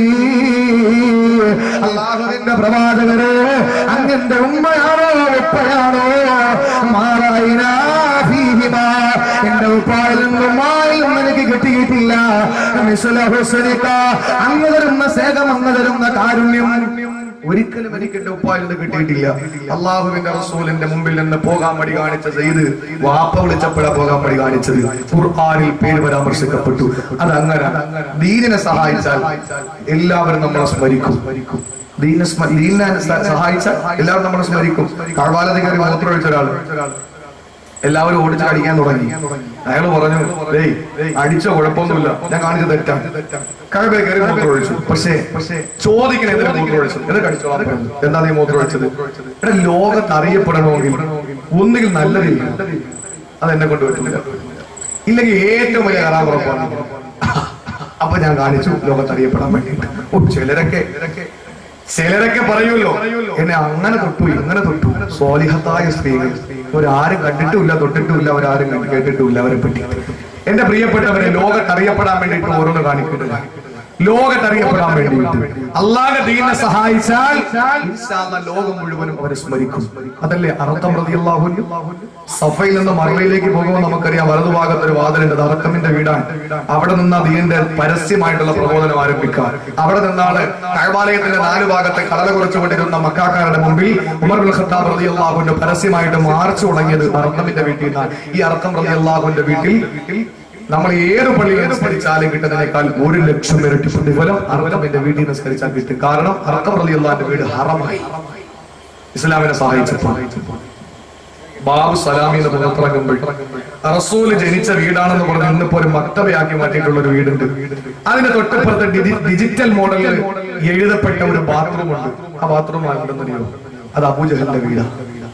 അള്ളാഹുവിന്റെ പ്രവാചകരെ അങ്ങന്റെ ഉമ്മയാണോ ഉപ്പയാണോ മാറായിനാ ഫീഹിമാ. എന്റെ ഉപ്പായിൽ നിന്നും ഉമ്മായിൽ നിന്നും എനിക്ക് കിട്ടിയിട്ടില്ല മിസുല ഹുസ്നിക. അങ്ങ് തരുന്ന സ്നേഹം അങ്ങ് തരുന്ന കാരുണ്യം ഒരിക്കലും എനിക്ക് എന്റെ ഉപ്പായിൽ നിന്ന് കിട്ടിയിട്ടില്ല അള്ളാഹുവിന്റെ റസൂലിന്റെ മുമ്പിൽ നിന്ന് പോകാൻ മടി കാണിച്ച ചെയ്ത് വാപ്പ വിളിച്ചപ്പോഴാ പോകാൻ മടി കാണിച്ചത് ഖുർആനിൽ പേര് പരാമർശിക്കപ്പെട്ടു അതങ്ങനെ ദീനിനെ സഹായിച്ചാൽ എല്ലാവരും നമ്മളെ സ്മരിക്കും ദീനെ സ്മ- ദീനിനെ സ- സഹായിച്ചാൽ എല്ലാവരും നമ്മളെ സ്മരിക്കും കഴവാലതി കയറി മൂത്രമൊഴിച്ച ഒരാൾ എല്ലാവരും ഓടിച്ച് അടിക്കാൻ തുടങ്ങി അയാൾ പറഞ്ഞു ഡേയ് അടിച്ചോ കുഴപ്പമൊന്നുമില്ല ഞാൻ കാണിച്ചത് തെറ്റാണ് കഴവേ കയറി മൂത്രം ഒഴിച്ചു പക്ഷേ പക്ഷേ ചോദിക്കണ എന്തിനാ മൂത്രം ഒഴിച്ചു എന്ന് കടിച്ചോളാൻ പറഞ്ഞു എന്താ നീ മൂത്രം ഒഴിച്ചത് ഇവിടെ ലോകത്ത് അറിയപ്പെടണമെങ്കിൽ ഒന്നുകിൽ നല്ലതില്ല അതെന്നെ കൊണ്ട് പറ്റില്ല ഇല്ലെങ്കിൽ ഏറ്റവും വലിയ കറാപുറപ്പാണ് അപ്പൊ ഞാൻ കാണിച്ചു ലോകത്ത് അറിയപ്പെടാൻ വേണ്ടിയിട്ട് ഓ ചിലരൊക്കെ ചിലരൊക്കെ പറയുമല്ലോ എന്നെ അങ്ങനെ തൊട്ടു ഇങ്ങനെ തൊട്ടു സ്വാലിഹത്തായ സ്ത്രീകൾ ഒരാരും കണ്ടിട്ടുമില്ല തൊട്ടിട്ടുമില്ല അവരാരും കണ്ട് കേട്ടിട്ടുമില്ല അവരെ പറ്റി എന്റെ പ്രിയപ്പെട്ടവരെ ലോകത്ത് അറിയപ്പെടാൻ വേണ്ടിയിട്ട് ഓരോന്ന് കാണിക്കുന്നില്ല ലോകത്ത് അറിയപ്പെടാൻ വേണ്ടിയിട്ട് അള്ളാഹെ ദീനെ സഹായിച്ചാൽ ഇൻഷാ അല്ലാ ലോകം മുഴുവനും അവരെ സ്മരിക്കും അതല്ലേ അർത്ഥം റളിയല്ലാഹു അൻഹു സഫയിൽ നിന്ന് മറവയിലേക്ക് പോകുമ്പോൾ നമുക്കറിയാം വലതുഭാഗത്ത് ഒരു വാതിലുണ്ട് അത് അറക്കമിന്റെ വീടാണ് അവിടെ നിന്ന് ദീനിന്റെ പരസ്യമായിട്ടുള്ള പ്രബോധനം ആരംഭിക്കാം അവിടെ നിന്നാണ് കഴബാലയത്തിന്റെ നാല് ഭാഗത്തെ കടല കുറിച്ചുകൊണ്ടിരുന്ന മക്കാക്കാരുടെ മുമ്പിൽ ഉമർ ബിൻ ഖത്താബ് റളിയല്ലാഹുവിന്റെ പരസ്യമായിട്ട് മാർച്ച് തുടങ്ങിയത് അർക്കമിന്റെ വീട്ടിൽ നിന്നാണ് ഈ അർക്കം റളിയല്ലാഹുവിന്റെ വീട്ടിൽ നമ്മൾ ഏത് പള്ളിയിൽ നിസ്കരിച്ചാലും കിട്ടുന്നതിനേക്കാൾ ഒരു ലക്ഷം ഇരട്ടി പ്രതിഫലം അർക്കമിന്റെ വീട്ടിൽ നിസ്കരിച്ചാൽ കിട്ടും കാരണം അർക്കം റളിയല്ലാഹുവിന്റെ വീട് ഹറമായി ഇസ്ലാമിനെ സഹായിച്ചപ്പോൾ ബാബു സലാമി എന്ന് പുറത്തിറങ്ങുമ്പോൾ റസൂല് ജനിച്ച വീടാണെന്ന് പറഞ്ഞ് ഇന്നിപ്പോ ഒരു മക്തബയാക്കി മാറ്റിയിട്ടുള്ള ഒരു വീടുണ്ട് അതിന്റെ തൊട്ടപ്പുറത്ത് ഡിജി- ഡിജിറ്റൽ മോഡലിൽ എഴുതപ്പെട്ട ഒരു ബാത്റൂം ഉണ്ട് ആ ബാത്റൂം ആരുണ്ടെന്നറിയോ അത് അബൂജഹലിന്റെ വീടാണ്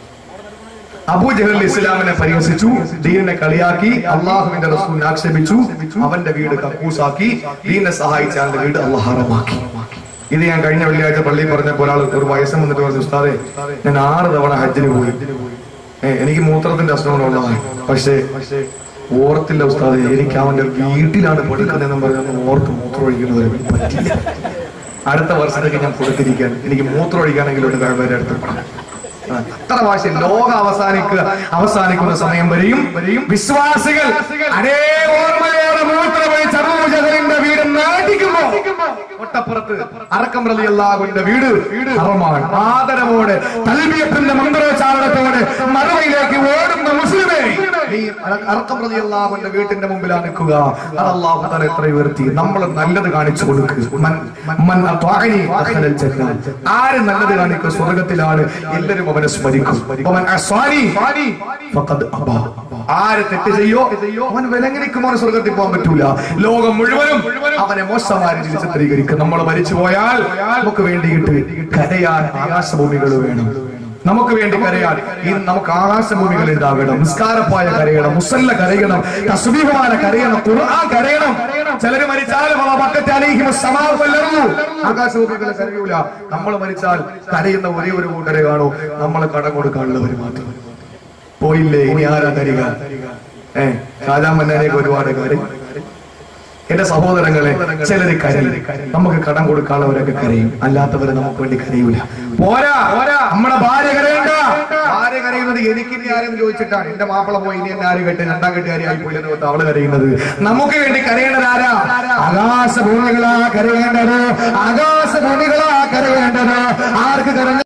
അബൂജഹൽ ഇസ്ലാമിനെ പരിഹസിച്ചു ദീനിനെ കളിയാക്കി അള്ളാഹുവിന്റെ റസൂലിനെ ആക്ഷേപിച്ചു അവന്റെ വീട് കക്കൂസാക്കി ദീനെ സഹായിച്ച അവന്റെ വീട് അള്ളാഹാറമാക്കി ഇത് ഞാൻ കഴിഞ്ഞ വെള്ളിയാഴ്ച പള്ളിയിൽ പറഞ്ഞപ്പോൾ ഒരാൾ ഒരു വയസ്സം വന്നിട്ട് പറഞ്ഞു ഉസ്താദെ ഞാൻ ആറ് തവണ ഹജ്ജിന് പോയി ഏ, എനിക്ക് മൂത്രത്തിന്റെ അസുഖങ്ങളുള്ളതാണ് പക്ഷേ ഓർത്തില്ല ഉസ്താദെ എനിക്ക് അവന്റെ വീട്ടിലാണ് പഠിക്കുന്നതെന്ന് പറഞ്ഞാൽ ഓർത്ത് മൂത്രം ഒഴിക്കുന്നത് എനിക്ക് പറ്റില്ല അടുത്ത വർഷത്തേക്ക് ഞാൻ കൊടുത്തിരിക്കാൻ എനിക്ക് മൂത്രം ഒഴിക്കാനെങ്കിലും ഒരു കഴിവേറെ അടുത്ത് എത്ര ഭാഷ ലോകം അവസാനിക്കുക അവസാനിക്കുന്ന സമയം വരെയും വരെയും വിശ്വാസികൾ അനേക ഓർമ്മയോടെ മൂത്രമൊഴിച്ച് അബൂജഹലിന്റെ വീട് നാട്ടിക്കുമ്പോ തൊട്ടപ്പുറത്ത് അറക്കം റളിയല്ലാഹുവിന്റെ വീട് ഹറമാണ് ആദരവോടെ തൽബിയത്തിന്റെ മന്ത്രോച്ചാരണത്തോടെ മറുവയിലേക്ക് ഓടുന്ന മുസ്ലിമേ നീ അറ- അറക്കം റളിയല്ലാഹുവിന്റെ വീട്ടിന്റെ മുമ്പിലാണ് നിൽക്കുക അത് അല്ലാഹു തആല എത്ര ഉയർത്തി നമ്മൾ നല്ലത് കാണിച്ചു കൊടുക്കുക മൻ മൻ അത്വാഅനി ദഖലൽ ജന്ന ആര് നല്ലത് കാണിക്കുക സ്വർഗ്ഗത്തിലാണ് എല്ലാവരും അവനെ സ്മരിക്കും വമൻ അസ്വാനി ഫഖദ് അബാ ആര് തെറ്റ് ചെയ്യോ അവൻ വിലങ്ങനിക്കും അവന് സ്വർഗത്തിൽ പോകാൻ പറ്റൂല ലോകം മുഴുവനും അവനെ മോശമായ രീതിയിൽ ചിത്രീകരിക്കും നമ്മൾ മരിച്ചു പോയാൽ നമുക്ക് വേണ്ടിയിട്ട് കരയാൻ ആകാശഭൂമികൾ വേണം നമുക്ക് വേണ്ടി കരയാൻ ഈ നമുക്ക് ആകാശഭൂമികൾ ഉണ്ടാകണം നിസ്കാരപ്പായ കരയണം മുസല്ല കരയണം തസ്ബീഹമാല കരയണം ഖുർആൻ കരയണം ചിലര് മരിച്ചാലും അവ പക്കത്തെ അലൈഹിം സമാവ് വല്ലറു ആകാശഭൂമികൾ കരയൂല നമ്മൾ മരിച്ചാൽ കരയുന്ന ഒരേ ഒരു കൂട്ടരെ കാണൂ നമ്മൾ കടം കൊടുക്കാനുള്ളവർ മാത്രം പോയില്ലേ ഇനി ആരാ തരിക ഏ ഷാജാൻ മന്നാനേക്ക് ഒരുപാട് കാര്യം എന്റെ സഹോദരങ്ങളെ ചിലര് കരയും നമുക്ക് കടം കൊടുക്കാനുള്ളവരൊക്കെ കരയും അല്ലാത്തവരെ നമുക്ക് വേണ്ടി കരയൂല പോരാ പോരാ നമ്മുടെ ഭാര്യ കരയണ്ട ഭാര്യ കരയുന്നത് എനിക്ക് ഇനി ആരും ചോദിച്ചിട്ടാണ് എന്റെ മാപ്പിള പോയി ഇനി എന്നെ ആരും കെട്ടി രണ്ടാം കെട്ടുകാരി ആയി പോയി എന്ന് അവള് കരയുന്നത് നമുക്ക് വേണ്ടി കരയേണ്ടത് ആരാ ആകാശഭൂമികളാ കരയേണ്ടത് ആകാശഭൂമികളാ കരയേണ്ടത് ആർക്ക് കരഞ്ഞ